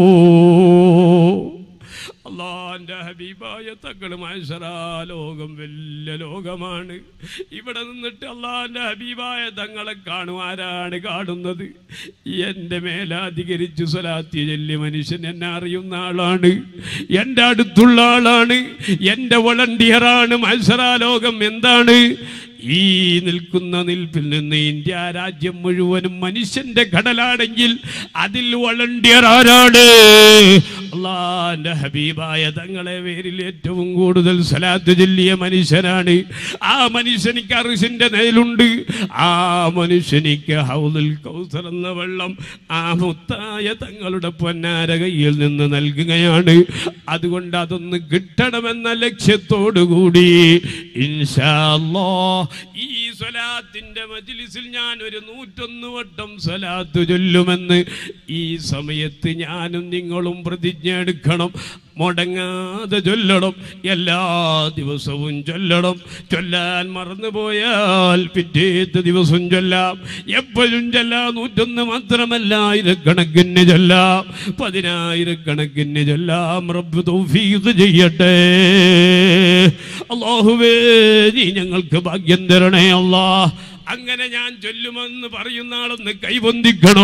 അള്ളാന്റെ ഹബീബായ തങ്ങൾ മത്സരാ ലോകം വലിയ ലോകമാണ് ഇവിടെ നിന്നിട്ട് അള്ളാന്റെ ഹബീബായ തങ്ങളെ കാണുവാരാണ് കാണുന്നത് എൻ്റെ മേലാധികരിച്ച് സ്വലാത്തി ചൊല്ലി മനുഷ്യൻ എന്നെ അറിയുന്ന ആളാണ് എൻ്റെ അടുത്തുള്ള ആളാണ് എൻ്റെ വളണ്ടിയറാണ് മത്സരാ ലോകം എന്താണ് ഈ നിൽക്കുന്ന നിൽപ്പിൽ നിന്ന് ഇന്ത്യ രാജ്യം മുഴുവനും മനുഷ്യന്റെ കടലാണെങ്കിൽ അതിൽ വളണ്ടിയർ ആരാണ് അള്ളാന്റെ ഹബീബായ തങ്ങളെ പേരിൽ ഏറ്റവും കൂടുതൽ സലാത്ത് ചൊല്ലിയ മനുഷ്യനാണ് ആ മനുഷ്യനിക്ക് അറിസിന്റെ നേലുണ്ട് ആ മനുഷ്യനിക്ക് ഹൗദുൽ കൗസർ എന്ന വെള്ളം ആ മുത്തായ തങ്ങളുടെ പൊന്നാര കയ്യിൽ നിന്ന് നൽകുകയാണ് അതുകൊണ്ട് അതൊന്ന് കിട്ടണമെന്ന ലക്ഷ്യത്തോടു കൂടി ഇൻഷാ അല്ലാഹ് ഈ സ്വലാത്തിന്റെ മജ്ലിസിൽ ഞാൻ ഒരു നൂറ്റൊന്ന് വട്ടം സ്വലാത്ത് ചൊല്ലുമെന്ന് ഈ സമയത്ത് ഞാനും നിങ്ങളും പ്രതിജ്ഞ എടുക്കണം മുടങ്ങാതെ ചൊല്ലണം എല്ലാ ദിവസവും ചൊല്ലണം ചൊല്ലാൻ മറന്നുപോയാൽ പിറ്റേത്തെ ദിവസം ചൊല്ലാം എപ്പോഴും ചൊല്ലാം നൂറ്റൊന്ന് മാത്രമല്ല ആയിരക്കണക്കിന് ചൊല്ലാം പതിനായിരക്കണക്കിന് ചൊല്ലാം റബ്ബ് തൗഫീഖ് ചെയ്യട്ടെ അള്ളാഹുവേ നീ ഞങ്ങൾക്ക് ഭാഗ്യം തരണേ അല്ലാ അങ്ങനെ ഞാൻ ചൊല്ലുമെന്ന് പറയുന്ന ആളൊന്ന് കൈവന്തിക്കണോ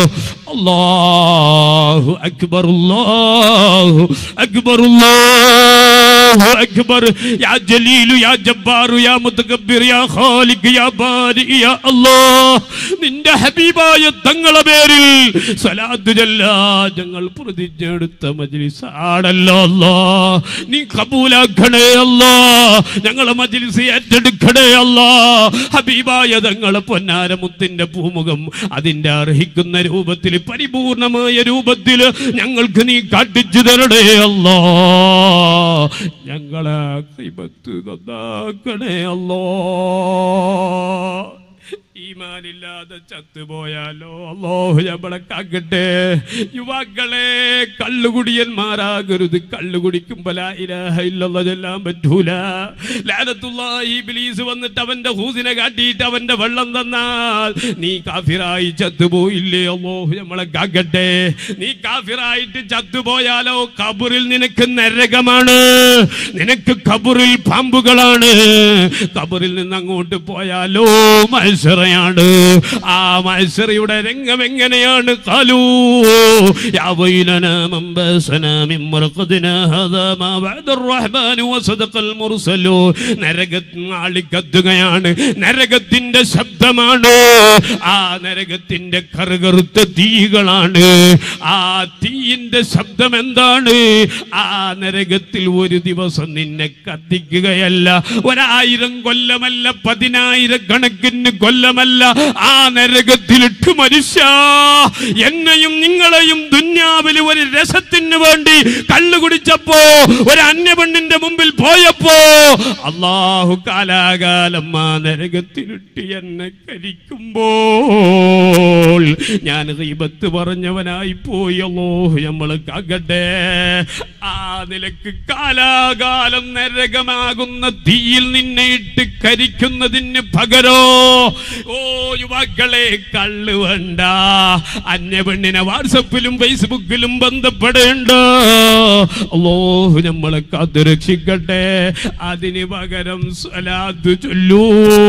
അല്ലാഹു അക്ബർ അല്ലാഹു അക്ബർ അല്ലാഹു അക്ബർ യാ ജലീലു യാ ജബ്ബാറു യാ മുതകബ്ബിർ യാ ഖാലിഖ് യാ ബാരി യാ അല്ലാഹ് നിന്റെ ഹബീബായ തങ്ങളെ പേരിൽ സ്വലാത്ത് ചൊല്ലാ ഞങ്ങൾ പ്രതിജ്ഞ എടുത്ത മജ്ലിസ് ആടല്ലോ അല്ലാ നീ കബൂലാക്കണേ അല്ലാ ഞങ്ങളെ മജ്ലിസ് ഏറ്റെടുക്കണേ അല്ലാ ഹബീബായ തങ്ങളെ പൊന്നാരമുത്തിന്റെ പൂമുഖം അതിന്റെ അർഹിക്കുന്ന രൂപത്തിൽ പരിപൂർണമായ രൂപത്തിൽ ഞങ്ങൾക്ക് നീ കാട്ടിച്ചു തരണേ അല്ലാ ഞങ്ങളെ കൈപത്ത് നന്നാക്കണേ അല്ലോ ഈമാനില്ലാതെ ചത്തുപോയാലോ അള്ളാഹു നമ്മളെ കാക്കട്ടെ യുവാക്കളെ കള്ളുകുടിയന്മാരാകരുത് കള്ളു കുടിക്കുമ്പോ ലാ ഇലാഹ ഇല്ലല്ലാഹ് ചൊല്ലാൻ പറ്റൂല ലാനത്തുള്ളാഹി ഇബ്ലീസ് വന്നിട്ട് അവന്റെ ഹൂസിനെ കാട്ടിയിട്ട് അവന്റെ വെള്ളം തന്നാൽ നീ കാഫിറായി ചത്തുപോയില്ലേ അള്ളാഹു നമ്മളെ കാക്കട്ടെ നീ കാഫിറായിട്ട് ചത്തുപോയാലോ കബറിൽ നിനക്ക് നരകമാണ് നിനക്ക് കബറിൽ പാമ്പുകളാണ് കബറിൽ നിന്ന് അങ്ങോട്ട് പോയാലോ മത്സരയാണ് ആ മത്സരയുടെ രംഗം എങ്ങനെയാണ് കാലൂ يا ويلنا من باسنا من مرقدنا هذا ما بعد الرحمن وصدق المرسلون നരകത്തിൽ ആളിക്കത്തുകയാണ് നരകത്തിന്റെ ശബ്ദമാണ് ആ നരകത്തിന്റെ കറുകറുത്ത തീകളാണ് ആ തീയിന്റെ ശബ്ദം എന്താണ് ആ നരകത്തിൽ ഒരു ദിവസം നിന്നെ കത്തിക്കുകയല്ല ഒരായിരം കൊല്ലമല്ല പതിനായിരക്കണക്കിന് കൊല്ലമല്ല ആ നരകത്തിലിട്ട് മനുഷ്യ എന്നെയും നിങ്ങളെയും ദുന്യാവിൽ ഒരു രസത്തിന് വേണ്ടി കള്ളു കുടിച്ചപ്പോ ഒരു അന്യപെണ്ണിന്റെ മുമ്പിൽ പോയപ്പോ അള്ളാഹു കാലാകാലം ആ നരകത്തിലിട്ട് എന്നെ കരിക്കുമ്പോൾ ഞാൻ ദൈവത്ത് പറഞ്ഞവനായി പോയി അള്ളാഹു നമ്മൾ കാകട്ടെ ആ നിലക്ക് കാലാകാലം നരകമാകുന്ന തീയിൽ നിന്നെ ഇട്ട് കരിക്കുന്നതിന് പകരോ ഓ യുവാക്കളെ കള്ള് വേണ്ട അന്യ പെണ്ണിനെ വാട്സപ്പിലും ഫേസ്ബുക്കിലും ബന്ധപ്പെടേണ്ട അള്ളാഹു നമ്മളെ കാത്തു രക്ഷിക്കട്ടെ അതിന് പകരം സ്വലാത്ത് ചൊല്ലൂ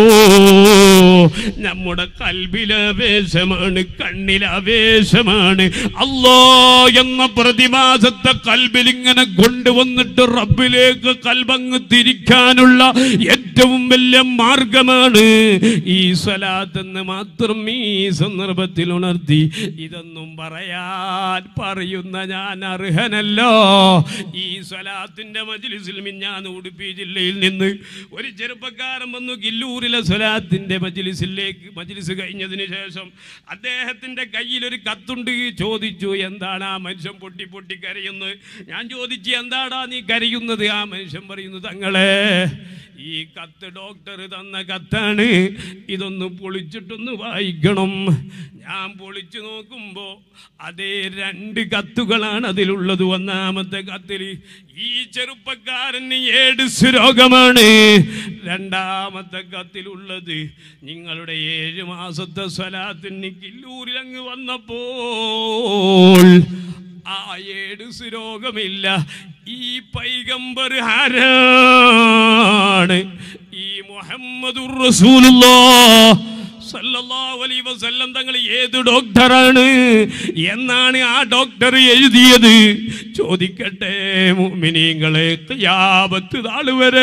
നമ്മുടെ കൽബിലാവേശമാണ് കണ്ണിലാവേശമാണ് അല്ലോ എന്ന പ്രതിമാസത്തെ കൽബിൽ ഇങ്ങനെ കൊണ്ടുവന്നിട്ട് റബ്ബിലേക്ക് കൽബങ്ങ് തിരിക്കാനുള്ള ഏറ്റവും വലിയ മാർഗമാണ് ഈ സ്വലാത്തെന്ന് മാത്രം ഈ സന്ദർഭത്തിൽ ഉണർത്തി ഇതൊന്നും പറയാൻ പറയുന്ന ഞാൻ അർഹനല്ലോ ഈ സ്വലാത്തിന്റെ മജ്ലിസിൽ മിഞ്ഞാൻ ഉടുപ്പി ജില്ലയിൽ നിന്ന് ഒരു ചെറുപ്പക്കാരൻ വന്നു കില്ലൂരിലെ സ്വലാത്തിന്റെ മജ്ലിസിലേക്ക് മജ്ലിസ് കഴിഞ്ഞതിന് ശേഷം അദ്ദേഹത്തിന്റെ കയ്യിൽ ഒരു കത്തുണ്ട് ചോദിച്ചു എന്താണ് ആ മനുഷ്യൻ പൊട്ടി പൊട്ടി കരയുന്നത് ഞാൻ ചോദിച്ചു എന്താടാ നീ കരയുന്നത് ആ മനുഷ്യൻ പറയുന്നു തങ്ങളെ ഈ കത്ത് ഡോക്ടർ തന്ന കത്താണ് ഇതൊന്ന് പൊളിച്ചിട്ടൊന്ന് വായിക്കണം ഞാൻ പൊളിച്ചു നോക്കുമ്പോ അതേ രണ്ട് കത്തുകളാണ് അതിലുള്ളത് ഒന്നാമത്തെ കത്തിൽ ഈ ചെറുപ്പക്കാരന് ഏഡ്സ് രോഗമാണ് രണ്ടാമത്തെ കത്തിലുള്ളത് നിങ്ങളുടെ ഏഴ് മാസത്തെ സ്വലാത്തിന് കില്ലൂരിൽ അങ്ങ് വന്നപ്പോൾ ആ ഏഡ്സ് രോഗമില്ല ഈ പൈഗംബർ ആരാണ് ഈ മുഹമ്മദുർ റസൂലുള്ളാഹ് സല്ലല്ലാഹു അലൈഹി വസല്ലം തങ്ങൾ ഏത് ഡോക്ടറാണ് എന്നാണ് ആ ഡോക്ടർ എഴുതിയത് ചോദിക്കട്ടെ മുഅ്മിനീങ്ങളെ ഖിയാമത്ത് നാൾ വരെ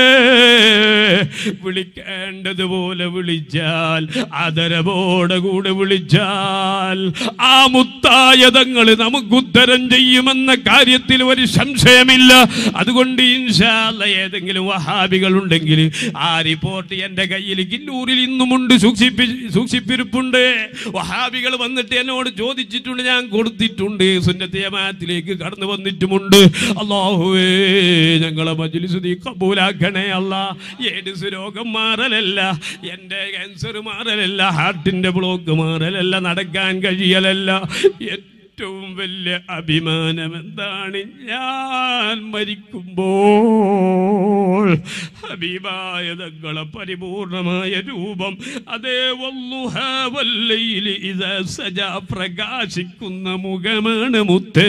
വിളിക്കേണ്ടതുപോലെ വിളിച്ചാൽ ആദരവോടെ കൂടെ വിളിച്ചാൽ ആ മുത്തായ തങ്ങൾ നമുക്ക് ഉത്തരം ചെയ്യുമെന്ന കാര്യത്തിൽ ഒരു സംശയമില്ല അതുകൊണ്ട് ഇൻഷാല്ല ഏതെങ്കിലും വഹാബികൾ ഉണ്ടെങ്കിൽ ആ റിപ്പോർട്ട് എൻ്റെ കയ്യിൽ കില്ലൂരിൽ ഇന്നുമുണ്ട് സൂക്ഷിപ്പി സൂക്ഷിപ്പിരിപ്പുണ്ട് വഹാബികൾ വന്നിട്ട് എന്നോട് ചോദിച്ചിട്ടുണ്ട് ഞാൻ കൊടുത്തിട്ടുണ്ട് സുന്നത്ത് ജമാഅത്തിലേക്ക് കടന്നു വന്നിട്ടുമുണ്ട് അള്ളാഹുവേ ഞങ്ങളെ മജ്ലിസ് നീ കബൂലാക്കണേ അല്ല ഏഡ്സ് രോഗം മാറലല്ല എൻ്റെ ക്യാൻസർ മാറലല്ല ഹാർട്ടിൻ്റെ ബ്ലോക്ക് മാറലല്ല നടക്കാൻ കഴിയലല്ല ഏറ്റവും വലിയ അഭിമാനം എന്താണ് ഞാൻ മരിക്കുമ്പോൾ ഹബീബായ തങ്ങളെ പരിപൂർണമായ രൂപം അതേ വല്ലുഹ വല്ലയില് ഇത് സജ പ്രകാശിക്കുന്ന മുഖമാണ് മുത്തേ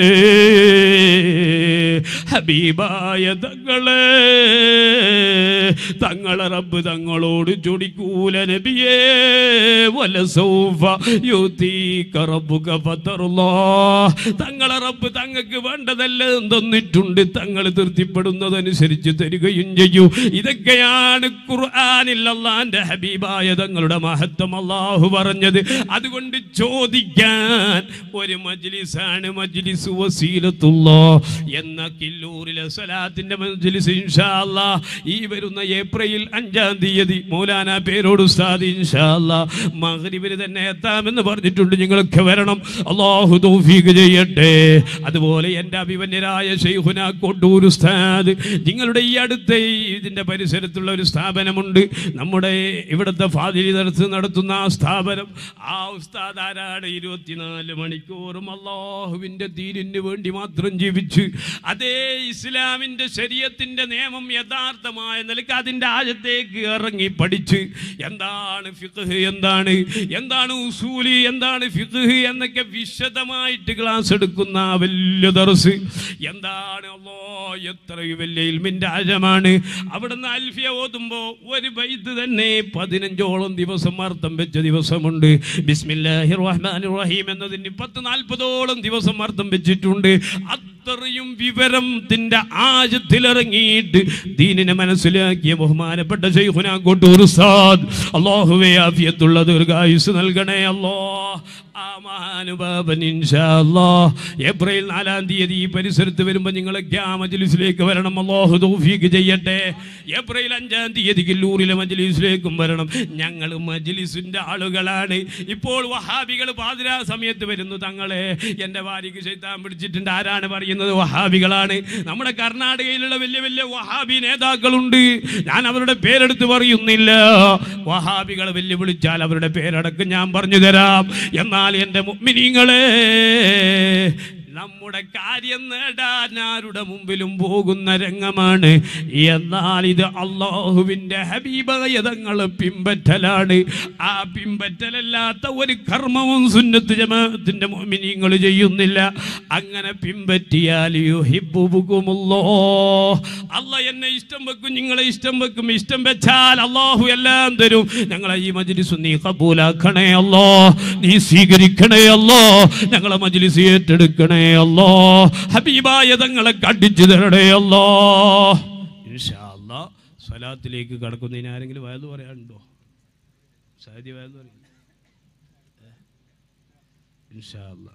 ഹബീബായ തങ്ങളെ തങ്ങളെ റബ്ബ് തങ്ങളോട് ചൊടിക്കൂല നബിയേ വലസൗഫ യുതീക റബ്ബുക ഫതർലാ തങ്ങളെ റബ്ബ് തങ്ങൾക്ക് വേണ്ടതെല്ലാം തന്നിട്ടുണ്ട് തങ്ങൾ തൃപ്തിപ്പെടുന്നതനുസരിച്ച് തരികയും ചെയ്യൂ ഇതൊക്കെയാണ് ഖുർആനിൽ അള്ളാന്റെ ഹബീബായ തങ്ങളുടെ മഹത്വം അള്ളാഹു പറഞ്ഞത് അതുകൊണ്ട് ചോദിക്കാൻ ഒരു മജ്ലിസാണ് മജ്ലിസ് വസീലത്തുള്ള എന്ന കില്ലൂരിലെ സ്വലാത്തിന്റെ മജ്ലിസ് ഇൻഷാ അല്ലാ ഈ വരുന്ന ഏപ്രിൽ അഞ്ചാം തീയതി മൗലാന പേരോട് ഉസ്താദ് ഇൻഷാ അല്ലാ മഗ്രിബിന് തന്നെ എത്താമെന്ന് പറഞ്ഞിട്ടുണ്ട് നിങ്ങളൊക്കെ വരണം അള്ളാഹു തൗഫീഖ് ചെയ്യട്ടെ അതുപോലെ എൻ്റെ അഭിമന്യരായ ഷെയ്ഖുന കൊണ്ടൂർ ഉസ്താദ് നിങ്ങളുടെ ഈ അടുത്ത ഈ ഇതിൻ്റെ പരിസരത്തുള്ള ഒരു സ്ഥാപനമുണ്ട് നമ്മുടെ ഇവിടുത്തെ ഫാദിലി ദർസ് നടത്തുന്ന ആ സ്ഥാപനം ആ ഉസ്താദ് ആരാണ് ഇരുപത്തിനാല് മണിക്കൂറും അള്ളാഹുവിൻ്റെ തീരിന് വേണ്ടി മാത്രം ജീവിച്ച് അതേ ഇസ്ലാമിൻ്റെ ശരീരത്തിൻ്റെ നിയമം യഥാർത്ഥമായ നിലക്ക് അതിൻ്റെ ആഴത്തേക്ക് ഇറങ്ങി പഠിച്ച് എന്താണ് ഫിഖ് എന്താണ് എന്താണ് ഉസൂലി എന്താണ് ഫിഖ് എന്നൊക്കെ വിശദമായിട്ട് ക്ലാസ് എടുക്കുന്ന ആ വലിയ ദർസ് എന്താണ് അല്ലോ എത്രയും വലിയ ഇൽമിന്റെ ആഴമാണ് അവിടുന്ന് അൽഫിയ ഓതുമ്പോ ഒരു ബൈത്ത് തന്നെ പതിനഞ്ചോളം ദിവസം അർത്ഥം വെച്ച ദിവസമുണ്ട് ബിസ്മില്ലാഹിർ റഹ്മാനിർ റഹീം എന്നതിന് പത്ത് നാൽപ്പതോളം ദിവസം അർത്ഥം വെച്ചിട്ടുണ്ട് അത്രയും വിവരത്തിന്റെ ആഴത്തിലിറങ്ങിയിട്ട് ദീനിനെ മനസ്സിലാക്കിയ ബഹുമാനപ്പെട്ട ശൈഖുന കൊണ്ടൂർ ഉസ്താദ് അള്ളാഹുവേ ആഫിയത്തുള്ള ദീർഘായുസ് നൽകണേ അല്ലോ ആ മഹാനുഭാവൻ ഇൻഷാ അല്ലാ ഏപ്രിൽ നാലാം തീയതി ഈ പരിസരത്ത് വരുമ്പോൾ നിങ്ങളൊക്കെ ആ മജ്ലിസിലേക്ക് വരണം അല്ലാഹു തൗഫീഖ് ചെയ്യട്ടെ ഏപ്രിൽ അഞ്ചാം തീയതി കില്ലൂരിലെ മജ്ലിസിലേക്കും വരണം ഞങ്ങൾ മജ്ലിസിന്റെ ആളുകളാണ് ഇപ്പോൾ വഹാബികൾ പാതിരാ സമയത്ത് വരുന്നു തങ്ങളെ എൻ്റെ ഭാര്യയ്ക്ക് ശൈത്താൻ പിടിച്ചിട്ടുണ്ട് ആരാണ് പറയുന്നത് വഹാബികളാണ് നമ്മുടെ കർണാടകയിലുള്ള വലിയ വലിയ വഹാബി നേതാക്കളുണ്ട് ഞാൻ അവരുടെ പേരെടുത്ത് പറയുന്നില്ല വഹാബികൾ വെല്ലുവിളിച്ചാൽ അവരുടെ പേരടക്കം ഞാൻ പറഞ്ഞു തരാം എന്നാൽ എൻ്റെ മുഅ്മിനീങ്ങളെ നമ്മുടെ കാര്യം നേടാൻ ആരുടെ മുമ്പിലും പോകുന്ന രംഗമാണ് എന്നാൽ ഇത് അള്ളാഹുവിന്റെ ഹബീബായ തങ്ങൾ പിമ്പറ്റലാണ് ആ പിമ്പറ്റലല്ലാത്ത ഒരു കർമ്മവും സുന്നത്ത് ജമാഅത്തിന്റെ മോമിനിങ്ങൾ ചെയ്യുന്നില്ല അങ്ങനെ പിമ്പറ്റിയാൽ യുഹിബ്ബുകുമുല്ലോ അല്ല എന്നെ ഇഷ്ടം വെക്കും നിങ്ങളെ ഇഷ്ടം വെക്കും ഇഷ്ടം വെച്ചാൽ അള്ളാഹു എല്ലാം തരും ഞങ്ങളെ ഈ മജ്ലിസ് നീ കബൂലാക്കണേ അല്ലോ നീ സ്വീകരിക്കണേ അല്ലോ ഞങ്ങളെ മജ്ലിസ് ഏറ്റെടുക്കണേ അല്ലോ ഹബീബായ തങ്ങളെ കണ്ടിച്ചു തരണേ അല്ലോ ഇൻഷാ അല്ലാ സ്വലാത്തിലേക്ക് കടക്കുന്നതിന് ആരെങ്കിലും വയത് പറയാനുണ്ടോ സാധ്യ വയത് പറയും ഇൻഷാ അല്ലാ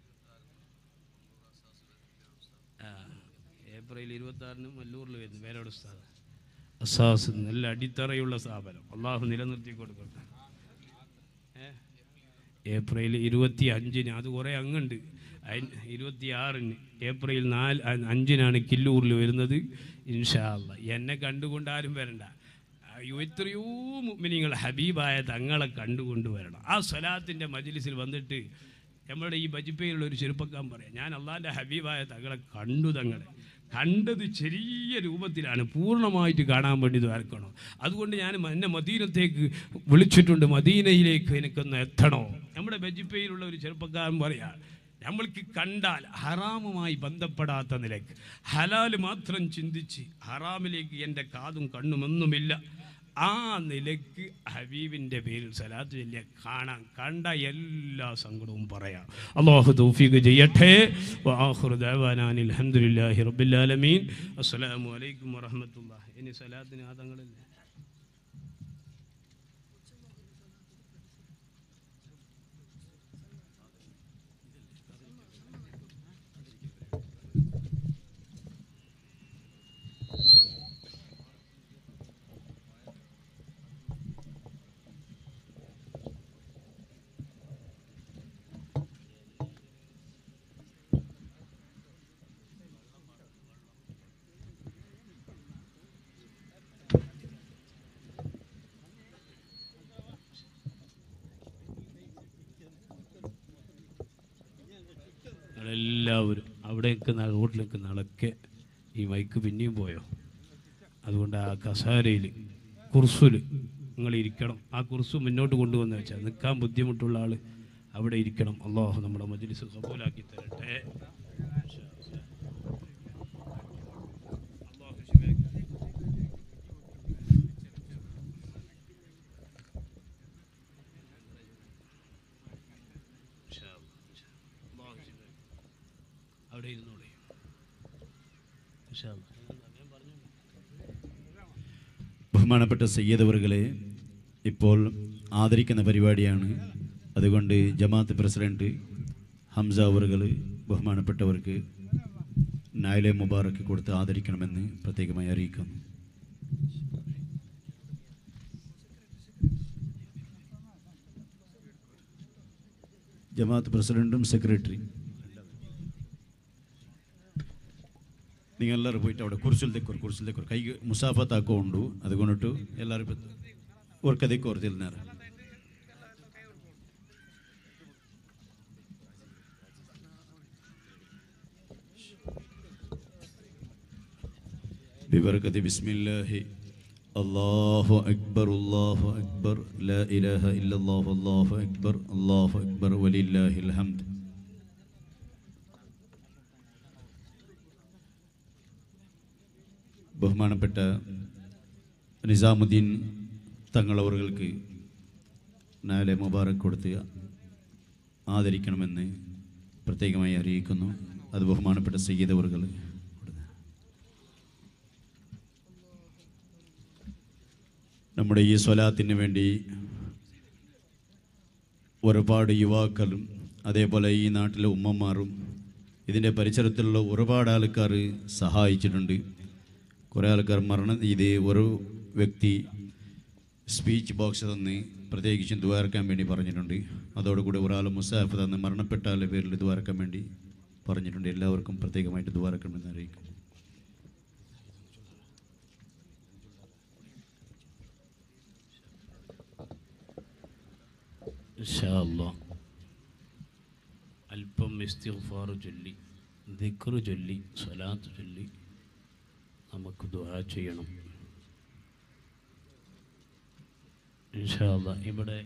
ആ, ഏപ്രിൽ ഇരുപത്തി ആറിന് മല്ലൂരിൽ വരുന്നു വേരോട് സ്ഥാപനം അസാസ് നല്ല അടിത്തറയുള്ള സ്ഥാപനം അള്ളാഹു നിലനിർത്തി കൊടുക്കട്ടെ ഏ? ഏപ്രിൽ ഇരുപത്തി അഞ്ചിന് അത് കുറേ അങ്ങുണ്ട് അയിന് ഇരുപത്തി ആറിന് ഏപ്രിൽ നാല് അ- അഞ്ചിനാണ് കില്ലൂരിൽ വരുന്നത് ഇൻഷാ അല്ലാ എന്നെ കണ്ടുകൊണ്ട് ആരും വരണ്ട അയ്യോ, എത്രയോ നിങ്ങൾ ഹബീബായ തങ്ങളെ കണ്ടുകൊണ്ട് വരണം ആ സ്വലാത്തിൻ്റെ മജ്ലിസിൽ വന്നിട്ട് നമ്മുടെ ഈ ബജിപ്പയിലുള്ള ഒരു ചെറുപ്പക്കാൻ പറയാം ഞാൻ അള്ളാൻ്റെ ഹബീബായ തങ്ങളെ കണ്ടു തങ്ങളെ കണ്ടത് ചെറിയ രൂപത്തിലാണ് പൂർണ്ണമായിട്ട് കാണാൻ വേണ്ടി ദ്വാരക്കണം അതുകൊണ്ട് ഞാൻ എന്നെ മദീനത്തേക്ക് വിളിച്ചിട്ടുണ്ട് മദീനയിലേക്ക് എനിക്കൊന്ന് എത്തണോ നമ്മുടെ ബജിപ്പയിലുള്ള ഒരു ചെറുപ്പക്കാരൻ പറയാം നമ്മൾക്ക് കണ്ടാൽ ഹറാമുമായി ബന്ധപ്പെടാത്ത നിലയ്ക്ക് ഹലാല് മാത്രം ചിന്തിച്ച് ഹറാമിലേക്ക് എൻ്റെ കാതും കണ്ണുമൊന്നുമില്ല ആ നിലയ്ക്ക് ഹബീബിൻ്റെ പേരിൽ സലാത്ത് ചൊല്ലിയ കാണാൻ കണ്ട എല്ലാ സങ്കടവും പറയാം അള്ളാഹു തൗഫീഖ് ചെയ്യട്ടെ വആഖിറു ദഅവാനാനി അൽഹംദുലില്ലാഹി റബ്ബിൽ ആലമീൻ അസ്സലാമു അലൈക്കും വറഹ്മത്തുള്ളാഹി ഇനി സലാത്തിന് ആദങ്ങളില്ലേ നിങ്ങളെല്ലാവരും അവിടെ നിൽക്കുന്ന റോഡിൽ നിൽക്കുന്ന ആളൊക്കെ ഈ മൈക്ക് പിന്നെയും പോയോ അതുകൊണ്ട് ആ കസാരയിൽ കുർസുൽ നിങ്ങൾ ഇരിക്കണം ആ കുർസു മുന്നോട്ട് കൊണ്ടുവന്ന് വെച്ചാൽ നിൽക്കാൻ ബുദ്ധിമുട്ടുള്ള ആൾ അവിടെ ഇരിക്കണം അള്ളാഹു നമ്മുടെ മജ്ലിസ് കബൂലാക്കി തരട്ടെ അല്ലാഹു ശിഫാക്കി ഇൻഷാ അല്ലാ, ഇൻഷാ അല്ലാ. അല്ലാഹു ശിഫാക്കി. അവിടെ ഇരുന്നോളേ ഇൻഷാ അല്ലാ. ഞാൻ പറഞ്ഞു ബഹുമാനപ്പെട്ട സയ്യദവറുകളെ ഇപ്പോൾ ആദരിക്കുന്ന പരിപാടിയാണ് അതുകൊണ്ട് ജമാഅത്ത് പ്രസിഡന്റ് ഹംസ അവറുകൾ ബഹുമാനപ്പെട്ടവർക്ക് നായിലെ മുബാറക്ക് കൊടുത്ത് ആദരിക്കണമെന്ന് പ്രത്യേകമായി അറിയിക്കുന്നു ജമാഅത്ത് പ്രസിഡന്റും സെക്രട്ടറി നിങ്ങൾ ಎಲ್ಲರೂ പോയിട്ട് അവിടെ ಕುರ್ಚಲ್ ತೆಕ್ಕೋರು ಕುರ್ಚಲ್ ತೆಕ್ಕೋರು ಕೈಗೆ ಮುಸಾಫತ್ ಹಾಕೊಂಡು അതുകൊണ്ടിട്ട് എല്ലാവരും ഓർക്കതേക്ക് തിരുന്നാറ് ببركة بسم الله الله أكبر الله أكبر لا إله إلا الله الله أكبر الله أكبر ولله الحمد ബഹുമാനപ്പെട്ട നിസാമുദ്ദീൻ തങ്ങളവർക്ക് നാലെ മുബാറക് കൊടുത്ത് ആദരിക്കണമെന്ന് പ്രത്യേകമായി അറിയിക്കുന്നു അത് ബഹുമാനപ്പെട്ട സയ്യിദവറുകൾ നമ്മുടെ ഈ സ്വലാത്തിന് വേണ്ടി ഒരുപാട് യുവാക്കളും അതേപോലെ ഈ നാട്ടിലെ ഉമ്മമാരും ഇതിൻ്റെ പരിസരത്തുള്ള ഒരുപാട് ആൾക്കാർ സഹായിച്ചിട്ടുണ്ട് കുറേ ആൾക്കാർ മരണം ഇത് ഒരു വ്യക്തി സ്പീച്ച് ബോക്സ് തന്ന് പ്രത്യേകിച്ചും ദ്വാരക്കാൻ വേണ്ടി പറഞ്ഞിട്ടുണ്ട് അതോടുകൂടി ഒരാൾ മുസാഫ് തന്ന് മരണപ്പെട്ട ആളുടെ പേരിൽ ദ്വാരക്കാൻ വേണ്ടി പറഞ്ഞിട്ടുണ്ട് എല്ലാവർക്കും പ്രത്യേകമായിട്ട് ദ്വാരക്കണമെന്ന് അറിയിക്കും ഇൻഷാ അല്ലാ. അല്പം ഇസ്തിഗ്ഫാർ ചൊല്ലി ദിക്ർ ചൊല്ലി സ്വലാത്ത് ചൊല്ലി നമുക്ക് ദുആ ചെയ്യണം ഇൻഷാ അല്ലാ ഇവിടെ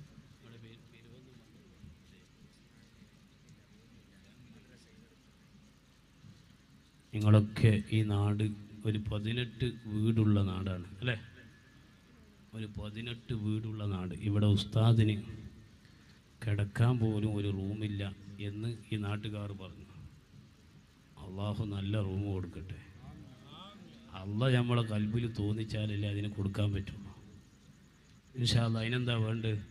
നിങ്ങളൊക്കെ ഈ നാട് ഒരു പതിനെട്ട് വീടുള്ള നാടാണ് അല്ലേ ഒരു പതിനെട്ട് വീടുള്ള നാട് ഇവിടെ ഉസ്താദിന് കിടക്കാൻ പോലും ഒരു റൂമില്ല എന്ന് ഈ നാട്ടുകാർ പറഞ്ഞു അള്ളാഹു നല്ല റൂം കൊടുക്കട്ടെ അള്ള നമ്മളെ കൽബിൽ തോന്നിച്ചാലല്ലേ അതിന് കൊടുക്കാൻ പറ്റുള്ളൂ ഇൻഷാല്ല അതിനെന്താ വേണ്ടത്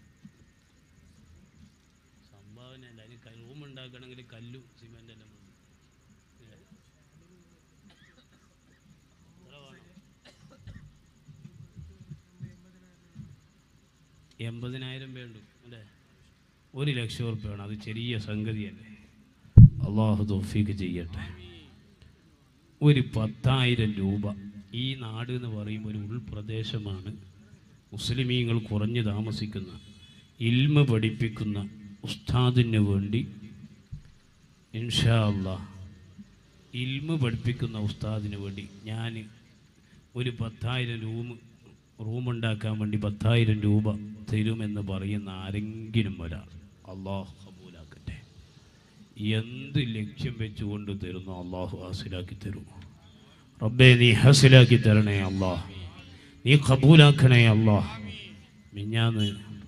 സംഭാവന അല്ല അതിന് റൂം ഉണ്ടാക്കണമെങ്കിൽ കല്ലും സിമെൻ്റ് എല്ലാം വേണം ഇല്ലേ? എത്ര വേണം? എൺപതിനായിരം വേണ്ടു അല്ലേ ഒരു ലക്ഷം ഉറുപ്പ്യ വേണം അത് ചെറിയ സംഗതിയല്ലേ അള്ളാഹു തോഫീക്ക് ചെയ്യട്ടെ ഒരു പത്തായിരം രൂപ ഈ നാട് എന്ന് പറയുമ്പോൾ ഒരു ഉൾപ്രദേശമാണ് മുസ്ലിമീങ്ങൾ കുറഞ്ഞു താമസിക്കുന്ന ഇൽമ പഠിപ്പിക്കുന്ന ഉസ്താദിന് വേണ്ടി ഇൻഷാ അല്ലാ ഇൽമ പഠിപ്പിക്കുന്ന ഉസ്താദിന് വേണ്ടി ഞാൻ ഒരു പത്തായിരം റൂം റൂമുണ്ടാക്കാൻ വേണ്ടി പത്തായിരം രൂപ തരുമെന്ന് പറയുന്ന ആരെങ്കിലും ഒരാൾ അള്ളാഹു കബൂലാക്കട്ടെ എന്ത് ലക്ഷ്യം വെച്ചുകൊണ്ട് തരുന്നു അള്ളാഹു ഹാസിലാക്കി തരുമോ റബ്ബേ നീ ഹാസിലാക്കി തരണേ അള്ളാഹ് നീ കബൂലാക്കണേ അള്ളാഹ് മിഞ്ഞാന്ന്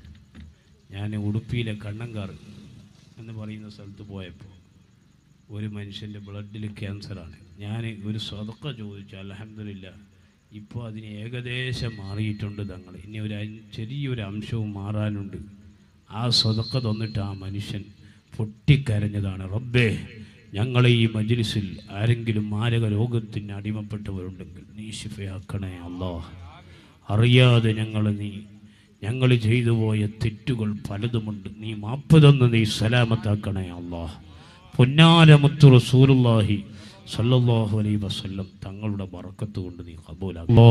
ഞാൻ ഉടുപ്പിയിലെ കണ്ണങ്കാർ എന്ന് പറയുന്ന സ്ഥലത്ത് പോയപ്പോൾ ഒരു മനുഷ്യൻ്റെ ബ്ലഡിൽ ക്യാൻസറാണ് ഞാൻ ഒരു സ്വതക്ക ചോദിച്ചു അലഹമില്ല ഇപ്പോൾ അതിന് ഏകദേശം മാറിയിട്ടുണ്ട് തങ്ങൾ ഇനി ഒരു അൻ- ചെറിയൊരു അംശവും മാറാനുണ്ട് ആ സ്വതക്ക തന്നിട്ട് ആ മനുഷ്യൻ പൊട്ടിക്കരഞ്ഞതാണ് റബ്ബേ ഞങ്ങളെ ഈ മജ്ലിസിൽ ആരെങ്കിലും മാരക രോഗത്തിന് അടിമപ്പെട്ടവരുണ്ടെങ്കിൽ നീ ശിഫയാക്കണേ അല്ലാ അറിയാതെ ഞങ്ങൾ നീ ഞങ്ങൾ ചെയ്തു പോയ തെറ്റുകൾ പലതുമുണ്ട് നീ മാപ്പ് തന്ന് നീ സലാമത്താക്കണേ അല്ലാ പൊന്നാരമുത്തു റസൂലുള്ളാഹി സല്ലല്ലാഹു അലൈഹി വസല്ലം തങ്ങളുടെ ബറക്കത്ത് കൊണ്ട് നീ കബൂലാക്കൂ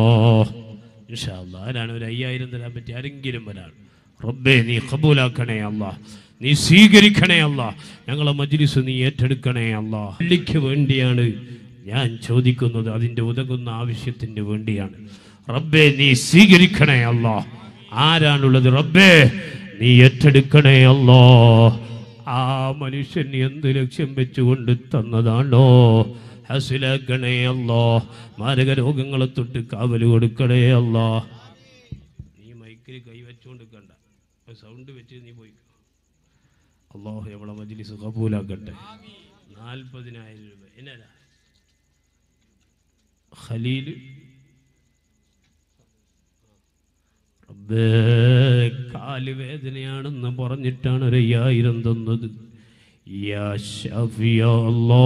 ഇൻഷാ അല്ലാ ആരാണ് ഒരു അയ്യായിരം തരാൻ പറ്റി ആരെങ്കിലും ഒരാൾ റബ്ബേ നീ കബൂലാക്കണേ അല്ലാ നീ സ്വീകരിക്കണേ അല്ലാ ഞങ്ങളെ മജ്ലിസ് നീ ഏറ്റെടുക്കണേ അല്ലാ പള്ളിക്ക് വേണ്ടിയാണ് ഞാൻ ചോദിക്കുന്നത് അതിൻ്റെ ഉതകുന്ന ആവശ്യത്തിന് വേണ്ടിയാണ് റബ്ബേ നീ സ്വീകരിക്കണേ അല്ലാ ആരാണുള്ളത് റബ്ബേ നീ ഏറ്റെടുക്കണേ അല്ലോ ആ മനുഷ്യൻ എന്ത് ലക്ഷ്യം വെച്ചുകൊണ്ട് തന്നതാണോ ഹസിലാക്കണേ അല്ലോ മാരക രോഗങ്ങളെ തൊട്ട് കാവല് കൊടുക്കണേ അല്ലോ നീ മൈക്കിൽ കൈവച്ചുകൊണ്ട് കണ്ട സൗണ്ട് വെച്ച് നീ പോയിക്കോ അള്ളാഹു നമ്മളെ മജ്ലിസ് കബൂലാക്കട്ടെ നാൽപ്പതിനായിരം രൂപ എന്നാ ഖലീൽ റബ്ബേ കാല് വേദനയാണെന്ന് പറഞ്ഞിട്ടാണ് ഒരു അയ്യായിരം തന്നത് യാ ഷഫിയ അല്ലാ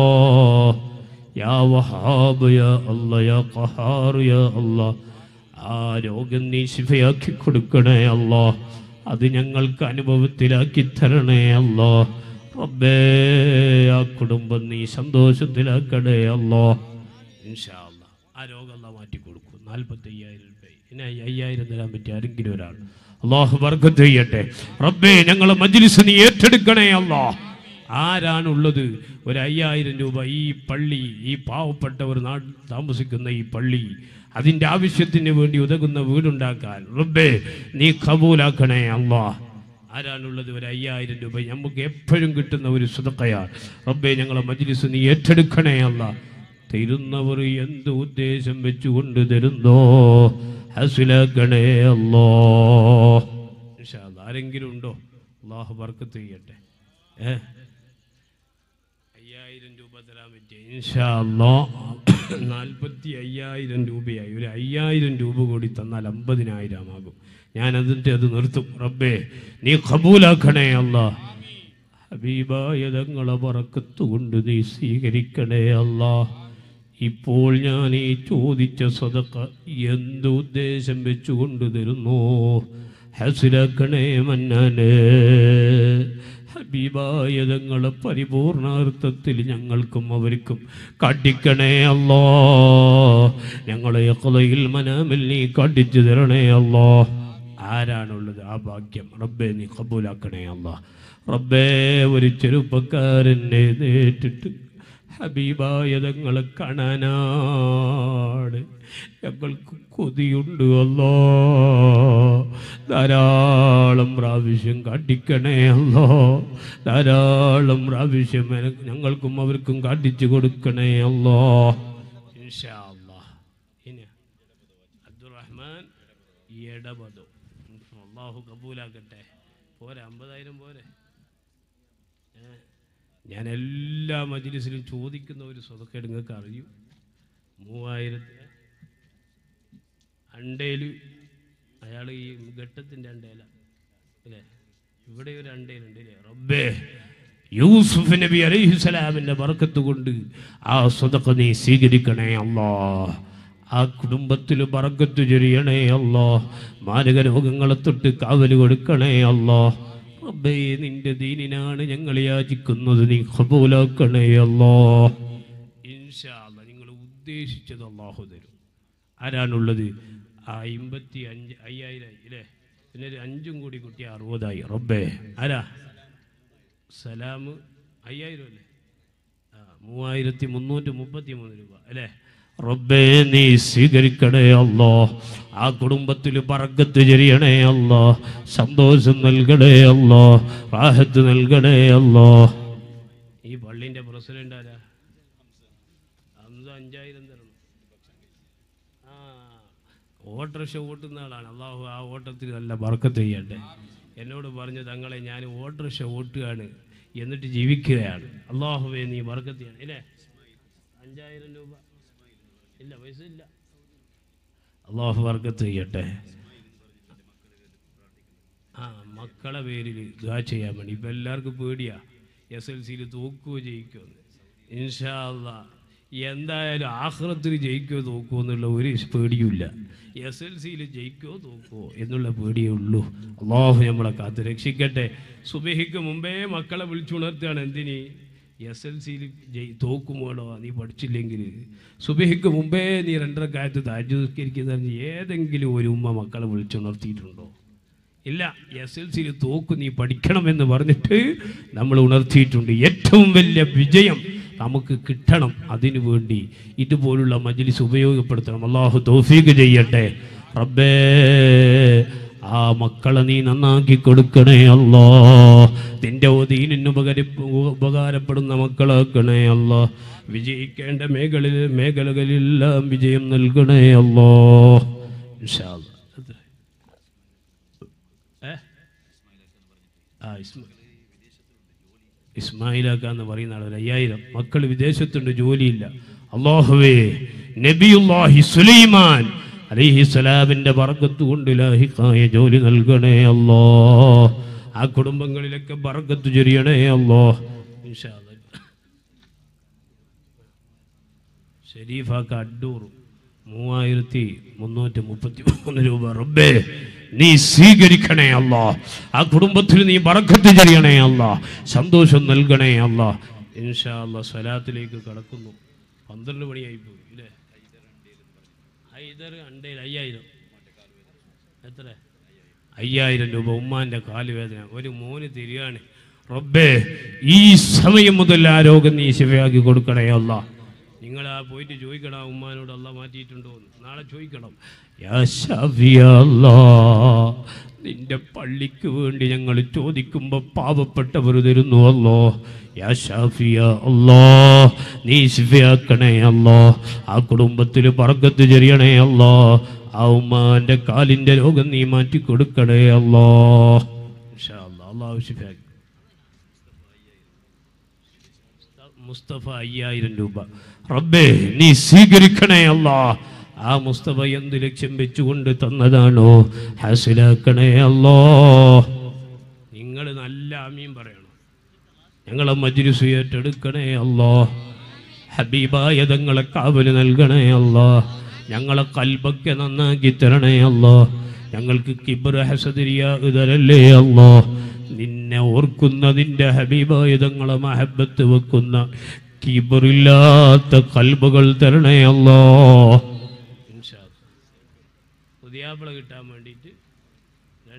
യാ വഹാബ് യാ അല്ലാ യാ ഖഹാർ യാ അല്ലാ ആ രോഗം നീ ശിഫയാക്കി കൊടുക്കണേ അല്ലാ അത് ഞങ്ങൾക്ക് അനുഭവത്തിലാക്കി തരണേ അല്ലാ റബ്ബേ ആ കുടുംബം നീ സന്തോഷത്തിലാക്കണേ അല്ലാ ഇൻഷാ അല്ലാ ആ രോഗം അല്ലാ മാറ്റി കൊടുക്കും നാൽപ്പത്തി അയ്യായിരം രൂപ ഇനി അയ്യ- അയ്യായിരം തരാൻ പറ്റിയ ആരെങ്കിലും ഒരാൾ അള്ളാഹു വർഗത്ത് ചെയ്യട്ടെ റബ്ബേ ഞങ്ങളെ മജ്ലിസ് നീ ഏറ്റെടുക്കണേ അല്ലാ ആരാണുള്ളത് ഒരു അയ്യായിരം രൂപ ഈ പള്ളി ഈ പാവപ്പെട്ടവർ നാട് താമസിക്കുന്ന ഈ പള്ളി അതിൻ്റെ ആവശ്യത്തിന് വേണ്ടി ഉതകുന്ന വീടുണ്ടാക്കാൻ റബ്ബേ നീ കബൂലാക്കണേ അല്ലാ ആരാണുള്ളത് ഒരു അയ്യായിരം രൂപ നമുക്ക് എപ്പോഴും കിട്ടുന്ന ഒരു സുതക്കയാണ് റബ്ബേ ഞങ്ങളെ മജ്ലിസ് നീ ഏറ്റെടുക്കണേ അല്ല തരുന്നവർ എന്ത് ഉദ്ദേശം വെച്ചുകൊണ്ട് തരുന്നോ ഹസിലാക്കണേ അല്ലോ ഇൻഷാ അല്ലാ. ആരെങ്കിലും ഉണ്ടോ അള്ളാഹു ബർക്കത്ത് ചെയ്യട്ടെ ഏ അയ്യായിരം രൂപ തരാൻ പറ്റിയ ഇൻഷാ അല്ലാ നാൽപ്പത്തി അയ്യായിരം രൂപയായി ഒരു അയ്യായിരം രൂപ കൂടി തന്നാൽ അമ്പതിനായിരം ആകും ഞാൻ അതിൻ്റെ അത് നിർത്തും റബ്ബേ നീ കബൂലാക്കണേ അല്ലാ ഹബീബായ തങ്ങളെ പറക്കത്ത് കൊണ്ട് നീ സ്വീകരിക്കണേ അല്ലാ ഇപ്പോൾ ഞാൻ ഈ ചോദിച്ച സദക്ക എന്ത് ഉദ്ദേശം വെച്ചുകൊണ്ട് തരുന്നു ഹസിലാക്കണേ മന്നാനേ ഹബീബായ തങ്ങളെ പരിപൂർണാർത്ഥത്തിൽ ഞങ്ങൾക്കും അവർക്കും കാട്ടിക്കണേ അല്ലോ ഞങ്ങളെ യഖ്ലയിൽ മനാമിൽ നീ കാട്ടിച്ചു തരണേ അല്ലോ ആരാണുള്ളത് ആ ഭാഗ്യം റബ്ബെ നീ കബൂലാക്കണേ അല്ല റബ്ബേ ഒരു ചെറുപ്പക്കാരനെ നേരിട്ടിട്ട് ഹബീബായ തങ്ങളെ കാണാനാണ് ഞങ്ങൾക്ക് കൊതിയുണ്ട് അല്ലോ ധാരാളം പ്രാവശ്യം കാട്ടിക്കണേ അല്ലോ ധാരാളം പ്രാവശ്യം എന- ഞങ്ങൾക്കും അവർക്കും കാട്ടിച്ചു കൊടുക്കണേ അല്ലോ ഇൻഷാ അല്ലാ ഇനി അബ്ദുറഹ്മാൻ ഇടപെടും അള്ളാഹു കബൂലാക്കട്ടെ പോരെ അമ്പതായിരം പോരെ ഏ? ഞാൻ എല്ലാ മജ്ലിസിലും ചോദിക്കുന്ന ഒരു സ്വതക്കേട് നിങ്ങൾക്ക് അറിയും മൂവായിരത്തി അണ്ടേല് അയാൾ ഈ ഘട്ടത്തിൻ്റെ അണ്ടേല അല്ലേ ഇവിടെ ഒരു അണ്ടേലുണ്ട് അല്ലേ റബ്ബേ യൂസുഫ് നബി അലൈഹിസ്സലാമിൻ്റെ ബർക്കത്ത് കൊണ്ട് ആ സ്വതക്ക നീ സ്വീകരിക്കണേ അല്ലാ ആ കുടുംബത്തിൽ ബറക്കത്ത് ചൊരിയണേ അല്ലോ മാരക രോഗങ്ങളെ തൊട്ട് കാവൽ കൊടുക്കണേ അല്ലോ റബ്ബേ നിന്റെ ദീനിനാണ് ഞങ്ങൾ യാചിക്കുന്നത് നീ ഖബൂലാക്കണേ അല്ലോ ഇൻഷാ അല്ലാ നിങ്ങൾ ഉദ്ദേശിച്ചത് അള്ളാഹു തരും ആരാണുള്ളത് ആ അമ്പത്തി അഞ്ച് അയ്യായിരം അല്ലേ പിന്നെ ഒരു അഞ്ചും കൂടി കുട്ടി അറുപതായി റബ്ബേ ആരാ സലാം അയ്യായിരം അല്ലേ ആ മൂവായിരത്തി മുന്നൂറ്റി മുപ്പത്തി മൂന്ന് രൂപ അല്ലേ റബ്ബേ നീ സ്വീകരിക്കണേ അല്ലോ ആ കുടുംബത്തിൽ പറക്കത്ത് ചെരിയണേ അല്ലോ സന്തോഷം നൽകണേ അല്ലോ റാഹത്ത് നൽകണേ അല്ലോ ഈ പള്ളിൻ്റെ പ്രസിഡന്റ് ആരാ ഹംസ അഞ്ചായിരം തരണം ആ ഓട്ടോറിക്ഷ ഓട്ടുന്ന ആളാണ് അള്ളാഹു ആ ഓട്ടത്തിൽ നല്ല ബർക്കത്ത് ചെയ്യട്ടെ എന്നോട് പറഞ്ഞു തങ്ങളെ ഞാൻ ഓട്ടോറിക്ഷ ഓട്ടുകയാണ് എന്നിട്ട് ജീവിക്കുകയാണ് അള്ളാഹുവേ നീ ബർക്കത്ത് ചെയ്യണം ഇല്ലേ അഞ്ചായിരം രൂപ ഇല്ല പൈസ ഇല്ല അള്ളാഹു ബർക്കത്ത് ചെയ്യട്ടെ ആ മക്കളെ പേരിൽ ഇതാ ചെയ്യാൻ വേണ്ടി ഇപ്പം എല്ലാവർക്കും പേടിയാ എസ് എൽ സിയിൽ തോക്കുവോ ജയിക്കുമെന്ന് ഇൻഷാ അല്ലാ എന്തായാലും ആഹ്റത്തിൽ ജയിക്കുമോ തോക്കുമോ എന്നുള്ള ഒരു പേടിയുമില്ല എസ് എൽ സിയിൽ ജയിക്കുമോ തോക്കുമോ എന്നുള്ള പേടിയേ ഉള്ളൂ അള്ളാഹു നമ്മളെ കാത്ത് രക്ഷിക്കട്ടെ സുബഹിക്ക് മുമ്പേ മക്കളെ വിളിച്ചുണർത്തുകയാണ് എന്തിന് എസ് എൽ സിയിൽ ജയി തോക്കുമോടോ നീ പഠിച്ചില്ലെങ്കിൽ സുബഹിക്ക് മുമ്പേ നീ രണ്ടര കാലത്ത് താജുസ്കരിക്കുന്ന ഏതെങ്കിലും ഒരു ഉമ്മ മക്കളെ വിളിച്ചുണർത്തിയിട്ടുണ്ടോ ഇല്ല എസ് എൽ സിയിൽ തോക്ക് നീ പഠിക്കണമെന്ന് പറഞ്ഞിട്ട് നമ്മൾ ഉണർത്തിയിട്ടുണ്ട് ഏറ്റവും വലിയ വിജയം നമുക്ക് കിട്ടണം അതിനു വേണ്ടി ഇതുപോലുള്ള മജ്ലിസ് ഉപയോഗപ്പെടുത്തണം അള്ളാഹു തൗഫീഖ് ചെയ്യട്ടെ റബ്ബേ ആ മക്കളെ നീ നന്നാക്കി കൊടുക്കണേ അല്ലോ നിന്റെ ദീനിന് ഉപകരി ഉപകാരപ്പെടുന്ന മക്കളാക്കണേ അല്ലോ വിജയിക്കേണ്ട മേഖലയിൽ മേഖലകളിലെല്ലാം വിജയം നൽകണേ അല്ലോ ഇൻഷാ അല്ലാ. എത്ര? ഏ? ആ ഇസ്മായിൽ ഇസ്മായിലാക്ക എന്ന് പറയുന്ന ആൾ ഒരു അയ്യായിരം മക്കൾ വിദേശത്തുണ്ട് ജോലിയില്ല അള്ളാഹുവേ നബിയുല്ലാഹി സുലൈമാൻ അലൈഹി സ്വലാമിന്റെ ബർക്കത്ത് കൊണ്ട് ലാഹിക്കായ ജോലി നൽകണേ അല്ലോ ആ കുടുംബങ്ങളിലൊക്കെ ബർക്കത്ത് ചൊരിയണേ അല്ലോ ഇൻഷാ അല്ലാ. ഷെരീഫാക്ക അഡ്ഡൂർ മൂവായിരത്തി മുന്നൂറ്റി മുപ്പത്തി മൂന്ന് രൂപ റബ്ബേ നീ സ്വീകരിക്കണേ അല്ല ആ കുടുംബത്തിൽ നീ ബറക്കത്ത് ചെയ്യണേ അല്ല സന്തോഷം നൽകണേ അല്ല ഇൻഷാ അല്ല സ്വലാത്തിലേക്ക് കടക്കുന്നു പന്ത്രണ്ട് മണിയായി പോയി ഇല്ലേ ഹൈദർ അണ്ടയിൽ അയ്യായിരം എത്ര അയ്യായിരം രൂപ ഉമ്മാന്റെ കാലുവേദന ഒരു മോന് തിരിയാണ് റബ്ബേ ഈ സമയം മുതൽ ആ രോഗം നീ ശിവയാക്കി കൊടുക്കണേ അല്ല നിങ്ങൾ ആ പോയിട്ട് ചോദിക്കണം ആ ഉമ്മാനോട് അല്ല മാറ്റിയിട്ടുണ്ടോ എന്ന് നാളെ ചോദിക്കണം യാ ഷാഫിയ അല്ലാ, നിന്റെ പള്ളിക്ക് വേണ്ടി ഞങ്ങൾ ചോദിക്കുമ്പോൾ പാവപ്പെട്ടവർ തരുന്നു അല്ലോ യാ ഷാഫിയ അല്ലോ നീ ശിഫയാക്കണേ അല്ലോ ആ കുടുംബത്തിൽ പറക്കത്ത് ചെറിയണേ അല്ലോ ആ ഉമ്മാന്റെ കാലിന്റെ രോഗം നീ മാറ്റി കൊടുക്കണേ അല്ലോ ഇൻഷാ അല്ലാ, അള്ളാഹു ശിഫയാക്കി മുസ്തഫ അയ്യായിരം രൂപ റബ്ബേ നീ സ്വീകരിക്കണേ അല്ലാ ആ മുസ്തഫ എന്ത് ലക്ഷ്യം വെച്ചുകൊണ്ട് തന്നതാണോ ഹാസിലാക്കണേ അല്ലോ നിങ്ങൾ നല്ല ആമീൻ പറയണം ഞങ്ങളെ മജ്ലിസ് ഏറ്റെടുക്കണേ അല്ലോ ഹബീബായ തങ്ങളെ കാവല് നൽകണേ അല്ലോ ഞങ്ങളെ കൽബൊക്കെ നന്നാക്കി തരണേ അല്ലോ ഞങ്ങൾക്ക് കിബർ ഹസദിരിയ ഇതരല്ലേ അല്ലോ നിന്നെ ഓർക്കുന്ന നിന്റെ ഹബീബായ തങ്ങളെ മഹബത്ത് വെക്കുന്ന കിബറില്ലാത്ത കൽബുകൾ തരണേ അല്ലോ പുതിയാപ്പിള കിട്ടാൻ വേണ്ടിയിട്ട്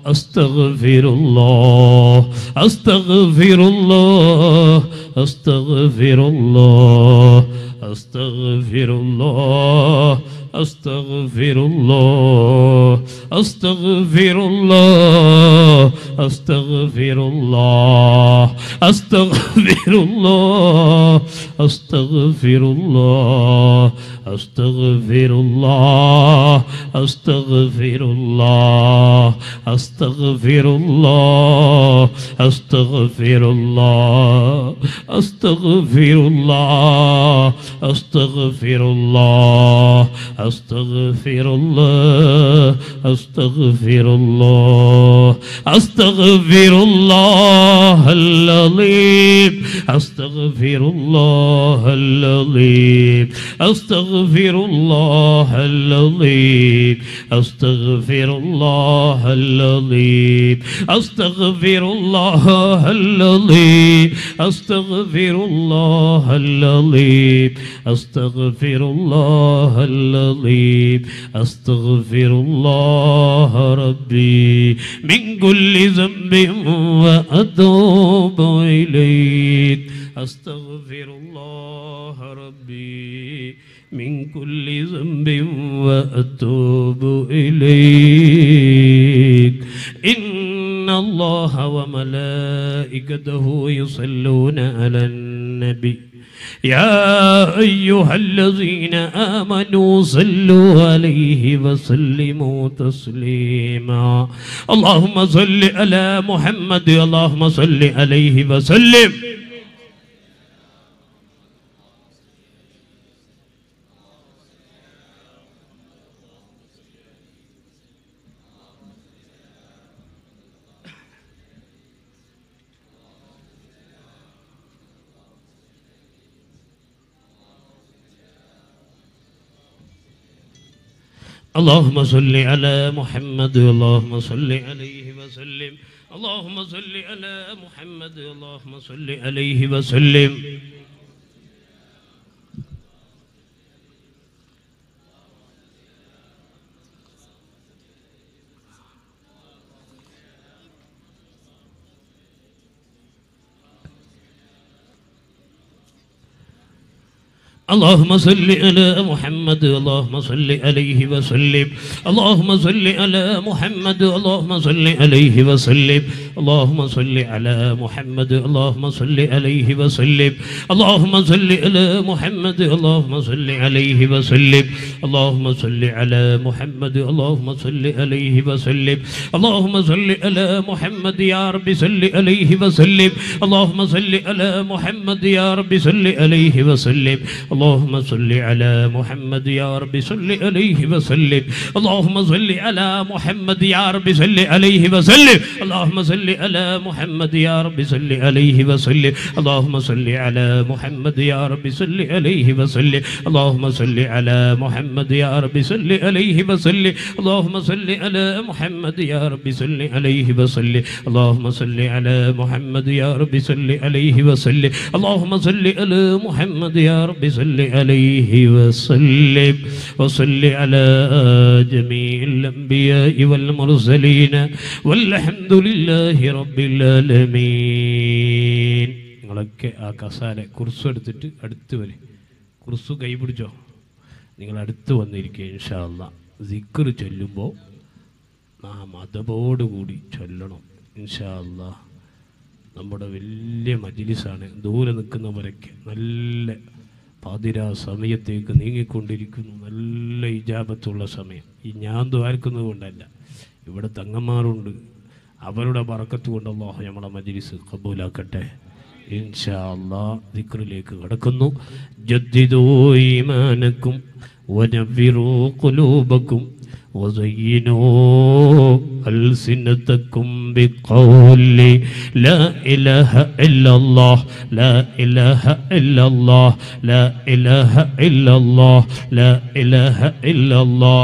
أستغفر الله أستغفر الله أستغفر الله أستغفر الله أستغفر الله أستغفر الله أستغفر الله أستغفر الله أستغفر الله أستغفر الله أستغفر الله أستغفر الله أستغفر الله أستغفر الله أستغفر الله أستغفر الله أستغفر الله أستغفر الله العظيم أستغفر الله العظيم أستغفر الله العظيم أستغفر الله العظيم أستغفر الله العظيم أستغفر الله العظيم أستغفر الله العظيم أستغفر الله ربي من كل ذنب وأتوب إليك أستغفر الله ربي من كل ذنب وأتوب إليك إن الله وملائكته يصلون على النبي يا أيها الذين آمنوا صلوا عليه وسلموا تسليما اللهم صل على محمد اللهم صل عليه وسلم اللهم صل على محمد اللهم صل عليه وسلم اللهم صل على محمد اللهم صل عليه وسلم اللهم صل على محمد اللهم صل عليه وسلم اللهم صل على محمد اللهم صل عليه وسلم اللهم صل على محمد اللهم صل عليه وسلم اللهم صل على محمد اللهم صل عليه وسلم اللهم صل على محمد اللهم صل عليه وسلم اللهم صل على محمد يا رب صل عليه وسلم اللهم صل على محمد يا رب صل عليه وسلم اللهم صل على محمد يا رب صل عليه وسلم اللهم صل على محمد يا رب صل عليه وسلم اللهم صل على محمد يا رب صل عليه وسلم اللهم صل على محمد يا رب صل عليه وسلم اللهم صل على محمد يا رب صل عليه وسلم اللهم صل على محمد يا رب صل عليه وسلم اللهم صل على محمد يا رب صل عليه وسلم اللهم صل على محمد يا رب صل عليه وسلم وصل على جميع الأنبياء والمرسلين والحمد لله رب العالمين നിങ്ങളൊക്കെ ആ കസാല കുർസ് എടുത്തിട്ട് അടുത്ത് വരെ കുർസ് കൈപിടിച്ചോ നിങ്ങൾ അടുത്ത് വന്നിരിക്കുക ഇൻഷാല്ല സിക്കർ ചൊല്ലുമ്പോൾ നാം അതബോടുകൂടി ചൊല്ലണം ഇൻഷാല്ല നമ്മുടെ വലിയ മജിലിസാണ് ദൂരെ നിൽക്കുന്നവരൊക്കെ നല്ല പാതിരാ സമയത്തേക്ക് നീങ്ങിക്കൊണ്ടിരിക്കുന്നു നല്ല ഇജാബത്തുള്ള സമയം ഈ ഞാൻ ദ്വാരക്കുന്നത് കൊണ്ടല്ല ഇവിടെ തങ്ങന്മാരുണ്ട് അവരുടെ പറക്കത്ത് കൊണ്ട് അള്ളാഹു നമ്മളെ മജിലിസ് കബൂലാക്കട്ടെ ഇൻഷാ അല്ലാ ദിക്റിലേക്ക് കടക്കുന്നു ജദ്ദിദൂ ഈമാനക്കും വനവ്വിറൂ ഖുലൂബക്കും وزينوا ألسنتكم بقول لا إله إلا الله لا إله إلا الله لا إله إلا الله لا إله إلا الله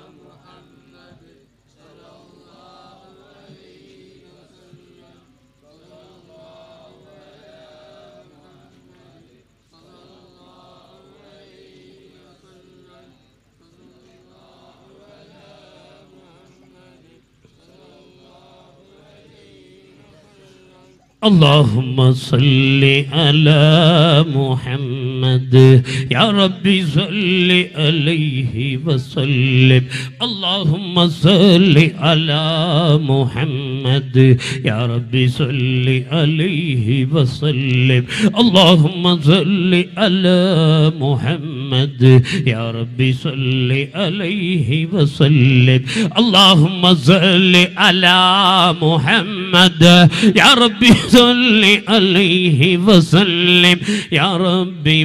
اللهم صل على محمد يا ربي صل عليه وسلم اللهم صل على محمد يا ربي صل عليه وسلم اللهم صل على محمد يا ربي صل عليه وسلم اللهم صل على محمد يا ربي صل عليه وسلم يا ربي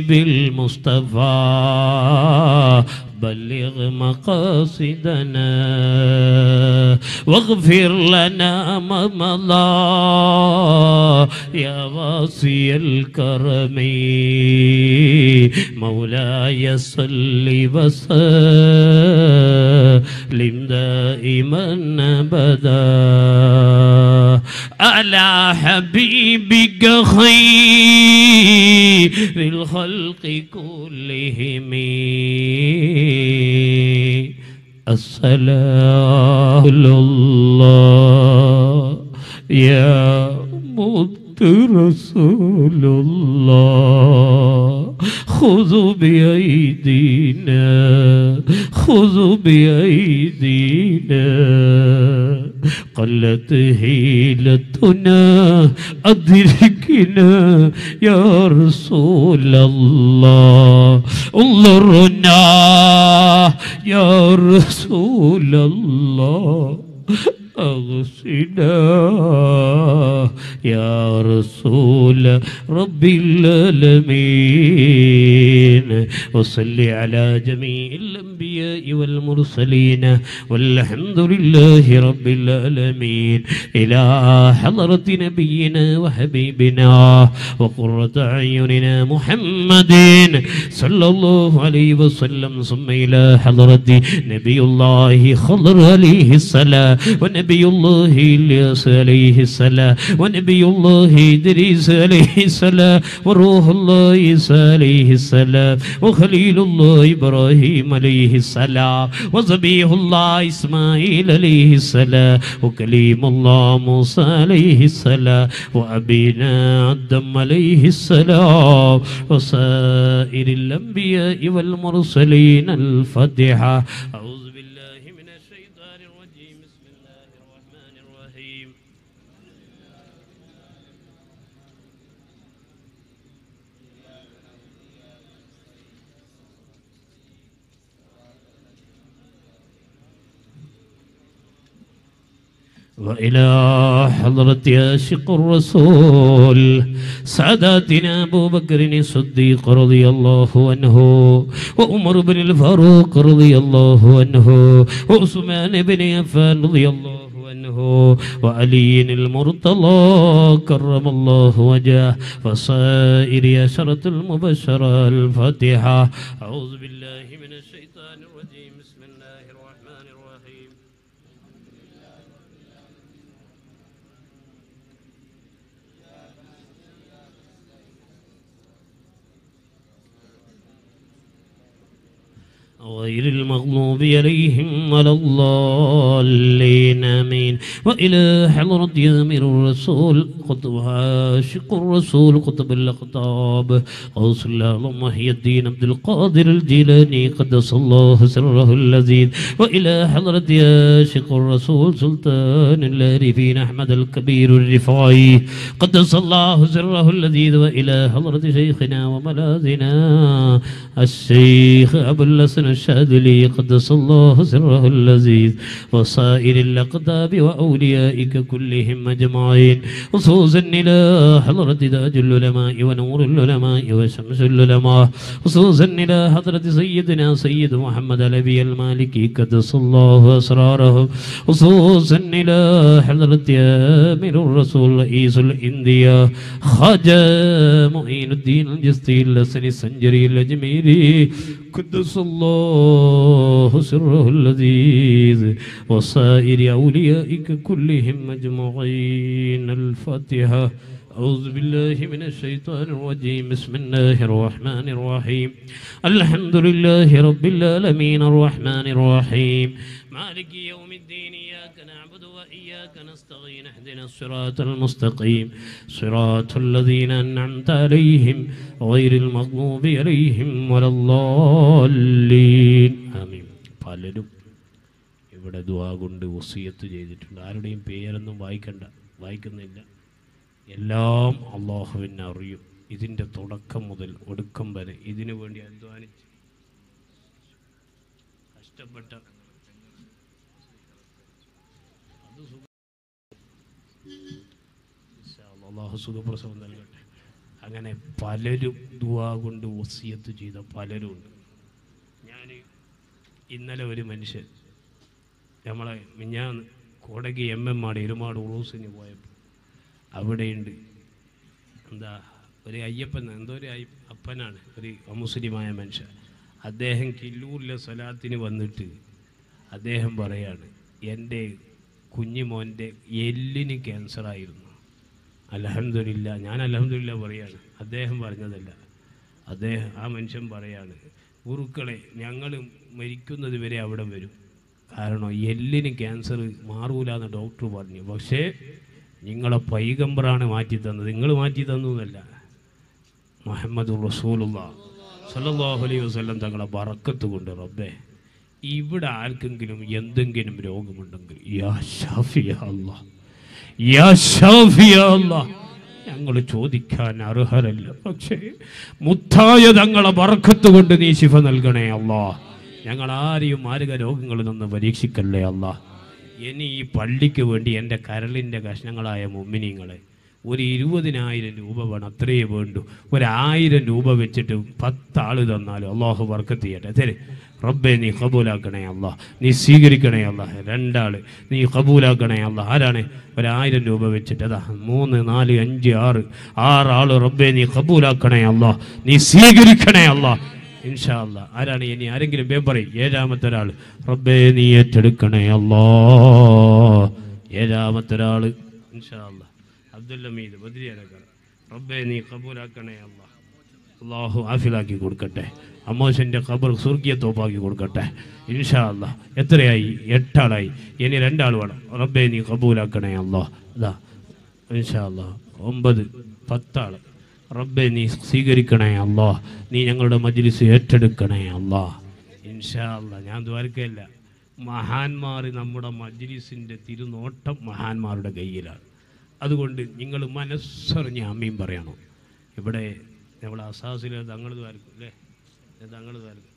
بالمصطفى بلغ مقاصدنا واغفر لنا ما مضى يا واسي الكرم مولاي صل وسلم دائما ابدا على حبيبك خير الخلق كلهم السلام الله يا مد رسول الله خذوا بأيدينا خذوا بأيدينا قلت هيلتنا أدركنا يا رسول الله انظرنا يا رسول الله أغسنا يا رسول رب العالمين وصل على جميع الأنبياء والمرسلين والحمد لله رب العالمين إلى حضرة نبينا وحبيبنا وقرة أعيننا محمد صلى الله عليه وسلم ثم إلى حضرة نبي الله خضر عليه السلام ونبي الله إلياس عليه السلام ونبي الله إدريس عليه السلام وروح الله عيسى عليه السلام وخليل الله إبراهيم عليه السلام وزبيح الله إسماعيل عليه السلام وكليم الله موسى عليه السلام وأبينا عدم عليه السلام وسائر الأنبياء والمرسلين الفاتحة أعوذ بالله من الشيطان الرجيم بسم الله الرحمن الرحيم وإلى حضرة عاشق الرسول ساداتنا أبو بكر الصديق رضي الله عنه وعمر بن الفاروق رضي الله عنه وعثمان بن عفان رضي الله عنه وعلي المرتضى كرم الله وجهه وصائر عشرة المبشرة الفاتحة أعوذ بالله من الشيطان الرجيم بسم الله الرحمن الرحيم غير المغضوب عليهم ولا الضالين امين والى حضرة يامر الرسول قطب عاشق الرسول قطب الاقطاب غوث الله محي الدين عبد القادر الجيلاني قدس الله سره اللذيذ والى حضرة عاشق الرسول سلطان العارفين احمد الكبير الرفاعي قدس الله سره اللذيذ والى حضرة شيخنا وملاذنا الشيخ ابو الحسن الشاذلي قدس الله سره اللذيذ وصائر الأقطاب وأوليائك كلهم أجمعين خصوصا إلى حضرة تاج العلماء ونور العلماء وشمس العلماء خصوصا إلى حضرة سيدنا سيد محمد النبي المالكي قدس الله أسراره خصوصا إلى حضرة آمر الرسول رئيس الإندية خواجة معين الدين الجستي الحسن السنجري الأجميري قدس الله سره اللذيذ وصائر أوليائك كلهم أجمعين الفاتحة أعوذ بالله من الشيطان الرجيم بسم الله الرحمن الرحيم الحمد لله رب العالمين الرحمن الرحيم مالك يوم الدين إياك نعبد وإياك نستعين اهدنا الصراط المستقيم صراط الذين أنعمت عليهم غير المغضوب عليهم ولا الضالين آمين പലരും ഇവിടെ ദുവാ കൊണ്ട് വസിയത്ത് ചെയ്തിട്ടുണ്ട് ആരുടെയും പേരൊന്നും വായിക്കണ്ട വായിക്കുന്നില്ല എല്ലാം അള്ളാഹുവിനെ അറിയും ഇതിൻ്റെ തുടക്കം മുതൽ ഒടുക്കം വരെ ഇതിനു വേണ്ടി അധ്വാനിച്ച് കഷ്ടപ്പെട്ട അത് സുഖം. ഇൻഷാ അല്ലാ, അള്ളാഹു സുഖപ്രസവം നൽകട്ടെ അങ്ങനെ പലരും ദുവാ കൊണ്ട് വസിയത്ത് ചെയ്ത പലരും ഉണ്ട് ഞാൻ ഇന്നലെ ഒരു മനുഷ്യൻ നമ്മളെ മിഞ്ഞാന്ന് കോടകി എം എം ആട് ഇരുമാട് ഉറൂസിന് പോയപ്പോൾ അവിടെയുണ്ട് എന്താ ഒരു അയ്യപ്പൻ എന്തോ ഒരു അയ്യ- അപ്പനാണ് ഒരു മുസ്ലിമായ മനുഷ്യൻ അദ്ദേഹം കില്ലൂരിലെ സ്വലാത്തിന് വന്നിട്ട് അദ്ദേഹം പറയാണ് എൻ്റെ കുഞ്ഞുമോൻ്റെ എല്ലിന് ക്യാൻസറായിരുന്നു അലഹമില്ല ഞാൻ അലഹമില്ല പറയാണ് അദ്ദേഹം പറഞ്ഞതല്ല അദ്ദേഹം ആ മനുഷ്യൻ പറയാണ് ഗുരുക്കളെ ഞങ്ങൾ മരിക്കുന്നത് വരെ അവിടെ വരും കാരണം എല്ലിന് ക്യാൻസർ മാറൂല എന്ന് ഡോക്ടർ പറഞ്ഞു പക്ഷേ നിങ്ങളെ പൈഗംബറാണ് മാറ്റി തന്നത് നിങ്ങൾ മാറ്റി തന്നു എന്നല്ല മുഹമ്മദ് റസൂലുള്ള സല്ലല്ലാഹു അലൈഹി വസല്ലം തങ്ങളെ ബറക്കത്ത് കൊണ്ട് റബ്ബേ ഇവിടെ ആർക്കെങ്കിലും എന്തെങ്കിലും രോഗമുണ്ടെങ്കിൽ യാ ഷാഫിയ അല്ലാ യാ ഷാഫിയ അല്ലാ ഞങ്ങൾ ചോദിക്കാൻ അർഹരല്ല പക്ഷേ മുത്തായ തങ്ങളെ ബറക്കത്ത് കൊണ്ട് നീ ശിഫ നൽകണേ അല്ലാ ഞങ്ങൾ ആരെയും മാരക രോഗങ്ങളിൽ നിന്ന് പരീക്ഷിക്കല്ലേ അല്ലാ ഇനി ഈ പള്ളിക്ക് വേണ്ടി എൻ്റെ കരളിൻ്റെ കഷ്ണങ്ങളായ മുമ്മിനിങ്ങളെ ഒരു ഇരുപതിനായിരം രൂപ വേണം അത്രയേ വേണ്ടു ഒരായിരം രൂപ വെച്ചിട്ട് പത്താൾ തന്നാലും അള്ളാഹു വർക്കത്ത് ചെയ്യട്ടെ തരെ റബ്ബെ നീ കബൂലാക്കണേ അല്ല നീ സ്വീകരിക്കണേ അല്ല രണ്ടാള് നീ കബൂലാക്കണേ അല്ല ആരാണ് ഒരായിരം രൂപ വെച്ചിട്ട് അതാ മൂന്ന് നാല് അഞ്ച് ആറ് ആറാള് റബ്ബെ നീ കബൂലാക്കണേ അല്ല നീ സ്വീകരിക്കണേ അല്ല ഇൻഷാ അല്ലാ ആരാണ് ഇനി ആരെങ്കിലും വേം പറയും ഏഴാമത്തെ ഒരാൾ റബ്ബേ നീ ഏറ്റെടുക്കണേ അല്ലാ ഏഴാമത്തെ ഒരാൾ ഇൻഷാ അല്ലാ അബ്ദുൽ ഹമീദ് ബദ്രിയാനക്കാർ റബ്ബേ നീ കബൂലാക്കണേ അല്ലാ അള്ളാഹു ആഫിലാക്കി കൊടുക്കട്ടെ അമ്മോശൻ്റെ ഖബർ സുർഗിയ തോപ്പാക്കി കൊടുക്കട്ടെ ഇൻഷാ അല്ലാ എത്രയായി എട്ടാളായി ഇനി രണ്ടാൾ വേണം റബ്ബേ നീ കബൂലാക്കണേ അല്ലാ അതാ ഇൻഷാ അല്ലാ ഒമ്പത് പത്താള് റബ്ബെ നീ സ്വീകരിക്കണേ അല്ലാ നീ ഞങ്ങളുടെ മജ്ലിസ് ഏറ്റെടുക്കണേ അല്ലാ ഇൻഷാ അല്ലാ ഞാൻ ദ്വാരക്കല്ല മഹാന്മാർ നമ്മുടെ മജ്ലിസിൻ്റെ തിരുനോട്ടം മഹാന്മാരുടെ കയ്യിലാണ് അതുകൊണ്ട് നിങ്ങൾ മനസ്സറിഞ്ഞ് അമ്മയും പറയണം ഇവിടെ നമ്മളെ അസാസിൽ തങ്ങൾ ദ്വാരക്കും അല്ലേ തങ്ങൾ ദ്വാരക്കും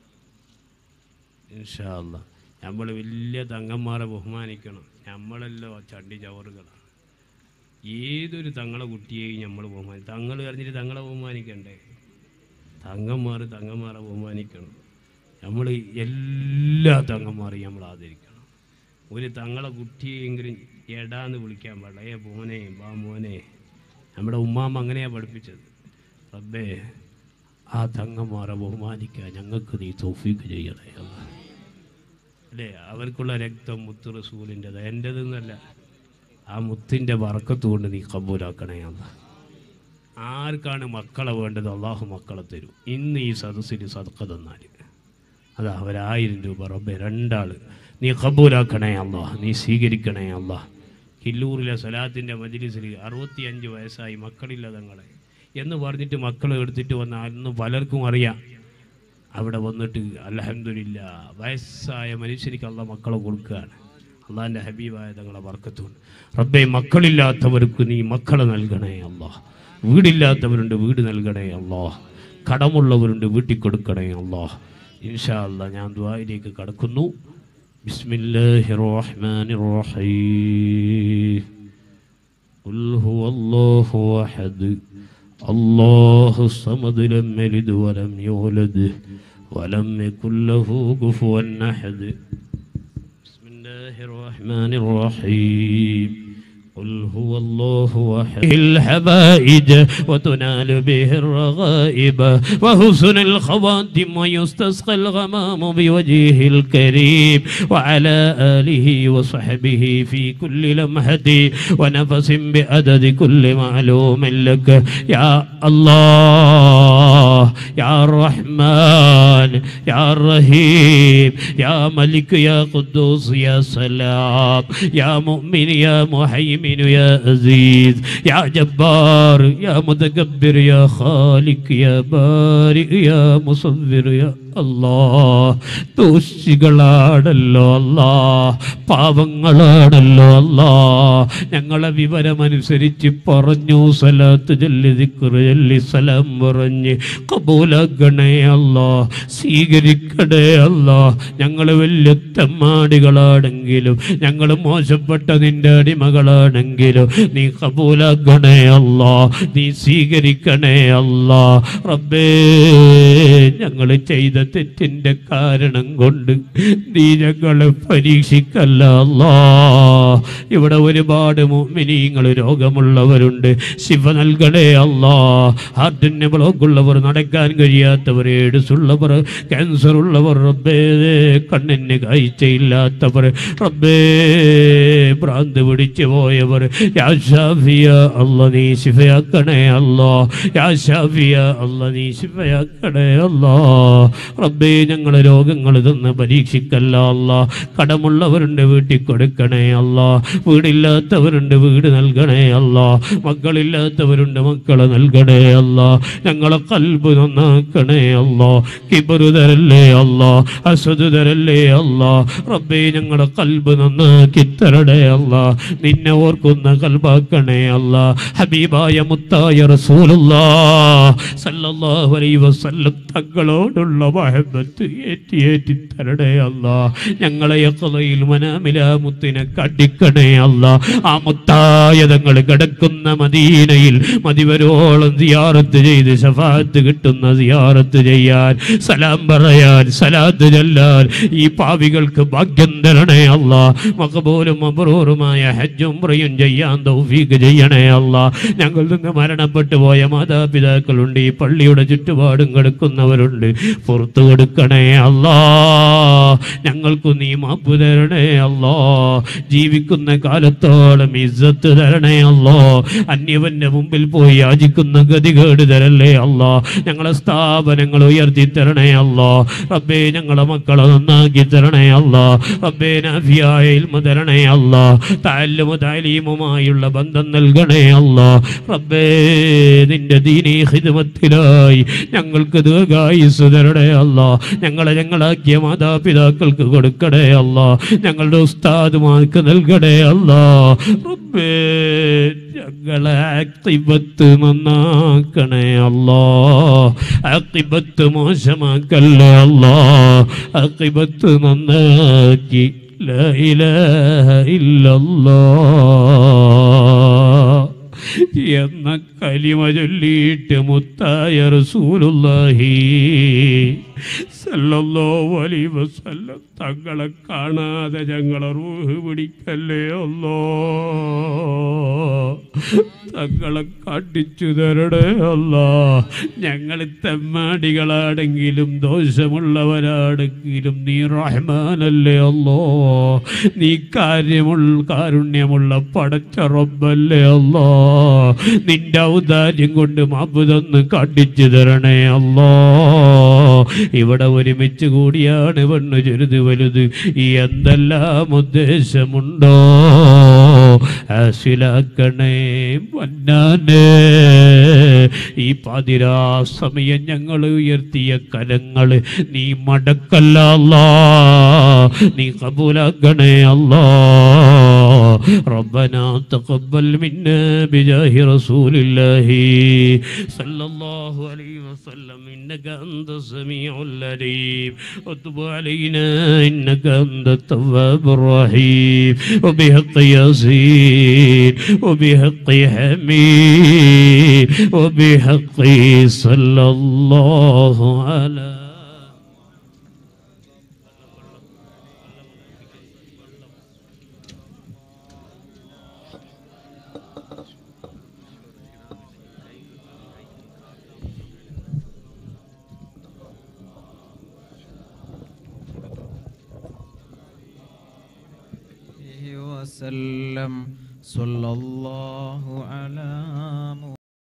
ഇൻഷാ അല്ലാ നമ്മൾ വലിയ തങ്ങന്മാരെ ബഹുമാനിക്കണം നമ്മളല്ലോ ചണ്ടി ചവറുകളാണ് ഏതൊരു തങ്ങളെ കുട്ടിയെയും നമ്മൾ ബഹുമാനി തങ്ങൾ അറിഞ്ഞിട്ട് തങ്ങളെ ബഹുമാനിക്കണ്ടേ തങ്ങന്മാർ തങ്ങന്മാരെ ബഹുമാനിക്കണം നമ്മൾ എല്ലാ തങ്ങന്മാരെയും നമ്മൾ ആദരിക്കണം ഒരു തങ്ങളെ കുട്ടിയെങ്കിലും എടാന്ന് വിളിക്കാൻ പാടില്ല ഏ മോനെ ബാ മോനെ നമ്മുടെ ഉമ്മാമ്മ അങ്ങനെയാണ് പഠിപ്പിച്ചത് റബ്ബേ ആ തങ്ങന്മാരെ ബഹുമാനിക്കാൻ ഞങ്ങൾക്ക് നീ തോഫീക്ക് ചെയ്യണേ അല്ലാ. അല്ലേ അവർക്കുള്ള രക്തം മുത്ത് റസൂലിൻ്റെത് എൻ്റെതെന്നല്ല ആ മുത്തിൻ്റെ വറക്കത്ത് കൊണ്ട് നീ കബൂലാക്കണേ അല്ല ആർക്കാണ് മക്കളെ വേണ്ടത് അള്ളാഹു മക്കളെ തരും ഇന്ന് ഈ സദസ്സിൽ സദക്ക തന്നാൽ അതാ ഒരായിരം രൂപ റബ്ബെ രണ്ടാൾ നീ കബൂലാക്കണേ അല്ല നീ സ്വീകരിക്കണേ അല്ല കില്ലൂരിലെ സലാത്തിൻ്റെ മജ്ലിസിൽ അറുപത്തിയഞ്ച് വയസ്സായി മക്കളില്ല തങ്ങളെ എന്ന് പറഞ്ഞിട്ട് മക്കളെ എടുത്തിട്ട് വന്ന അന്ന് പലർക്കും അറിയാം അവിടെ വന്നിട്ട് അലഹമില്ല വയസ്സായ മനുഷ്യർക്ക് അള്ള മക്കളെ കൊടുക്കുകയാണ് അള്ളാഹിൻ്റെ ഹബീബായ തങ്ങളെ വർക്കത്തുണ്ട് റബ്ബെ മക്കളില്ലാത്തവർക്ക് നീ മക്കളെ നൽകണേ അല്ലാ വീടില്ലാത്തവരുണ്ട് വീട് നൽകണേ അല്ലാ കടമുള്ളവരുണ്ട് വീട്ടിൽ കൊടുക്കണേ അല്ലാ ഇൻഷാ അല്ലാ ഞാൻ ദ്വായിലേക്ക് കടക്കുന്നു ബിസ്മില്ലാഹി റഹ്മാനി റഹീം قل هو الله أحد الله الصمد لم يلد ولم يولد ولم يكن له كفوا أحد بسم الله الرحمن الرحيم قل هو الله أحد الحبائج وتنال به الرغائب وحسن الخواتم ويستسقى الغمام بوجهه الكريم وعلى آله وصحبه في كل لمحة ونفس بعدد كل معلوم لك يا الله يا الرحمن يا الرحيم يا ملك يا قدوس يا سلام يا مؤمن يا محيمن يا عزيز يا جبار يا متكبر يا خالق يا بارئ يا مصور يا അല്ലാ ദോഷികളാണല്ലോ അല്ലാ പാവങ്ങളാണല്ലോ അല്ലാ ഞങ്ങളെ വിവരമനുസരിച്ച് പറഞ്ഞു സലാത്ത് ചൊല്ലി ദിക്റ് ചൊല്ലി സലാം പറഞ്ഞ് കബൂലാക്കണേ അല്ലാ സ്വീകരിക്കണേ അല്ലാ ഞങ്ങൾ വലിയ തെമ്മാടികളാണെങ്കിലും ഞങ്ങൾ മോശപ്പെട്ട നിന്റെ അടിമകളാണെങ്കിലും നീ കബൂലാക്കണേ അല്ലാ നീ സ്വീകരിക്കണേ അല്ലാ റബ്ബേ ഞങ്ങൾ ചെയ്ത തെറ്റിന്റെ കാരണം കൊണ്ട് നീ ഞങ്ങളെ പരീക്ഷിക്കല്ല അല്ലാ ഇവിടെ ഒരുപാട് മിനിങ്ങൾ രോഗമുള്ളവരുണ്ട് ശിവ നൽകണേ അല്ലാ ഹാർട്ടിന് ബ്ലോക്ക് ഉള്ളവർ നടക്കാൻ കഴിയാത്തവർ എയ്ഡ്സ് ഉള്ളവർ ക്യാൻസർ ഉള്ളവർ റബ്ബേ കണ്ണിന് കാഴ്ചയില്ലാത്തവർ റബ്ബേ ഭ്രാന്ത് പിടിച്ചു പോയവർ യാ ഷാഫിയ അല്ല നീ ശിഫയാക്കണേ അല്ലാ യാ ഷാഫിയ അല്ല നീ ശിഫയാക്കണേ അല്ലാ റബ്ബേ ഞങ്ങളെ രോഗങ്ങൾ തന്ന് പരീക്ഷിക്കല്ല അല്ല കടമുള്ളവരുണ്ട് വീട്ടിൽ കൊടുക്കണേ അല്ല വീടില്ലാത്തവരുണ്ട് വീട് നൽകണേ അല്ല മക്കളില്ലാത്തവരുണ്ട് മക്കളെ നൽകണേ അല്ല ഞങ്ങളെ കൽബ് നന്നാക്കണേ അല്ല കിബറു തരല്ലേ അല്ല അസദ് തരല്ലേ അല്ല റബ്ബേ ഞങ്ങളെ കൽബ് നന്നാക്കി തരണേ അല്ല നിന്നെ ഓർക്കുന്ന കൽബാക്കണേ അല്ല ഹബീബായ മുത്തായ റസൂലുള്ളാ സല്ലല്ലാഹു അലൈഹി വസല്ലം തങ്ങളോടുള്ള മഹബത്ത് ഏറ്റി ഏറ്റി തരണേ അല്ല ഞങ്ങളെ യഖ്ളയിൽ മനാമില മുത്തിനെ കടിക്കണേ അല്ല ആ മുത്തായ തങ്ങൾ കിടക്കുന്ന മദീനയിൽ മതിവരോളം സിയാറത്ത് ചെയ്ത് ശഫാത്ത് കിട്ടുന്ന സിയാറത്ത് ചെയ്യാൻ സലാം പറയാൻ സലാത്ത് ചൊല്ലാൻ ഈ പാവികൾക്ക് ഭാഗ്യം തരണേ അല്ല മകബൂലും അബ്രൂറുമായ ഹജ്ജും പ്രയും ചെയ്യാൻ തൗഫീക്ക് ചെയ്യണേ അല്ല ഞങ്ങൾ നിന്ന് മരണപ്പെട്ടു പോയ മാതാപിതാക്കളുണ്ട് ഈ പള്ളിയുടെ ചുറ്റുപാടും കിടക്കുന്നവരുണ്ട് പുറത്തു കൊടുക്കണേ അല്ലാ ഞങ്ങൾക്ക് നീ മാപ്പ് തരണേ അല്ലോ ജീവിക്കുന്ന കാലത്തോളം ഇസ്സത്ത് തരണേ അല്ലോ അന്യവന്റെ മുമ്പിൽ പോയി യാചിക്കുന്ന ഗതികേട് തരല്ലേ അല്ലോ ഞങ്ങളെ സ്ഥാപനങ്ങൾ ഉയർത്തി തരണേ അല്ലോ റബ്ബേ ഞങ്ങളെ മക്കളെ നന്നാക്കി തരണേ അല്ലോ റബ്ബേ നാഫിയായ ഇൽമ തരണേ അല്ലോ താല്ലുമ താലീമുമായുള്ള ബന്ധം നൽകണേ അല്ലോ റബ്ബേ നിന്റെ ദീനീ ഹിദ്മത്തിലായി ഞങ്ങൾക്ക് ദീർഘായുസ് തരണേ അല്ലോ ഞങ്ങളെ ഞങ്ങളാക്കിയ മാതാപിതാക്കൾക്ക് കൊടുക്കണേ അല്ലോ ഞങ്ങളുടെ ഉസ്താദുമാർക്ക് നൽകണേ അല്ലോ റബ്ബേ ഞങ്ങളെ ആക്തിബത്ത് നന്നാക്കണേ അല്ലോ ആക്തിബത്ത് മോശമാക്കല്ലേ അല്ലോ ആക്തിബത്ത് നന്നാക്കി لا إله إلا الله എന്ന കലിമ ചൊല്ലിയിട്ട് മുത്തായ റസൂലുള്ളാഹി സല്ലല്ലാഹു അലൈഹി വസല്ലം തങ്ങളെ കാണാതെ ഞങ്ങളെ റൂഹ് പിടിക്കല്ലേ അല്ലോ തങ്ങളെ കാട്ടിച്ചു തരണേ അല്ല ഞങ്ങൾ തെമ്മാടികളാണെങ്കിലും ദോഷമുള്ളവരാണെങ്കിലും നീ റഹ്മാനല്ലേ അല്ലോ നീ കാര്യമുള്ള കാരുണ്യമുള്ള പടച്ച റബ്ബല്ലേ അല്ലോ നിന്റെ ഔദാര്യം കൊണ്ട് മാപ്പ് തന്ന് കാട്ടിച്ചു തരണേ അല്ലോ ഇവിടെ ഒരുമിച്ച് കൂടിയാണ് പെണ്ണ് ചെറുത് വലുത് ഈ എന്തെല്ലാം ഉദ്ദേശമുണ്ടോ ആശിലാക്കണേ മന്നാനേ ഈ പാതിരാ സമയം ഞങ്ങൾ ഉയർത്തിയ കരങ്ങൾ നീ മടക്കല്ല അല്ലാ നീ കബൂലാക്കണേ അല്ലാ ربنا تقبل منا بجاه رسول الله صلى الله عليه وسلم إنك أنت السميع العليم وتب علينا إنك أنت التواب الرحيم وبحق ياسين وبحق حميد وبحق صلى الله على وسلم صلى الله على